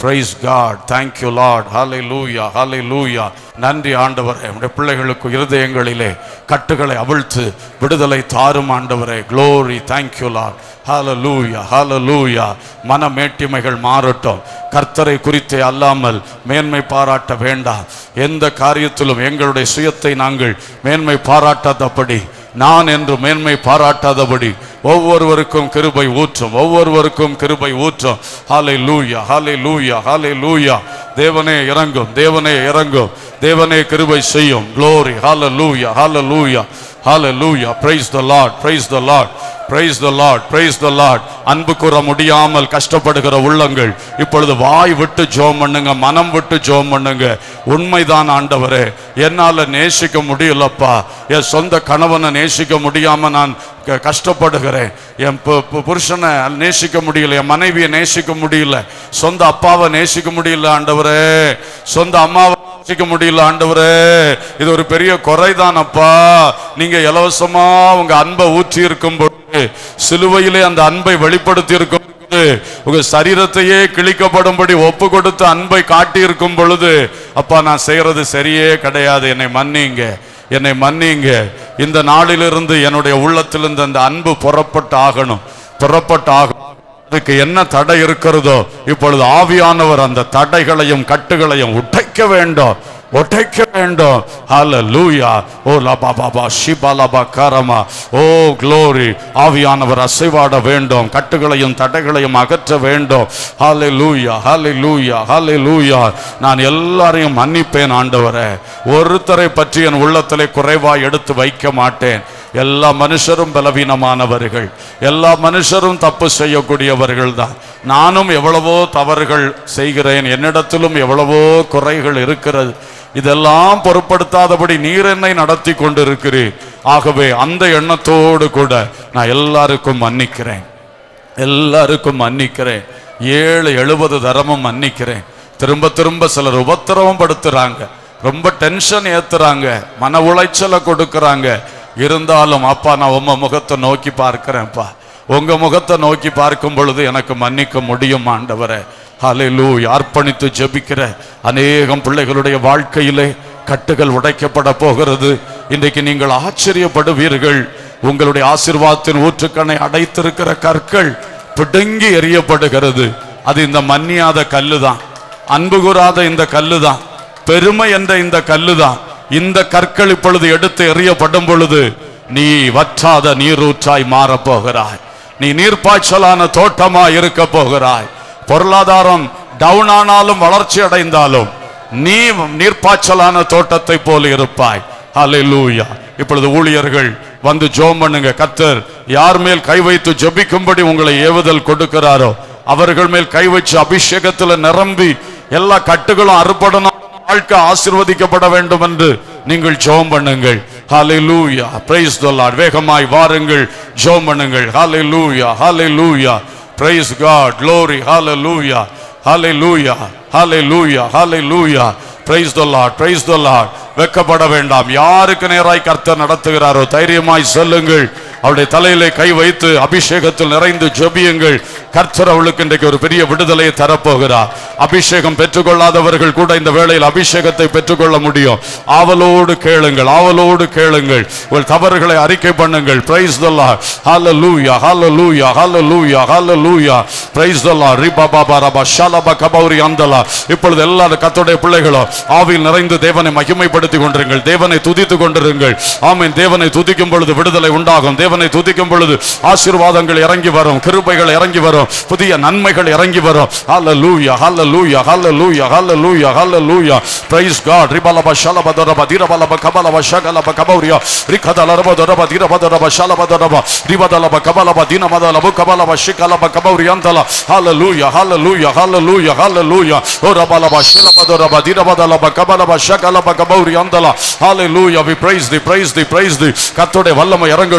praise God thank you Lord hallelujah ஹாலை லூயா நன்றி ஆண்டவரே உடைய பிள்ளைகளுக்கு இருதயங்களிலே கட்டுகளை அவிழ்த்து விடுதலை தாரும் ஆண்டவரே glory thank you Lord hallelujah hallelujah மனமேட்டிமைகள் மாறட்டும் கர்த்தரை குறித்தே அல்லாமல் மேன்மை பாராட்ட வேண்டாம் எந்த காரியத்திலும் எங்களுடைய சுயத்தை நாங்கள் மேன்மை பாராட்டாதபடி நான் என்று மேன்மை பாராட்டாதபடி ஒவ்வொருவருக்கும் கிருபை ஊற்றும் ஒவ்வொருவருக்கும் கிருபை ஊற்றும் ஹாலை லூயா ஹாலை லூயா ஹாலை லூயா தேவனே இறங்கும் தேவனே இறங்கும் தேவனே கிருபை செய்யும் க்ளோரி ஹால hallelujah hallelujah hallelujah praise the Lord praise the Lord praise the Lord praise the Lord அன்பு கூற முடியாமல் கஷ்டப்படுகிற உள்ளங்கள் இப்பொழுது வாய் விட்டு ஜோம் பண்ணுங்க மனம் விட்டு ஜோம் பண்ணுங்க உண்மைதான் ஆண்டவரே என்னால நேசிக்க முடியலப்பா என் சொந்த கணவனை நேசிக்க முடியாம நான் க- கஷ்டப்படுகிறேன் என் பு- பு- புருஷனை நேசிக்க முடியல என் மனைவியை நேசிக்க முடியல சொந்த அப்பாவை நேசிக்க முடியல ஆண்டவரே சொந்த அம்மாவை நேசிக்க முடியல ஆண்டவரே இது ஒரு பெரிய குறைதான் அப்பா நீங்க இலவசமா உங்க அன்பை ஊற்றி இருக்கும் பொழுது சிலுவையிலே அந்த அன்பை வெளிப்படுத்தி இருக்கும் பொழுது, உங்க சரீரத்தையே கிழிக்கப்படும்படி ஒப்பு கொடுத்து அன்பை காட்டி இருக்கும் பொழுது அப்பா நான் செய்யறது சரியே கிடையாது என்னை மன்னிங்க என்னை மன்னிங்க இந்த நாளிலிருந்து என்னுடைய உள்ளத்திலிருந்து அந்த அன்பு புறப்பட்டு ஆகணும் புறப்பட்டு ஆகணும் அதுக்கு என்ன தடை இருக்கிறதோ இப்பொழுது ஆவியானவர் அந்த தடைகளையும் கட்டுகளையும் உடைக்க வேண்டும் உடைக்க வேண்டும் ஹalleluya ஓ லபா பாபா ஷிபா லபா கரமா ஓ glory ஆவியானவர் அசைவாட வேண்டும் கட்டுகளையும் தடைகளையும் அகற்ற வேண்டும் ஹalleluya ஹalleluya ஹalleluya நான் எல்லாரையும் மன்னிப்பேன் ஆண்டவரே ஒருத்தரை பற்றி என் உள்ளத்திலே குறைவாய் எடுத்து வைக்க மாட்டேன் எல்லா மனுஷரும் பலவீனமானவர்கள் எல்லா மனுஷரும் தப்பு செய்யக்கூடியவர்கள் தான் நானும் எவ்வளவோ தவறுகள் செய்கிறேன் என்னிடத்திலும் எவ்வளவோ குறைகள் இருக்கிறது இதெல்லாம் பொருட்படுத்தாதபடி நீர் என்னை நடத்தி கொண்டிருக்கிறீர் ஆகவே அந்த எண்ணத்தோடு கூட நான் எல்லாருக்கும் மன்னிக்கிறேன் எல்லாருக்கும் மன்னிக்கிறேன் ஏழு எழுபது தரமும் மன்னிக்கிறேன் திரும்ப திரும்ப சிலர் உபத்திரவம் படுத்துறாங்க ரொம்ப டென்ஷன் ஏத்துறாங்க மன உளைச்சலை கொடுக்கறாங்க இருந்தாலும் அப்பா நான் உங்க முகத்தை நோக்கி பார்க்கிறேன்ப்பா உங்க முகத்தை நோக்கி பார்க்கும் பொழுது எனக்கு மன்னிக்க முடியும் ஆண்டவரே ஹalleluya அர்ப்பணித்து ஜெபிக்கிற அநேகம் பிள்ளைகளுடைய வாழ்க்கையிலே கட்டுகள் உடைக்கப்பட போகிறது இன்றைக்கு நீங்கள் ஆச்சரியப்படுவீர்கள் உங்களுடைய ஆசீர்வாதத்தின் ஊற்றுக்கணை அடைத்திருக்கிற கற்கள் பிடுங்கி எறியப்படுகிறது அது இந்த மன்னியாத கல்லுதான் அன்பு கூறாத இந்த கல்லுதான் பெருமை என்ற இந்த கல்லுதான் இந்த கற்கள் இப்பொழுது எடுத்து எறியப்படும் பொழுது நீ வற்றாத நீரூற்றாய் மாறப் போகிறாய் நீ நீர்ப்பாய்ச்சலான தோட்டமா இருக்க போகிறாய் பொருளாதாரம் டவுன் ஆனாலும் வளர்ச்சி அடைந்தாலும் நீ நீர்ப்பாய்ச்சலான தோட்டத்தை போல இருப்பாய் ஹalleluya இப்பொழுது ஊழியர்கள் வந்து ஜோம் பண்ணுங்க கத்தர் யார் மேல் கை வைத்து ஜெபிக்கும்படி உங்களை ஏவுதல் கொடுக்கிறாரோ அவர்கள் மேல் கை வச்சு அபிஷேகத்துல நிரம்பி எல்லா கட்டுகளும் அறுபடணும் வாழ்க்கை ஆசீர்வதிக்கப்பட வேண்டும் என்று நீங்கள் ஜெபம் பண்ணுங்கள் ஹalleluya praise the lord வேகமாய் வாருங்கள் ஜெபம் பண்ணுங்கள் ஹalleluya hallelujah praise god glory hallelujah hallelujah hallelujah hallelujah praise the lord praise the lord வெக்கப்பட வேண்டாம் யாருக்கு நேராய் கர்த்தர் நடத்துகிறாரோ தைரியமாய் சொல்லுங்கள் அவருடைய தலையிலே கை வைத்து அபிஷேகத்தில் நிறைந்து ஜெபியுங்கள் கர்த்தர் அவளுக்கு இன்றைக்கு ஒரு பெரிய விடுதலையை தரப்போகிறார் அபிஷேகம் பெற்றுக்கொள்ளாதவர்கள் கூட இந்த வேளையில் அபிஷேகத்தை பெற்றுக்கொள்ள முடியும் ஆவலோடு கேளுங்கள் ஆவலோடு கேளுங்கள் உங்கள் தவறுகளை அறிக்கை பண்ணுங்கள் praise the Lord hallelujah hallelujah hallelujah hallelujah praise the lord ரிபா பாபா ரபா ஷலபா கபௌரி அந்தலா இப்பொழுது எல்லா கர்த்தருடைய பிள்ளைகளும் ஆவியில் நிறைந்து தேவனை மகிமைப்படுத்திக் கொண்டிருங்கள் தேவனை துதித்துக் கொண்டிருங்கள் ஆமென் தேவனை துதிக்கும் பொழுது விடுதலை உண்டாகும் தேவனை துதிக்கும் பொழுது ஆசீர்வாதங்கள் இறங்கி வரும் கிருபைகள் இறங்கி வரும் புதிய நன்மைகள் இறங்கி வரும் ஹalleluya hallelujah hallelujah hallelujah hallelujah praise god ரிபலப ஷலப தரப திரபலப கபலப ஷகலப கபௌரியா ரிகதலரப தரப திரப தரப ஷலப தரப ரிபதலப கபலப தினமதலப கபலப ஷிகலப கபௌரியந்தல hallelujah hallelujah hallelujah hallelujah O ரபலப ஷலப தரப திரபதலப கபலப ஷகலப கபௌரியந்தல hallelujah we praise thee praise thee praise thee கர்த்தருடைய வல்லமை இறங்கட்டும் கர்த்தருடைய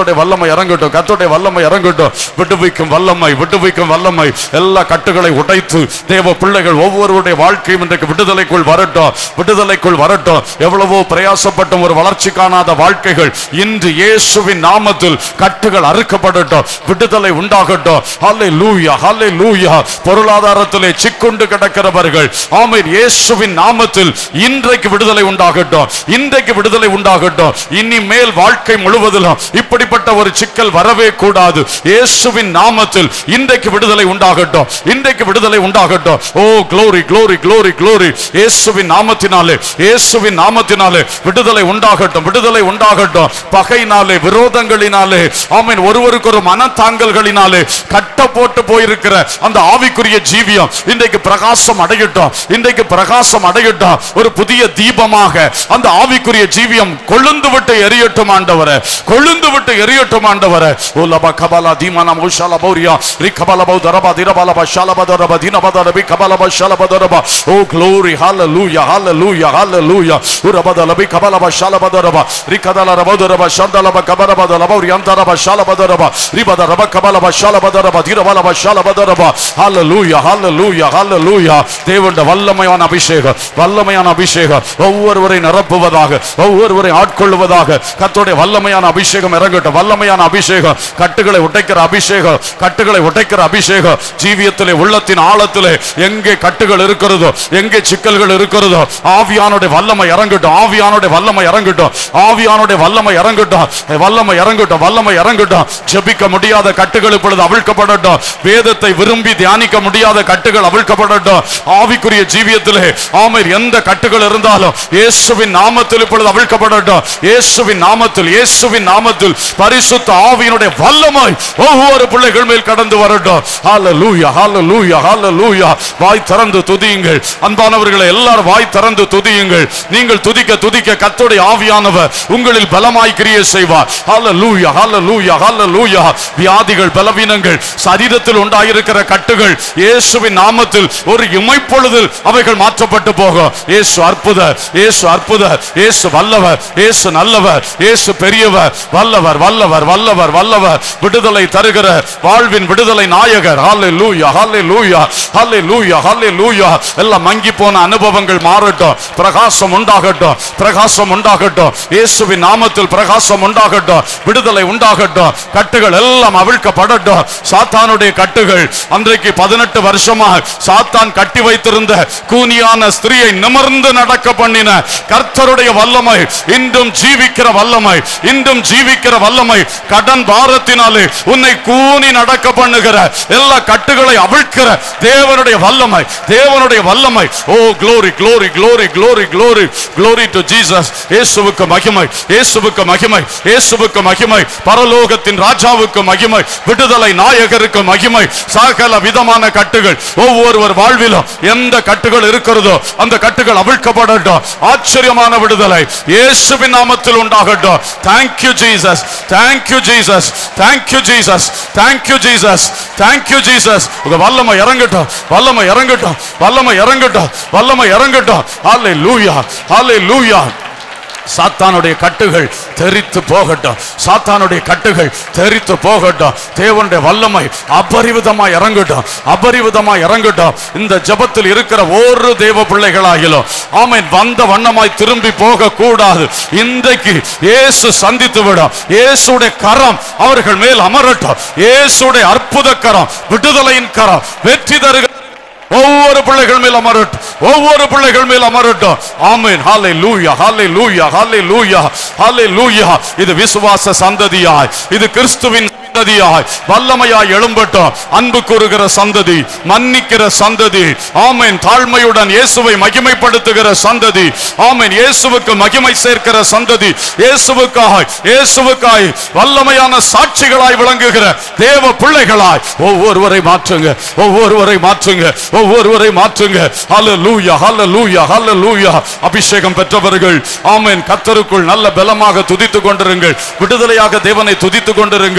கத்தோடைய வல்லமை இறங்கட்டும் கத்தோடைய வல்லமை இறங்கட்டும் விடுவிக்கும் வல்லமை விடுவிக்கும் வல்லமை எல்லா கட்டுகளை உடைத்து தேவ பிள்ளைகள் ஒவ்வொருவருடைய வாழ்க்கையும் இன்றைக்கு விடுதலைக்குள் வரட்டும் விடுதலைக்குள் வரட்டும் எவ்வளவோ பிரயாசப்பட்டும் ஒரு வளர்ச்சி காணாத வாழ்க்கைகள் இன்று இயேசுவின் நாமத்தில் கட்டுகள் அறுக்கப்படட்டும் விடுதலை உண்டாகட்டும் ஹல்லே லூயா ஹல்லே லூயா பொருளாதாரத்திலே சிக்குண்டு கிடக்கிறவர்கள் ஆமென் இயேசுவின் நாமத்தில் இன்றைக்கு விடுதலை உண்டாகட்டும் இன்றைக்கு விடுதலை உண்டாகட்டும் இனிமேல் வாழ்க்கை முழுவதிலும் இப்படிப்பட்ட ஒரு சிக்கல் வரவே கூடாது இயேசுவின் நாமத்தில் இன்றைக்கு விடுதலை உண்டாகட்டும் இன்றைக்கு விடுதலை உண்டாகட்டும் ஓ glory glory glory glory இயேசுவின் நாமத்தினாலே இயேசுவின் நாமத்தினாலே விடுதலை உண்டாகட்டும் விடுதலை உண்டாகட்டும் பகையினாலே விரோதங்களினாலே ஆமென் ஒருவருக்கு ஒரு மனத்தாங்கல்களினாலே கட்ட போட்டு போயிருக்கிற அந்த ஆவிக்குரிய ஜீவியம் இன்றைக்கு பிரகாசம் அடையட்டும் இன்றைக்கு பிரகாசம் அடையட்டும் ஒரு புதிய தீபமாக அந்த ஆவிக்குரிய ஜீவியம் கொழுந்து விட்டு எரியட்டும் ஆண்டவரே கொழுந்து விட்டு எரியட்டும் ஆண்டவரே ஓ லப கபலா தீமன மௌஷால பௌரியா ரி கபல பௌ தரபா திரபல பஷால பதரப தின பதரபி கபல பஷால பதரப ஓ glory hallelujah hallelujah hallelujah உரபத லபி கபல பஷால பதரப ரி கதல ரபதரப ஷந்தல ப கபர பதல பௌரி அந்தர பஷால பதரப ரி பத ரப கபல பஷால பதரப திரபல பஷால பதரப hallelujah hallelujah hallelujah தேவனுடைய வல்லமையான அபிஷேகம் வல்லமையான அபிஷேகம் ஒவ்வொருவரை நிரப்புவதாக ஒவ்வொருவரை ஆட்கொள்வதாக கர்த்தருடைய வல்லமையான அபிஷேகம் இறங்கட்டும் வல்லமையான அபிஷேகம் கட்டுகளை உடைக்கிற அபிஷேகம் கட்டுகளை உடைக்கிற அபிஷேகம் ஜீவியத்திலே உள்ளத்தின் ஆழத்திலே எங்கே கட்டுகள் இருக்கிறதோ எங்கே சிக்கல்கள் இருக்கிறதோ ஆவியானுடைய வல்லமை இறங்கட்டும் ஆவியானுடைய வல்லமை இறங்கட்டும் ஆவியானுடைய வல்லமை இறங்கட்டும் வல்லமை இறங்கட்டும் வல்லமை இறங்கட்டும் ஜெபிக்க முடியாத கட்டுகள் இப்பொழுது அவிழ்க்கப்படட்டும் வேதத்தை விரும்பி தியானிக்க முடியாத கட்டுகள் அவிழ்க்கப்படட்டும் ஆவிக்குரிய ஜீவியத்திலே ஆமென் எந்த கட்டுகள் இருந்தாலும் இயேசுவின் நாமத்தில் இப்பொழுது அவிழ்க்கப்படட்டும் இயேசுவின் நாமத்தில் இயேசுவின் நாமத்தில் பரிசுத்த ஆவியினுடைய வல்லமை ஒவ்வொரு பிள்ளைகள் மேல் கடந்து வரட்டும் ஹalleluya ஹalleluya ஹalleluya வாய் திறந்து துதியுங்கள் அன்பானவர்களை எல்லாரும் வாய் திறந்து துதியுங்கள் நீங்கள் துதிக்க துதிக்க கர்த்தருடைய ஆவியானவர் உங்களில் பலமாய் கிரியை செய்வார் ஹalleluya ஹalleluya ஹalleluya வியாதிகள் பலவீனங்கள் சரீரத்தில் உண்டாயிருக்கிற கட்டுகள் இயேசுவின் நாமத்தில் ஒரு இமைப்பொழுதில் அவைகள் மாற்றப்பட்டு போகும் இயேசு அற்புதர் இயேசு அற்புதர் இயேசு வல்லவர் இயேசு நல்லவர் இயேசு பெரியவர் வல்லவர் வல்லவர் வல்லவர் வல்லவர் விடுதலை தருகிற வாழ்வின் விடுதலை நாயகர் ஹalleluya ஹalleluya ஹalleluya ஹalleluya எல்லாம் மங்கி போன அனுபவங்கள் மாறட்டும் பிரகாசம் உண்டாகட்டும் பிரகாசம் உண்டாகட்டும் இயேசுவின் நாமத்தில் பிரகாசம் உண்டாகட்டும் விடுதலை உண்டாகட்டும் கட்டுகள் எல்லாம் அவிழ்க்கப்படட்டும் சாத்தானுடைய கட்டுகள் அன்றைக்கு பதினெட்டு வருஷமா சாத்தான் கட்டி வைத்திருந்த கூனியான ஸ்திரியை நிமிர்ந்து நடக்க பண்ணின கர்த்தருடைய வல்லமை இன்றும் ஜீவிக்கிற வல்லமை இன்றும் ஜீவிக்கிற வல்லமை கடன் பாரத்தினாலே உன்னை கூனி நடக்க பண்ணுகிற எல்லா கட்டுகளை அவிழ்க்கிற தேவனுடைய வல்லமை தேவனுடைய வல்லமை ஓ glory glory glory glory glory glory to Jesus இயேசுவுக்கு மகிமை இயேசுவுக்கு மகிமை இயேசுவுக்கு மகிமை பரலோகத்தின் ராஜாவுக்கு மகிமை விடுதலை நாயகருக்கு மகிமை சகல விதமான கட்டுகள் ஒவ்வொருவர் வாழ்விலும் எந்த கட்டுகள் இருக்கிறதோ அந்த கட்டுகள் அவிழ்க்கப்படட்டும் ஆச்சரியமான விடுதலை இயேசுவின் நாமத்தில் உண்டாகட்டும் thank you jesus thank you jesus thank you jesus thank you jesus thank you jesus உங்க வல்லமை இறங்கட்டும் வல்லமை இறங்கட்டும் வல்லமை இறங்கட்டும் வல்லமை இறங்கட்டும் ஹalleluya ஹalleluya சாத்தானுடைய கட்டுகள் தெரித்து போகட்டும் சாத்தானுடைய கட்டுகள் தெரித்து போகட்டும் தேவனுடைய வல்லமை அபரிவிதமாய் இறங்கட்டும் அபரிவிதமாய் இறங்கட்டும் இந்த ஜெபத்தில் இருக்கிற ஒரு தேவ பிள்ளைகளாகிலும் ஆமென் வந்த வண்ணமாய் திரும்பி போக கூடாது இன்றைக்கு இயேசு சந்தித்து விடும் இயேசுடைய கரம் அவர்கள் மேல் அமரட்டும் இயேசுடைய அற்புத கரம் விடுதலையின் கரம் வெற்றி தருக ஒவ்வொரு பிள்ளைகள் மேல் அமரட்டும் ஒவ்வொரு பிள்ளைகள் மேல் அமரட்டும் ஆமென் ஹalleluya ஹalleluya ஹalleluya ஹalleluya இது விசுவாச சந்ததியாய் இது கிறிஸ்துவின் சந்ததியாய் வல்லமையாய் எழும்பட்டும் அன்பு கூறுகிற சந்ததி மன்னிக்கிற சந்ததி ஆமென் தாழ்மையுடன் இயேசுவை மகிமைப்படுத்துகிற சந்ததி ஆமென் இயேசுவுக்கு மகிமை சேர்க்கிற சந்ததி இயேசுவுக்காய் இயேசுவுக்காய் வல்லமையான சாட்சிகளாய் விளங்குகிற தேவ பிள்ளைகளாய் ஒவ்வொருவரை மாற்றுங்க ஒவ்வொருவரை மாற்றுங்க ஒவ்வொருவரை மாற்றுங்க ஹalleluya ஹalleluya ஹalleluya அபிஷேகம் பெற்றவர்கள் ஆமென் கர்த்தருக்குள் நல்ல பலமாக துதித்துக் கொண்டிருங்கள் விடுதலையாக தேவனை துதித்துக் கொண்டிருங்கள்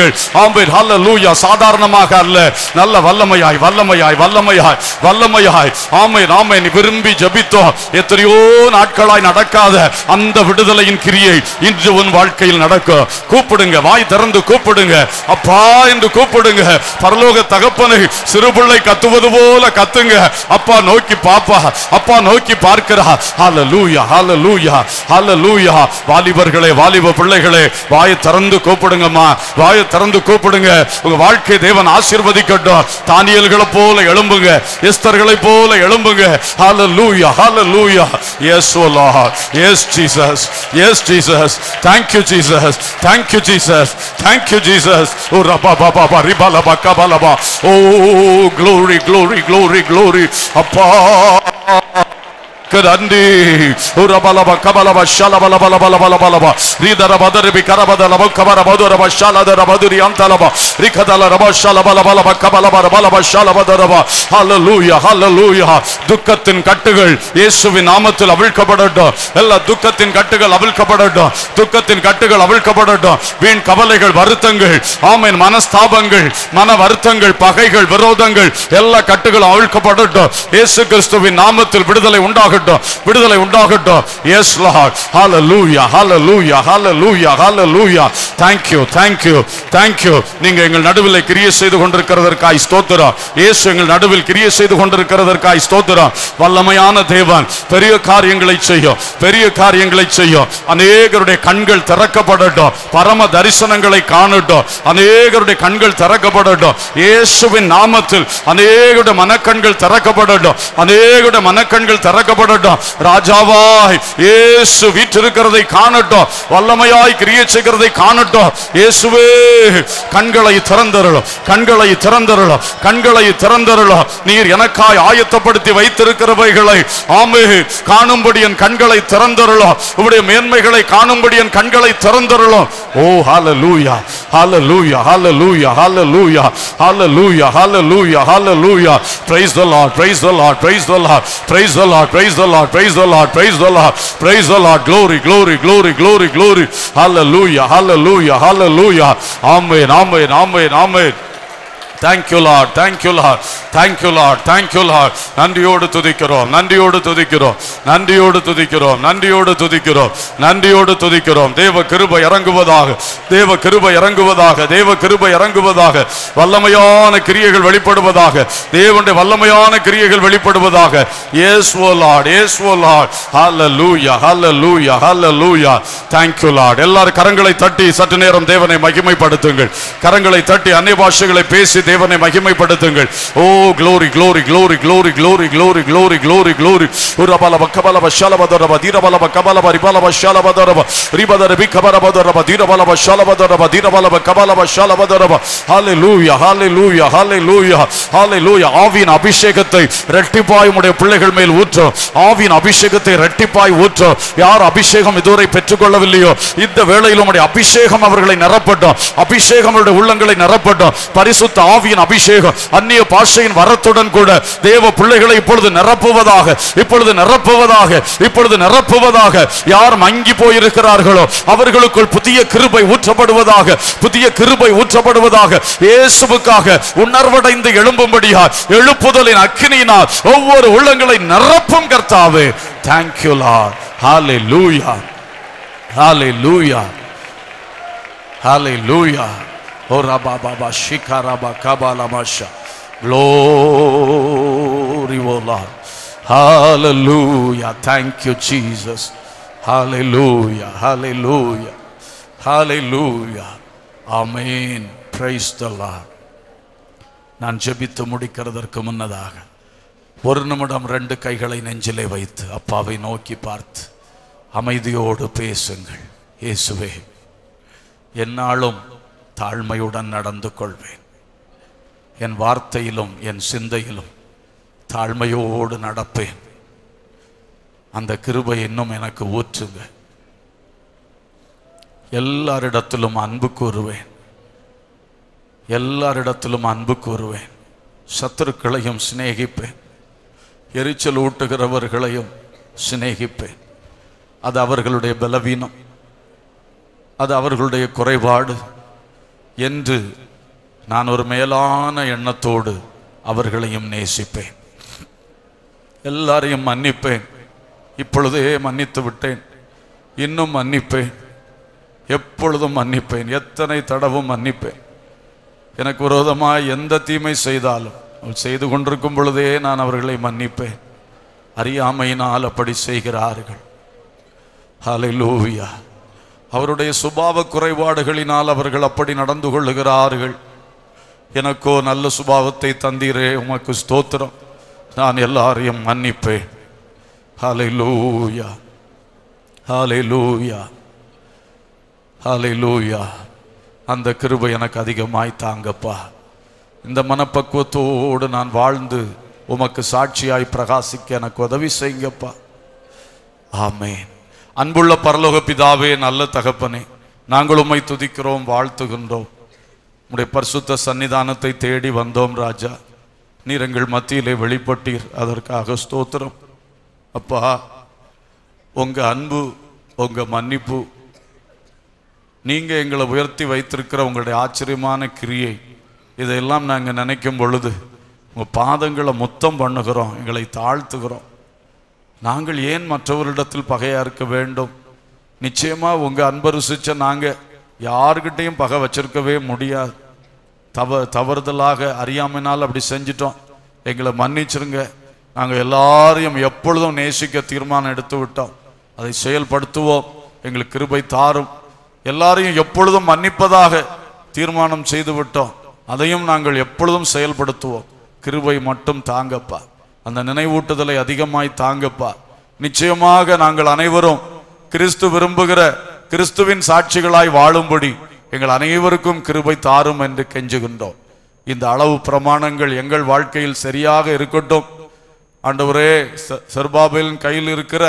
ஆமென் ஹalleluya சாதாரணமாக அல்ல நல்ல வல்லமையாய் வல்லமையாய் வல்லமையாய் வல்லமையாய் ஆமென் ஆமென் விரும்பி ஜெபித்தோம் எத்தனையோ நாட்களாய் நடக்காத அந்த விடுதலையின் கிரியை இன்று உன் வாழ்க்கையில் நடக்கும் கூப்பிடுங்க வாய் திறந்து கூப்பிடுங்க அப்பா என்று கூப்பிடுங்க பரலோக தகப்பனை சிறுபிள்ளை கத்துவது போல கத்துங்க அப்பா நோக்கி பாப்பா அப்பா நோக்கி பார்க்கிறா ஹalleluya ஹalleluya ஹalleluya வாலிபர்களே வாலிப பிள்ளைகளே வாயை திறந்து கூப்பிடுங்கம்மா வாயை திறந்து கூப்பிடுங்க உங்க வாழ்க்கை தேவன் ஆசீர்வதிக்கட்டும் தானியல்களை போல எழும்புங்க எஸ்தர்களை போல எழும்புங்க ஹalleluya ஹalleluya yes o lord yes jesus yes jesus thank you jesus thank you jesus thank you jesus oh raba ba ba ba ribala ba kabala ba oh glory glory glory glory அப்பா நன்றி உரபலப கபலப ஷலபல பல பல பல பலப ரீதர பதரிபி கரபதலப கபர பதுரப ஷலதர பதுரி அந்தலப ரிகதல ரப ஷலபல பலப கபலப பலப ஷலபதரப ஹalleluya ஹalleluya துக்கத்தின் கட்டுகள் இயேசுவின் நாமத்தில் அவிழ்க்கப்படட்டும் எல்லா துக்கத்தின் கட்டுகள் அவிழ்க்கப்படட்டும் துக்கத்தின் கட்டுகள் அவிழ்க்கப்படட்டும் வீண் கவலைகள் வருத்தங்கள் ஆமென் மனஸ்தாபங்கள் மன வருத்தங்கள் பகைகள் விரோதங்கள் எல்லா கட்டுகளும் அவிழ்க்கப்படட்டும் இயேசு கிறிஸ்துவின் நாமத்தில் விடுதலை உண்டாகட்டும் விடுதலை உண்டாகட்டும் yes Lord hallelujah hallelujah hallelujah hallelujah thank you thank you thank you நீங்க எங்கள் நடுவில் கிரியை செய்து கொண்டிருக்கிறதற்காய் ஸ்தோத்திரம் இயேசு எங்கள் நடுவில் கிரியை செய்து கொண்டிருக்கிறதற்காய் ஸ்தோத்திரம் வல்லமையான தேவன் பெரிய காரியங்களை செய்யும் பெரிய காரியங்களை செய்யும் அநேகருடைய கண்கள் திறக்கப்படட்டும் பரம தரிசனங்களை காணட்டும் அநேகருடைய கண்கள் திறக்கப்படட்டும் இயேசுவின் நாமத்தில் அநேகருடைய மனக்கண்கள் திறக்கப்படட்டும் அநேகருடைய மனக்கண்கள் திறக்கப்படட்டும் ராஜாவாய் இயேசு வீற்றிருக்கிறதை காணட்டும் வல்லமையாய் கிரியை செய்கிறதை காணட்டும் இயேசுவே கண்களை திறந்தருளும் கண்களை திறந்தருளும் கண்களை திறந்தருளும் நீர் எனக்காய் ஆயத்தப்படுத்தி வைத்திருக்கிறவைகளை ஆமே காணும்படி என் கண்களை திறந்தருளும் உம்முடைய மேன்மைகளை காணும்படி என் கண்களை திறந்தருளும் ஓ ஹalleluya hallelujah hallelujah hallelujah hallelujah hallelujah hallelujah praise the lord praise the lord praise the lord praise the lord praise the lord praise the lord praise the lord praise the lord glory glory glory glory glory hallelujah hallelujah hallelujah amen amen amen amen Thank you Lord thank you Lord thank you Lord thank you Lord நன்றியோடு துதிக்கிறோம் நன்றியோடு துதிக்கிறோம் நன்றியோடு துதிக்கிறோம் நன்றியோடு துதிக்கிறோம் நன்றியோடு துதிக்கிறோம் தேவ கிருபை இறங்குவதாக தேவ கிருபை இறங்குவதாக தேவ கிருபை இறங்குவதாக வல்லமையான கிரியைகள் வெளிப்படுவதாக தேவனுடைய வல்லமையான கிரியைகள் வெளிப்படுவதாக yes o lord yes o lord hallelujah hallelujah hallelujah thank you lord எல்லாரும் கரங்களை தட்டி சற்று நேரம் தேவனை மகிமைப்படுத்துங்கள் கரங்களை தட்டி அந்நிய பாஷைகளை பேசி தேவனை மகிமைப்படுத்துங்கள் ஓ glory glory glory glory glory glory glory glory glory உரபலப கபலப ஷலபதரப தீரபலப கபலப ரிபலப ஷலபதரப ரிபதர பிகபரபதரப தீரபலப ஷலபதரப தீரபலப கபலப ஷலபதரப ஹalleluya hallelujah hallelujah hallelujah ஆவியின் அபிஷேகத்தை இரட்டிப்பாய் உம்முடைய பிள்ளைகள் மேல் ஊற்றும் ஆவியின் அபிஷேகத்தை இரட்டிப்பாய் ஊற்றும் யார் அபிஷேகம் இதுவரை பெற்றுக்கொள்ளவில்லையோ இந்த வேளையில் உம்முடைய அபிஷேகம் அவர்களை நிரப்பட்டும் அபிஷேகம் அவருடைய உள்ளங்களை நிரப்பட்டும் பரிசுத்த ஆவியின் அபிஷேகம் அந்நிய பாஷையின் வரத்துடன் கூட தேவ பிள்ளைகளை இப்பொழுது நிரப்புவதாக இப்பொழுது நிரப்புவதாக இப்பொழுது நிரப்புவதாக யார் மங்கி போயிருக்கிறார்களோ அவர்களுக்குள் புதிய கிருபை ஊற்றப்படுவதாக புதிய கிருபை ஊற்றப்படுவதாக இயேசுவுக்காக உணர்வடைந்து எழும்பும்படியா எழுப்புதலின் அக்கினியினால் ஒவ்வொரு உள்ளங்களை நிரப்பும் கர்த்தாவே thank you Lord hallelujah hallelujah hallelujah Oh Rabba Baba Shikaraba Kabalamasha. Glory, O Lord. Hallelujah. Thank you, Jesus. Hallelujah. Hallelujah. Hallelujah. Amen. Praise the Lord. நான் ஜெபித்து முடிக்கிறதற்கு முன்னதாக ஒரு நிமிடம் ரெண்டு கைகளை நெஞ்சிலே வைத்து அப்பாவை நோக்கி பார்த்து அமைதியோடு பேசுங்கள் இயேசுவே என்னாலும் தாழ்மையுடன் நடந்து கொள்வேன் என் வார்த்தையிலும் என் சிந்தையிலும் தாழ்மையோடு நடப்பேன் அந்த கிருபை இன்னும் எனக்கு ஊற்றுங்க எல்லாரிடத்திலும் அன்பு கூறுவேன் எல்லாரிடத்திலும் அன்பு கூறுவேன் சத்துருக்களையும் சிநேகிப்பேன் எரிச்சல் ஊட்டுகிறவர்களையும் சிநேகிப்பேன் அது அவர்களுடைய பலவீனம் அது அவர்களுடைய குறைபாடு என்று நான் ஒரு மேலான எண்ணத்தோடு அவர்களையும் நேசிப்பேன் எல்லாரையும் மன்னிப்பேன் இப்பொழுதே மன்னித்து விட்டேன் இன்னும் மன்னிப்பேன் எப்பொழுதும் மன்னிப்பேன் எத்தனை தடவும் மன்னிப்பேன் எனக்கு விரோதமாய் எந்த தீமை செய்தாலும் அவள் செய்து கொண்டிருக்கும் பொழுதே நான் அவர்களை மன்னிப்பேன் அறியாமையினால் அப்படி செய்கிறார்கள் ஹalleluya அவருடைய சுபாவ குறைபாடுகளினால் அவர்கள் அப்படி நடந்து கொள்ளுகிறார்கள் எனக்கோ நல்ல சுபாவத்தை தந்தீரே உமக்கு ஸ்தோத்திரம் நான் எல்லாரையும் மன்னிப்பேன் ஹalleluya ஹalleluya ஹalleluya அந்த கிருபை எனக்கு அதிகமாய் தாங்கப்பா இந்த மனப்பக்குவத்தோடு நான் வாழ்ந்து உமக்கு சாட்சியாய் பிரகாசிக்க எனக்கு உதவி செய்யுங்கப்பா ஆமென் அன்புள்ள பரலோக பிதாவே நல்ல தகப்பனே நாங்கள் உம்மை துதிக்கிறோம் வாழ்த்துகின்றோம் உம்முடைய பரிசுத்த சன்னிதானத்தை தேடி வந்தோம் ராஜா நீர் எங்கள் மத்தியிலே வெளிப்பட்டீர் அதற்காக ஸ்தோத்திரம் அப்பா உங்க அன்பு உங்க மன்னிப்பு நீங்க எங்களை உயர்த்தி வைத்திருக்கிற உங்களுடைய ஆச்சரியமான கிரியை இதையெல்லாம் நாங்க நினைக்கும் பொழுது உங்க பாதங்களை முத்தம் பண்ணுகிறோம் எங்களை தாழ்த்துகிறோம் நாங்கள் ஏன் மற்றவரிடத்தில் பகையா இருக்க வேண்டும் நிச்சயமா உங்க அன்பை ருசிச்ச நாங்க யாருக்கிட்டையும் பகை வச்சிருக்கவே முடியாது தவ தவறுதலாக அறியாமைனால் அப்படி செஞ்சிட்டோம் எங்களை மன்னிச்சிருங்க நாங்க எல்லாரையும் எப்பொழுதும் நேசிக்க தீர்மானம் எடுத்து விட்டோம் அதை செயல்படுத்துவோம் எங்களுக்கு கிருபை தாரும் எல்லாரையும் எப்பொழுதும் மன்னிப்பதாக தீர்மானம் செய்து விட்டோம் அதையும் நாங்கள் எப்பொழுதும் செயல்படுத்துவோம் கிருபை மட்டும் தாங்கப்பா அந்த நினைவூட்டுதலை அதிகமாய் தாங்கப்பா நிச்சயமாக நாங்கள் அனைவரும் கிறிஸ்து விரும்புகிற கிறிஸ்துவின் சாட்சிகளாய் வாழும்படி எங்கள் அனைவருக்கும் கிருபை தாரும் என்று கெஞ்சுகின்றோம் இந்த அளவு பிரமாணங்கள் எங்கள் வாழ்க்கையில் சரியாக இருக்கட்டும் ஆண்டவரே செ- செருபாபேலின் கையில் இருக்கிற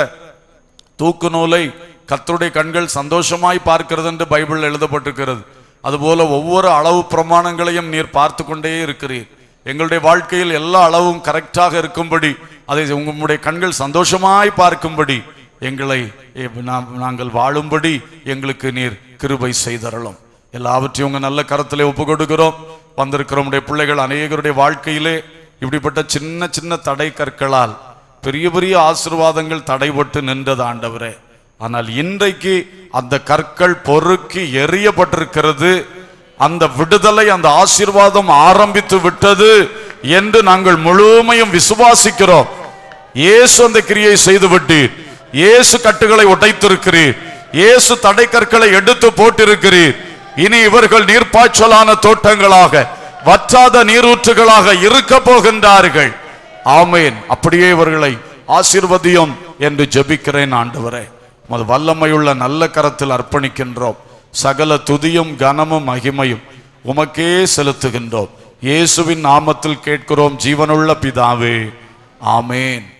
தூக்கு நூலை கர்த்தருடைய கண்கள் சந்தோஷமாய் பார்க்கிறது என்று பைபிள் எழுதப்பட்டிருக்கிறது அதுபோல ஒவ்வொரு அளவு பிரமாணங்களையும் நீர் பார்த்து கொண்டே இருக்கிறீர் எங்களுடைய வாழ்க்கையில் எல்லா அளவும் கரெக்டாக இருக்கும்படி அதை உங்களுடைய கண்கள் சந்தோஷமாய் பார்க்கும்படி எங்களை எ- நாம்- நாங்கள் வாழும்படி எங்களுக்கு நீர் கிருபை செய்தரலும் எல்லாவற்றையும் உங்க நல்ல கரத்திலே ஒப்பு கொடுக்கிறோம் வந்திருக்கிற உடைய பிள்ளைகள் அநேகருடைய வாழ்க்கையிலே இப்படிப்பட்ட சின்ன சின்ன தடை கற்களால் பெரிய பெரிய ஆசீர்வாதங்கள் தடைபட்டு நின்றது ஆண்டவரே ஆனால் இன்றைக்கு அந்த கற்கள் பொறுக்கி எரியப்பட்டிருக்கிறது அந்த விடுதலை அந்த ஆசீர்வாதம் ஆரம்பித்து விட்டது என்று நாங்கள் முழுமையும் விசுவாசிக்கிறோம் இயேசு அந்த கிரியை செய்து விட்டீர் இயேசு கட்டுகளை உடைத்திருக்கிறீர் இயேசு தடை கற்களை எடுத்து போட்டிருக்கிறீர் இனி இவர்கள் நீர்ப்பாய்ச்சலான தோட்டங்களாக வற்றாத நீரூற்றுகளாக இருக்க போகின்றார்கள் ஆமேன் அப்படியே இவர்களை ஆசீர்வதியும் என்று ஜெபிக்கிறேன் ஆண்டவரே உமது வல்லமையுள்ள நல்ல கரத்தில் அர்ப்பணிக்கின்றோம் சகல துதியும் கனமும் மகிமையும் உமக்கே செலுத்துகின்றோம் இயேசுவின் நாமத்தில் கேட்கிறோம் ஜீவனுள்ள பிதாவே ஆமேன்